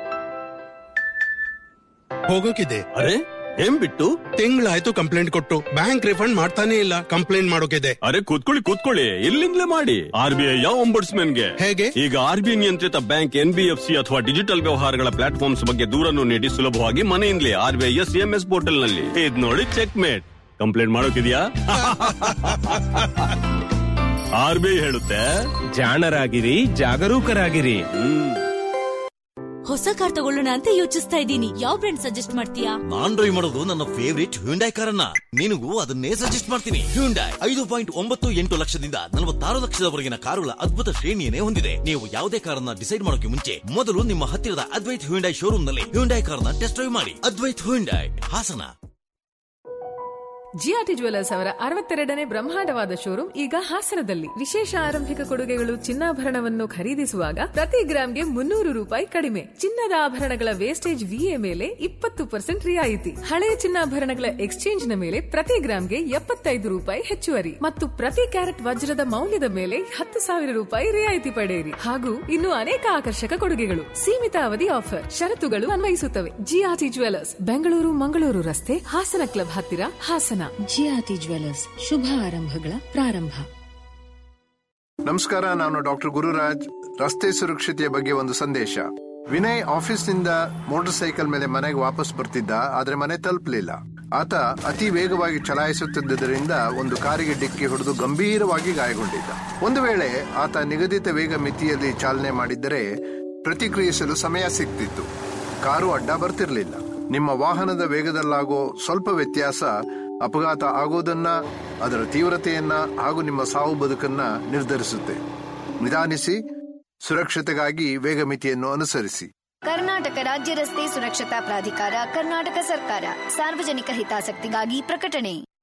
[SPEAKER 14] ಹೋಗೋಕಿದೆ ಅರೆ ಏನ್ ಬಿಟ್ಟು ತಿಂಗಳಾಯ್ತು ಕಂಪ್ಲೇಂಟ್ ಕೊಟ್ಟು ಬ್ಯಾಂಕ್ ರಿಫಂಡ್ ಮಾಡ್ತಾನೆ ಇಲ್ಲ ಕಂಪ್ಲೇಂಟ್ ಮಾಡೋಕಿದೆ
[SPEAKER 15] ಅರೆ ಕೂತ್ಕೊಳ್ಳಿ ಕೂತ್ಕೊಳ್ಳಿ ಇಲ್ಲಿಂದಲೇ ಮಾಡಿ ಆರ್ ಬಿ ಐ ಗೆ
[SPEAKER 14] ಹೇಗೆ
[SPEAKER 15] ಈಗ ಆರ್ ಬಿ ಐ ನಿಯಂತ್ರಿತ bank N B F C ಅಥವಾ ಡಿಜಿಟಲ್ ವ್ಯವಹಾರಗಳ ಪ್ಲಾಟ್ಫಾರ್ಮ್ಸ್ ಬಗ್ಗೆ ದೂರನ್ನು ನೀಡಿ ಸುಲಭವಾಗಿ ಮನೆಯಿಂದಲೇ R B I S M S portal ನಲ್ಲಿ ಇದ್ ನೋಡಿ ಚೆಕ್ ಮೇಟ್ ಕಂಪ್ಲೇಂಟ್ ಮಾಡೋಕಿದ್ಯಾ ಆರ್ ಬಿ ಐ ಹೇಳುತ್ತೆ
[SPEAKER 16] ಜಾಣರಾಗಿರಿ ಜಾಗರೂಕರಾಗಿರಿ ಹೊಸ ಕಾರ್ ತಗೊಳ್ಳೋಣ ಅಂತ ಯೋಚಿಸ್ತಾ ಇದ್ದೀನಿ ಯಾವ ಬ್ರ್ಯಾಂಡ್ ಸಜೆಸ್ಟ್ ಮಾಡ್ತೀಯಾ
[SPEAKER 17] ನಾನ್ ಡ್ರೈವ್ ಮಾಡೋದು ನನ್ನ ಫೇವರಿಟ್ ಹ್ಯುಂಡೈ ಕಾರನ್ನ ನಿನಗೂ ಅದನ್ನೇ ಸಜೆಸ್ಟ್ ಮಾಡ್ತೀನಿ ಹ್ಯುಂಡೈ ಐದು ಪಾಯಿಂಟ್ ಒಂಬತ್ತು ಎಂಟು ಲಕ್ಷದಿಂದ ನಲವತ್ತಾರು ಲಕ್ಷದವರೆಗಿನ ಕಾರುಗಳ ಅದ್ಭುತ ಶ್ರೇಣಿಯನ್ನೇ ಹೊಂದಿದೆ ನೀವು ಯಾವುದೇ ಕಾರನ್ನ ಡಿಸೈಡ್ ಮಾಡೋಕೆ ಮುಂಚೆ ಮೊದಲು ನಿಮ್ಮ ಹತ್ತಿರದ ಅದ್ವೈತ್ ಹ್ಯುಂಡೈ ಶೋರೂಮ್ ನಲ್ಲಿ ಹ್ಯುಂಡೈ ಕಾರ್ನ ಟೆಸ್ಟ್ ಡ್ರೈವ್ ಮಾಡಿ Advait Hyundai Hassan
[SPEAKER 18] GRT jewellers ಅವರ ಅರವತ್ತೆರಡನೇ ಬ್ರಹ್ಮಾಂಡವಾದ ಶೋರೂಮ್ ಈಗ ಹಾಸನದಲ್ಲಿ ವಿಶೇಷ ಆರಂಭಿಕ ಕೊಡುಗೆಗಳು ಚಿನ್ನಾಭರಣವನ್ನು ಖರೀದಿಸುವಾಗ ಪ್ರತಿ ಗ್ರಾಂಗೆ ಮುನ್ನೂರು ರೂಪಾಯಿ ಕಡಿಮೆ ಚಿನ್ನದ ಆಭರಣಗಳ ವೇಸ್ಟೇಜ್ ವಿಎ ಮೇಲೆ ಇಪ್ಪತ್ತು ಪರ್ಸೆಂಟ್ ರಿಯಾಯಿತಿ ಹಳೆಯ ಚಿನ್ನಾಭರಣಗಳ ಎಕ್ಸ್ಚೇಂಜ್ ನ ಮೇಲೆ ಪ್ರತಿ ಗ್ರಾಂಗೆ ಎಪ್ಪತ್ತೈದು ರೂಪಾಯಿ ಹೆಚ್ಚುವರಿ ಮತ್ತು ಪ್ರತಿ ಕ್ಯಾರೆಟ್ ವಜ್ರದ ಮೌಲ್ಯದ ಮೇಲೆ ಹತ್ತು ಸಾವಿರ ರೂಪಾಯಿ ರಿಯಾಯಿತಿ ಪಡೆಯಿರಿ ಹಾಗೂ ಇನ್ನು ಅನೇಕ ಆಕರ್ಷಕ ಕೊಡುಗೆಗಳು ಸೀಮಿತ ಅವಧಿ ಆಫರ್ ಷರತ್ತುಗಳು ಅನ್ವಯಿಸುತ್ತವೆ ಜಿಆರ್ಟಿ ಜ್ಯುವೆಲರ್ಸ್ ಬೆಂಗಳೂರು ಮಂಗಳೂರು ರಸ್ತೆ ಹಾಸನ ಕ್ಲಬ್ ಹತ್ತಿರ ಹಾಸನ
[SPEAKER 19] ಜಿಆರ್ಟಿ ಜ್ಯುವೆಲರ್ಸ್ ಶುಭ ಆರಂಭಗಳ ಪ್ರಾರಂಭ
[SPEAKER 20] ನಮಸ್ಕಾರ ನಾನು ಡಾಕ್ಟರ್ ಗುರುರಾಜ್ ರಸ್ತೆ ಸುರಕ್ಷತೆಯ ಬಗ್ಗೆ ಒಂದು ಸಂದೇಶ ವಿನಯ್ ಆಫೀಸ್ನಿಂದ ಮೋಟಾರ್ ಸೈಕಲ್ ಮೇಲೆ ಮನೆಗೆ ವಾಪಸ್ ಬರ್ತಿದ್ದ ಆದ್ರೆ ಮನೆ ತಲುಪಲಿಲ್ಲ ಆತ ಅತಿ ವೇಗವಾಗಿ ಚಲಾಯಿಸುತ್ತಿದ್ದರಿಂದ ಒಂದು ಕಾರಿಗೆ ಡಿಕ್ಕಿ ಹೊಡೆದು ಗಂಭೀರವಾಗಿ ಗಾಯಗೊಂಡಿದ್ದ ಒಂದು ವೇಳೆ ಆತ ನಿಗದಿತ ವೇಗ ಮಿತಿಯಲ್ಲಿ ಚಾಲನೆ ಮಾಡಿದ್ದರೆ ಪ್ರತಿಕ್ರಿಯಿಸಲು ಸಮಯ ಸಿಗ್ತಿತ್ತು ಕಾರು ಅಡ್ಡ ಬರ್ತಿರ್ಲಿಲ್ಲ ನಿಮ್ಮ ವಾಹನದ ವೇಗದಲ್ಲಾಗೋ ಸ್ವಲ್ಪ ವ್ಯತ್ಯಾಸ ಅಪಘಾತ ಆಗೋದನ್ನ ಅದರ ತೀವ್ರತೆಯನ್ನ ಹಾಗೂ ನಿಮ್ಮ ಸಾವು ಬದುಕನ್ನ ನಿರ್ಧರಿಸುತ್ತೆ ನಿಧಾನಿಸಿ ಸುರಕ್ಷತೆಗಾಗಿ ವೇಗ ಮಿತಿಯನ್ನು ಅನುಸರಿಸಿ
[SPEAKER 21] ಕರ್ನಾಟಕ ರಾಜ್ಯ ರಸ್ತೆ ಸುರಕ್ಷತಾ ಪ್ರಾಧಿಕಾರ ಕರ್ನಾಟಕ ಸರ್ಕಾರ ಸಾರ್ವಜನಿಕ ಹಿತಾಸಕ್ತಿಗಾಗಿ ಪ್ರಕಟಣೆ